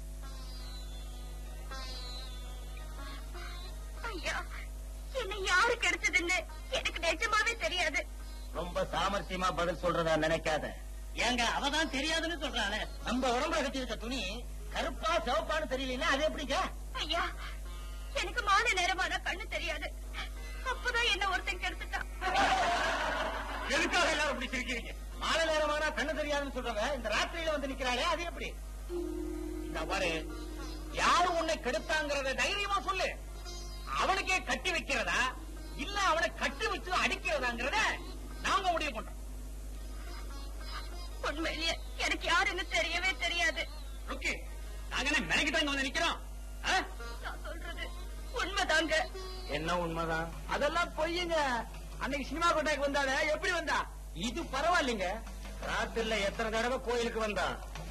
ஐயா என்ன யாரு கிடைச்சதுன்னு எனக்கு நிஜமாவே தெரியாது ரொம்ப சாமர்த்தியமா பதில் சொல்றதா நினைக்காத ஏங்க அவதான் தெரியாதுன்னு சொல்றானே நம்ம உடம்புல கட்டியிருக்க துணி கருப்பா சிவப்பான்னு தெரியலன்னா அது எப்படிங்க ஐயா எனக்கு மாலை நேரமான கண்ணு தெரியாது அப்பதான் என்ன ஒருத்தன் கெடுத்துட்டான் எதுக்காக எல்லாரும் இப்படி சிரிக்கிறீங்க மாலை நேரமானா கண்ணு தெரியாதுன்னு சொல்றவங்க இந்த ராத்திரியில வந்து நிக்கிறாளே அது எப்படி இந்த பாரு யாரு உன்னை கெடுத்தாங்கிறத தைரியமா சொல்லு அவனுக்கே கட்டி வைக்கிறதா இல்ல அவனை கட்டி வச்சு அடிக்கிறதாங்கிறத நாங்க முடிவு பண்றோம் உண்மையிலேயே எனக்கு யாருன்னு தெரியவே தெரியாது ருக்கி நாங்க என்ன மெனக்கிட்டு இங்க வந்து நிக்கிறோம் ஆ? நான் சொல்றது உண்மைதாங்க என்ன உண்மைதான் அதெல்லாம் பொய்யுங்க அன்னைக்கு சினிமா கொட்டாய்க்கு வந்தாலே எப்படி வந்தா இது பரவாயில்லைங்க ராத்திரில எத்தனை தடவை கோயிலுக்கு வந்தா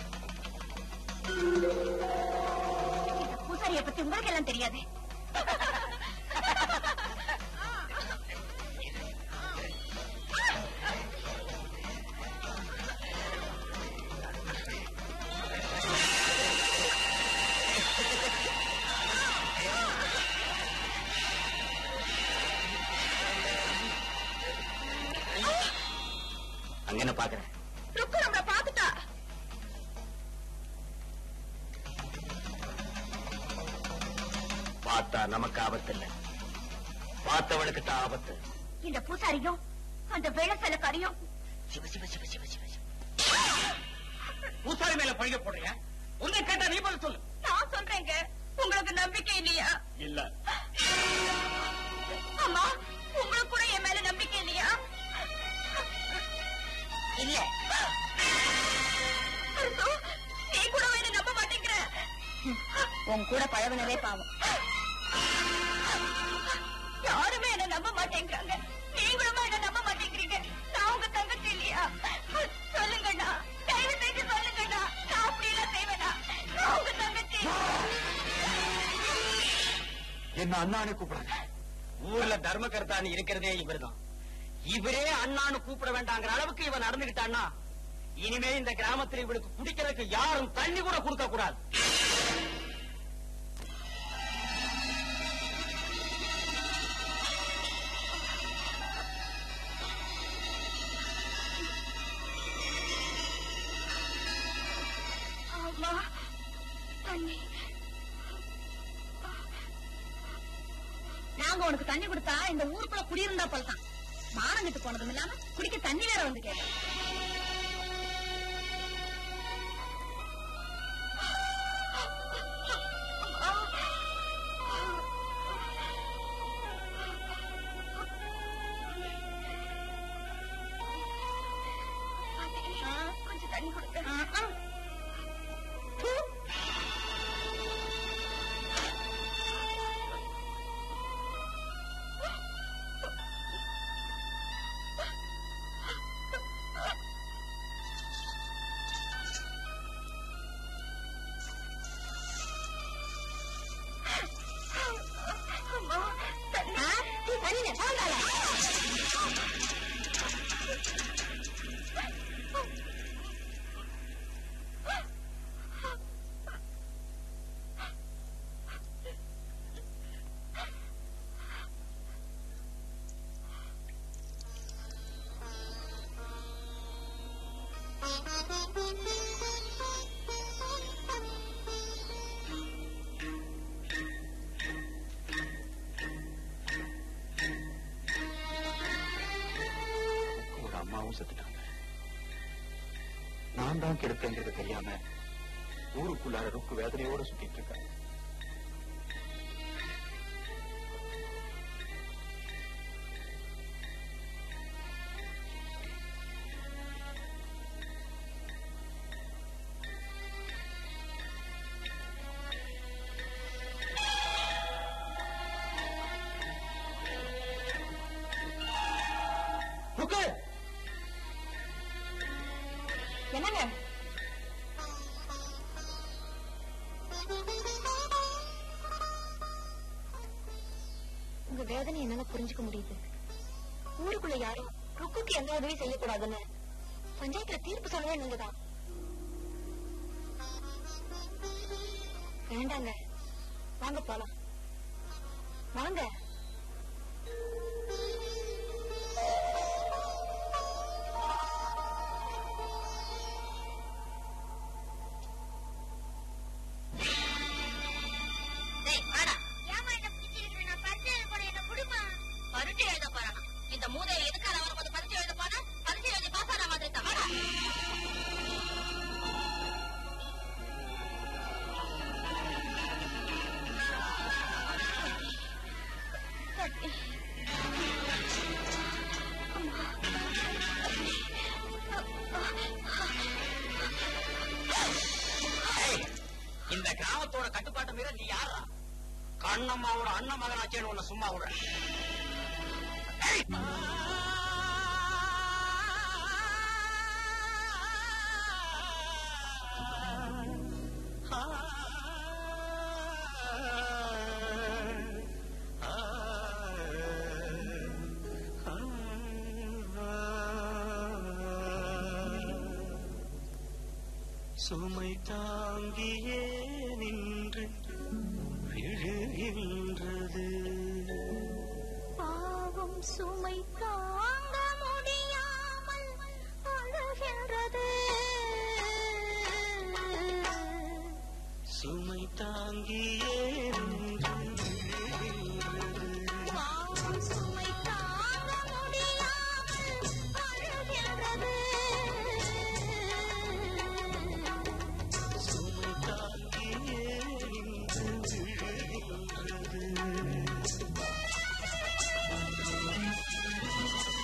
பூசாரிய பத்தி உங்களுக்கு எல்லாம் தெரியாது அங்க என்ன பாக்குறேன் ருக்கு நம்மள பாத்துட்டா பார்த்தா நமக்கு ஆபத்து இல்ல பார்த்தவளுக்கு தான் ஆபத்து இந்த பூசாரியும் அந்த வேளசலக்காரியும் சிவ சிவ சிவ சிவ சிவ சிவ. பூசாரி மேல பழிக போடுறியா உன்னை கேட்டா நீ பதில் சொல்லு நான் சொல்றேங்க உங்களுக்கு நம்பிக்கை இல்லையா இல்ல அம்மா உங்களுக்கு கூட என் மேல நம்பிக்கை இல்லையா இல்ல நீ கூட என்ன நம்ப மாட்டேங்கிற உன் கூட பழகுனதே பாவம் யாருமே என்ன நம்ப மாட்டேங்கிறாங்க நீங்களுமா என்ன நம்ப மாட்டேங்கிறீங்க நான் உங்க தங்கச்சி இல்லையா சொல்லுங்கண்ணா தயவு செஞ்சு சொல்லுங்கண்ணா நான் அப்படி எல்லாம் செய்வேனா நான் உங்க தங்கச்சி என்ன அண்ணான்னு கூப்பிடுறாங்க ஊர்ல தர்ம கர்த்தான்னு இருக்கிறதே இவர்தான் இவரே அண்ணான்னு கூப்பிட வேண்டாங்கிற அளவுக்கு இவன் நடந்துகிட்டான்னா இனிமே இந்த கிராமத்துல இவளுக்கு குடிக்கிறதுக்கு யாரும் தண்ணி கூட கொடுக்க கூடாது அம்மா தண்ணி நாங்க உனக்கு தண்ணி கொடுத்தா இந்த ஊருக்குள்ள குடியிருந்தா போலதான் மானங்கிட்டு போனதும் இல்லாம குடிக்க தண்ணி வேற வந்து கேட்க கொஞ்சம் தண்ணி கொடுக்க அம்மா தண்ணி தண்ணி சாந்தால ஒரு அம்மாவும் செத்துட்டாங்க நான் தான் கெடுத்தேங்கிறது தெரியாம ஊருக்குள்ளார ருக்கு வேதனையோட சுத்திட்டு இருக்கேன் ருக்கு என்னங்க உங்க வேதனை என்னால புரிஞ்சுக்க முடியுது ஊருக்குள்ள யாரும் ருக்குக்கு எந்த உதவி செய்யக்கூடாதுன்னு பஞ்சாயத்துல தீர்ப்பு சொல்லவே நீங்கதான் வேண்டாங்க வாங்க போலாம் வாங்க பரீட்சை எழுத போறானா இந்த மூதையை எதுக்காக வரும்போது பரீட்சை எழுத போனா பரீட்சை எழுதி பாஸ் ஆன மாதிரி தான் வாடா. ஏய், இந்த கிராமத்தோட கட்டுப்பாட்டு மீற நீ யாரா கண்ணம்மாவோட அண்ணன் மகனாச்சேன்னு உன்னை சும்மா விடுற ஏய்! சுமை தாங்கியே நின்று விழுகின்றது பாவம் சுமை தாங்க முடியாமல் அழுகின்றது சுமை தாங்கியே நின்று விழுகின்றது பாவம் சுமை தாங்க முடியாமல் அழுகின்றது சுமை தாங்கியே நின்று விழுகின்றது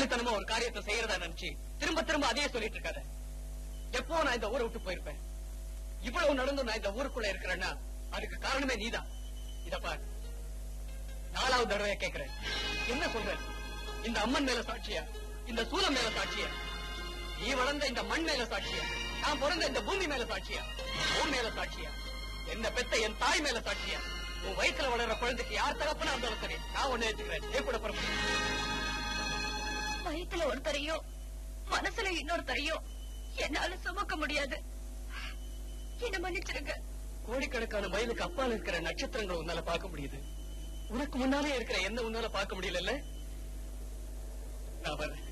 புத்திசாலித்தனமா ஒரு காரியத்தை செய்யறதா நினைச்சு திரும்ப திரும்ப அதையே சொல்லிட்டு இருக்காத எப்போ நான் இந்த ஊரை விட்டு போயிருப்பேன் இவ்வளவு நடந்தும் நான் இந்த ஊருக்குள்ள இருக்கிறேன்னா அதுக்கு காரணமே நீதான் இத பாரு நாலாவது தடவை கேக்குறேன் என்ன சொல்ற இந்த அம்மன் மேல சாட்சியா இந்த சூலம் மேல சாட்சியா நீ வளர்ந்த இந்த மண் மேல சாட்சியா நான் பிறந்த இந்த பூமி மேல சாட்சியா உன் மேல சாட்சியா என்ன பெத்த என் தாய் மேல சாட்சியா உன் வயித்துல வளர்ற குழந்தைக்கு யார் தகப்பனா இருந்தாலும் சரி நான் ஒண்ணு ஏத்துக்கிறேன் என் கூட புறப்படு வயித்துல ஒருத்தரையோ மனசுல இன்னொருத்தரையோ என்னால சுமக்க முடியாது என்ன மன்னிச்சிருங்க கோடிக்கணக்கான மைலுக்கு அப்பால இருக்கிற நட்சத்திரங்களை உன்னால பார்க்க முடியுது உனக்கு முன்னாலே இருக்கிற என்ன உன்னால பார்க்க முடியல நான் வரேன்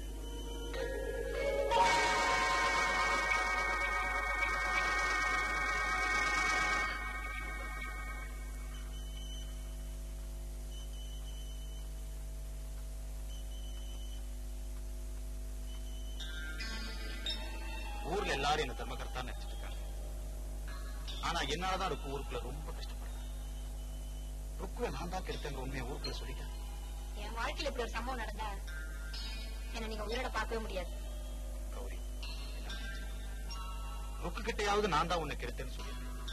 ஊர்ல எல்லாரும் என்ன தர்மகர்த்தா நினைச்சிட்டு இருக்காங்க ஆனா என்னாலதான் ருக்கு ஊருக்குள்ள ரொம்ப கஷ்டப்படுறேன் ருக்குவை நான் தான் கெடுத்தேங்கிற உண்மையை ஊருக்குள்ள சொல்லிட்டேன் என் வாழ்க்கையில இப்படி ஒரு சம்பவம் நடந்தா என்ன நீங்க உயிரோட பார்க்கவே முடியாது கௌரி ருக்கு கிட்டையாவது நான் தான் உன்னை கெடுத்தேன்னு சொல்லி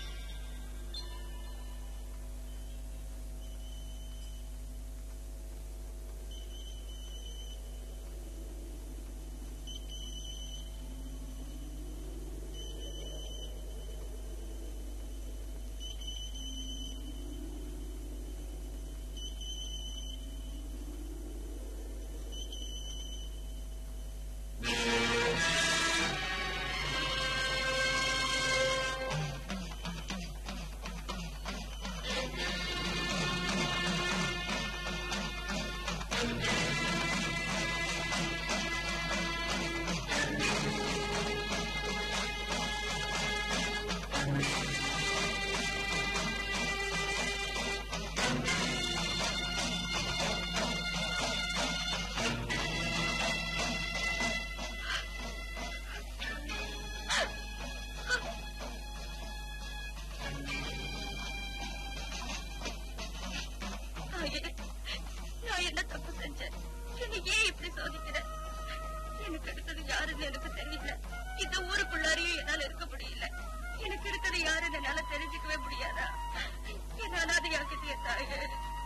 தாயே, நான் என்ன தப்பு செஞ்சேன் என்னை ஏன் இப்படி சோதிக்கிற எனக்கு அடுத்தது யாருன்னு எனக்கு தெரியல இந்த ஊருக்குள்ளாரையும் என்னால இருக்க முடியல எனக்கு இருக்கிறது யாருன்னு என்னால தெரிஞ்சுக்கவே முடியாதா என்ன அனாதையாக்கிட்டே தாயே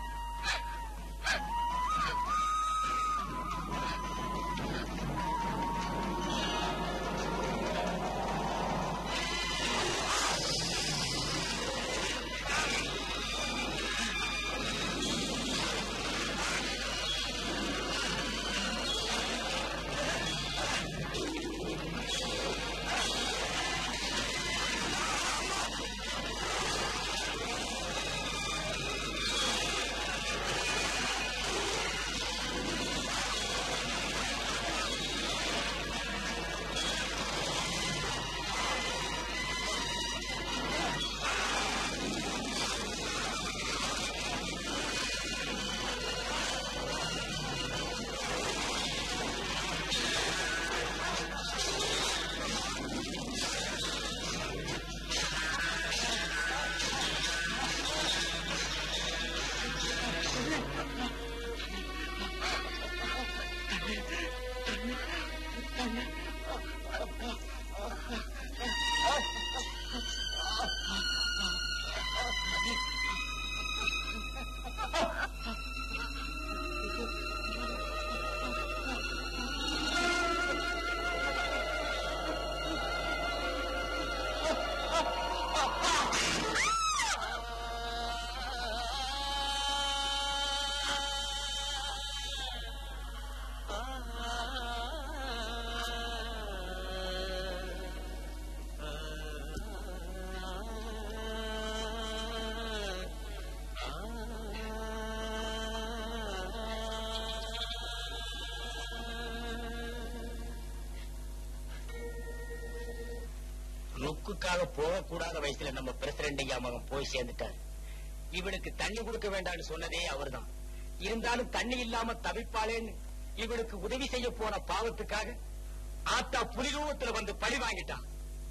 லுக்குக்காக போகக்கூடாத வயசுல நம்ம பிரசிடண்ட் ஐயா மகன் போய் சேர்ந்துட்டார் இவளுக்கு தண்ணி கொடுக்க வேண்டாம்னு சொன்னதே அவர்தான் இருந்தாலும் தண்ணி இல்லாம தவிப்பாளேன்னு இவளுக்கு உதவி செய்ய போன பாவத்துக்காக ஆத்தா புலிரூபத்துல வந்து பழி வாங்கிட்டான்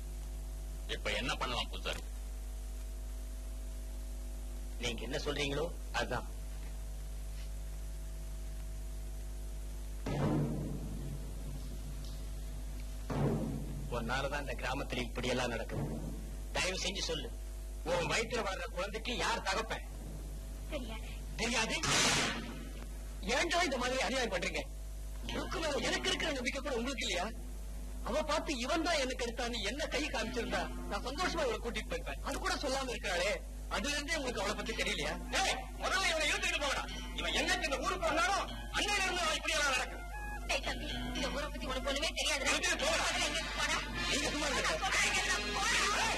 இப்ப என்ன பண்ணலாம் புதுசாரு நீங்க என்ன சொல்றீங்களோ அதுதான் உன்னாலதான் இந்த கிராமத்துல இப்படி எல்லாம் நடக்குது தயவு செஞ்சு சொல்லு உன் வயிற்றுல வர்ற குழந்தைக்கு யார் தகப்பேன் தெரியாது தெரியாது ஏன்டா இந்த மாதிரி அநியாயம் பண்றீங்க ருக்கு மேல எனக்கு இருக்கிற நம்பிக்கை கூட உங்களுக்கு இல்லையா அவ பார்த்து இவன் தான் எனக்கு எடுத்தான்னு என்ன கை காமிச்சிருந்தா நான் சந்தோஷமா இவளை கூட்டிட்டு போயிருப்பேன் அது கூட சொல்லாம இருக்காளே அதுல இருந்தே உங்களுக்கு அவளை பத்தி தெரியலையா ஏய், முதல்ல இவனை இழுத்துக்கிட்டு போகடா இவன் என்னைக்கு இந்த ஊருக்கு வந்தாலும் அன்னையில இருந்து அவன் இப்படி எல்லாம் நடக்குது டேய் தம்பி இந்த ஊரை பத்தி உனக்கு ஒண்ணுமே தெரியாதுடா இழுத்துட்டு போடா. முதல்ல எங்கேயும் போடா நீங்க சும்மா இருங்க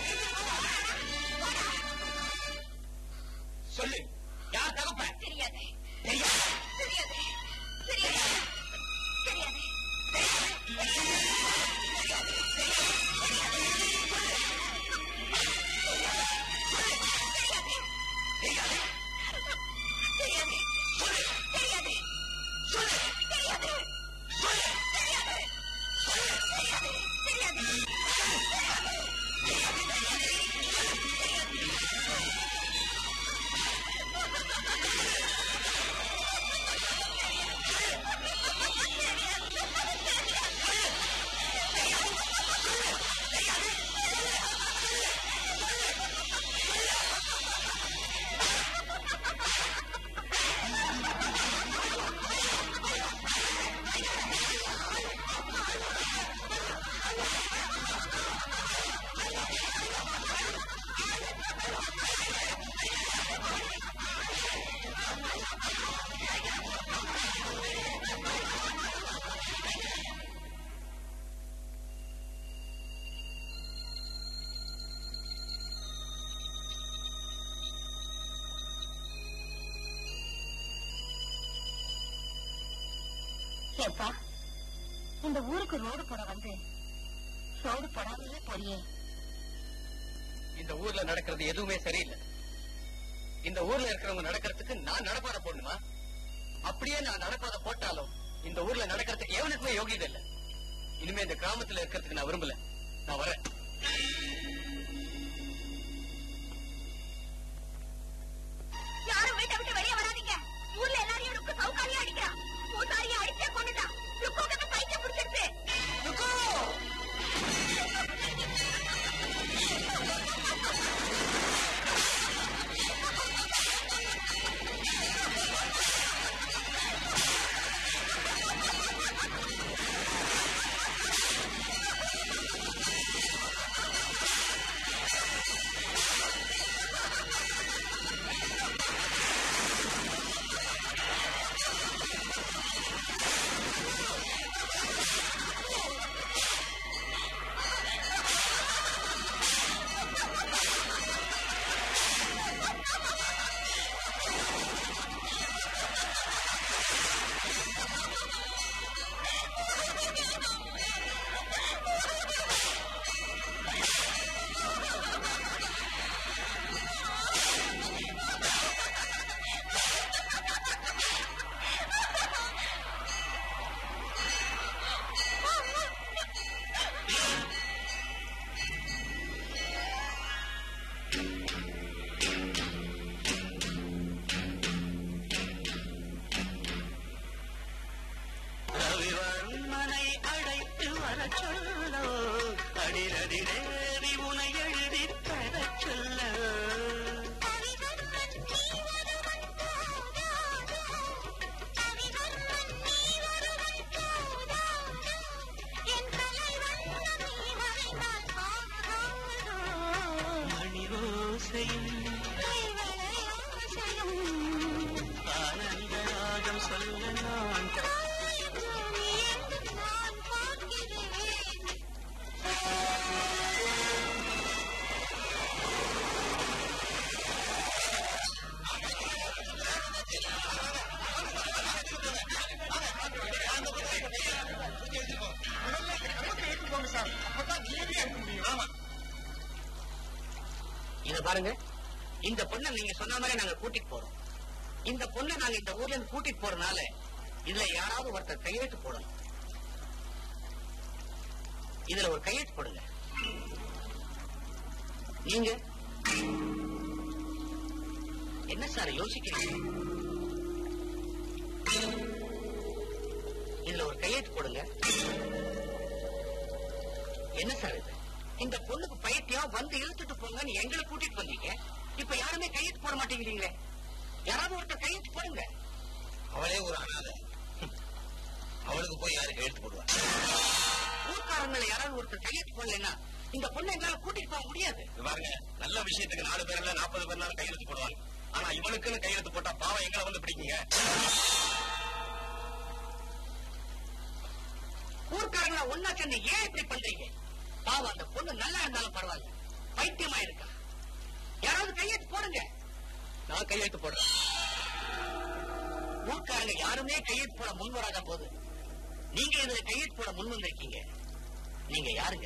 சொல்லு யார் தகப்பேன் தெரியாது தெரியாது தெரியாது தெரியாது தெரியாது தெரியாது தெரியாது தெரியாது தெரியாது ஏப்பா இந்த ஊருக்கு ரோடு போட வந்து ரோடு போடாமலே போறியே இந்த ஊர்ல நடக்கிறது எதுவுமே சரியில்லை இந்த ஊர்ல இருக்கிறவங்க நடக்கிறதுக்கு நான் நடப்பாத போடணுமா அப்படியே நான் நடப்பாத போட்டாலும் இந்த ஊர்ல நடக்கிறதுக்கு எவனுக்குமே யோகியதை இல்ல இனிமே இந்த கிராமத்துல இருக்கிறதுக்கு நான் விரும்பல நான் வரேன் யாரும் வீட்டை விட்டு வெளியே வராதீங்க ஊர்ல எல்லாரையும் ருக்கு சவுக்காரியா அடிக்கிறான் பூசாரியா அடிச்சே கொண்டுட்டான் ருக்குக்கு பைத்தியம் பிடிச்சிருச்சு ரவிவர்மனை அழைத்து வரச் சொல்லோ அடிரடி தேவி உனை எழுதி தரச் சொல்ல மணிரோசையும் ஆனந்த ராகம் சொல்ல நான் போங்க சார் அப்பதான் நீதியா இருக்க முடியும் ஆமா இத பாருங்க இந்த பொண்ணை நீங்க சொன்ன மாதிரி நாங்க கூட்டிட்டு போறோம் இந்த பொண்ணை நாங்க இந்த ஊர்ல இருந்து கூட்டிட்டு போறதுனால இதுல யாராவது ஒருத்தர் கையெழுத்து போடணும் இதுல ஒரு கையெழுத்து போடுங்க நீங்க என்ன சார் யோசிக்கிறீங்க இதுல ஒரு கையெழுத்து போடுங்க என்ன சார் இது இந்த பொண்ணுக்கு பைத்தியம் வந்து இழுத்துட்டு போங்கன்னு எங்களை கூட்டிட்டு வந்தீங்க இப்ப யாருமே கையெழுத்து போட மாட்டேங்கிறீங்களே யாராவது ஒருத்தர் கையெழுத்து போடுங்க அவளே ஒரு அனாதை அவளுக்கு போய் யாரு கையெழுத்து போடுவா ஊர்க்காரங்களை யாராவது ஒருத்தர் கையெழுத்து போடலன்னா இந்த பொண்ணை எங்களால கூட்டிட்டு போக முடியாது இது பாருங்க நல்ல விஷயத்துக்கு நாலு பேர் இல்ல நாற்பது பேர்னாலும் கையெழுத்து போடுவாங்க ஆனா இவனுக்குன்னு கையெழுத்து போட்டா பாவம் எங்களை வந்து பிடிக்குங்க ஊர்க்காரங்களை ஒன்னா சேர்ந்து ஏன் இப்படி பண்றீங்க பாவம் அந்த பொண்ணு நல்லா இருந்தாலும் பரவாயில்ல பைத்தியமா இருக்கா யாராவது கையெழுத்து போடுங்க நான் கையெழுத்து போடுறேன் ஊர்க்காரங்க யாருமே கையெழுத்து போட முன் வராத போது நீங்க இதுல கையெழுத்து போட முன் வந்திருக்கீங்க நீங்க யாருங்க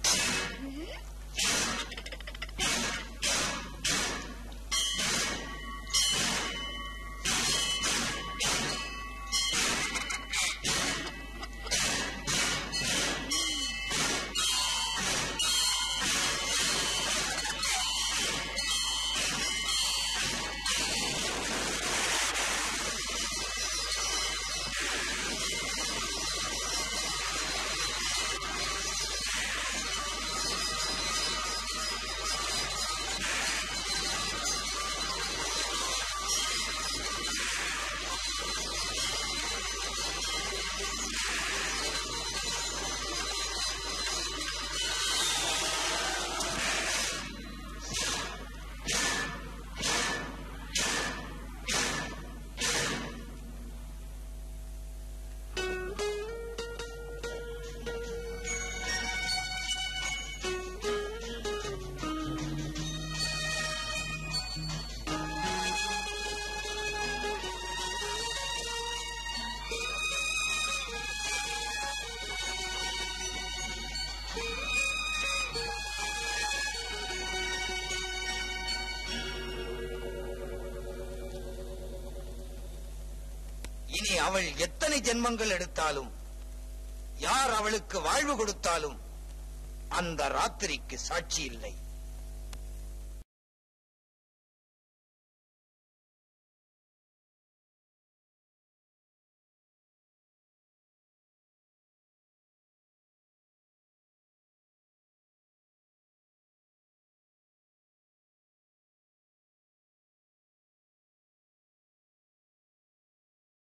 இனி அவள் எத்தனை ஜென்மங்கள் எடுத்தாலும் யார் அவளுக்கு வாழ்வு கொடுத்தாலும் அந்த ராத்திரிக்கு சாட்சி இல்லை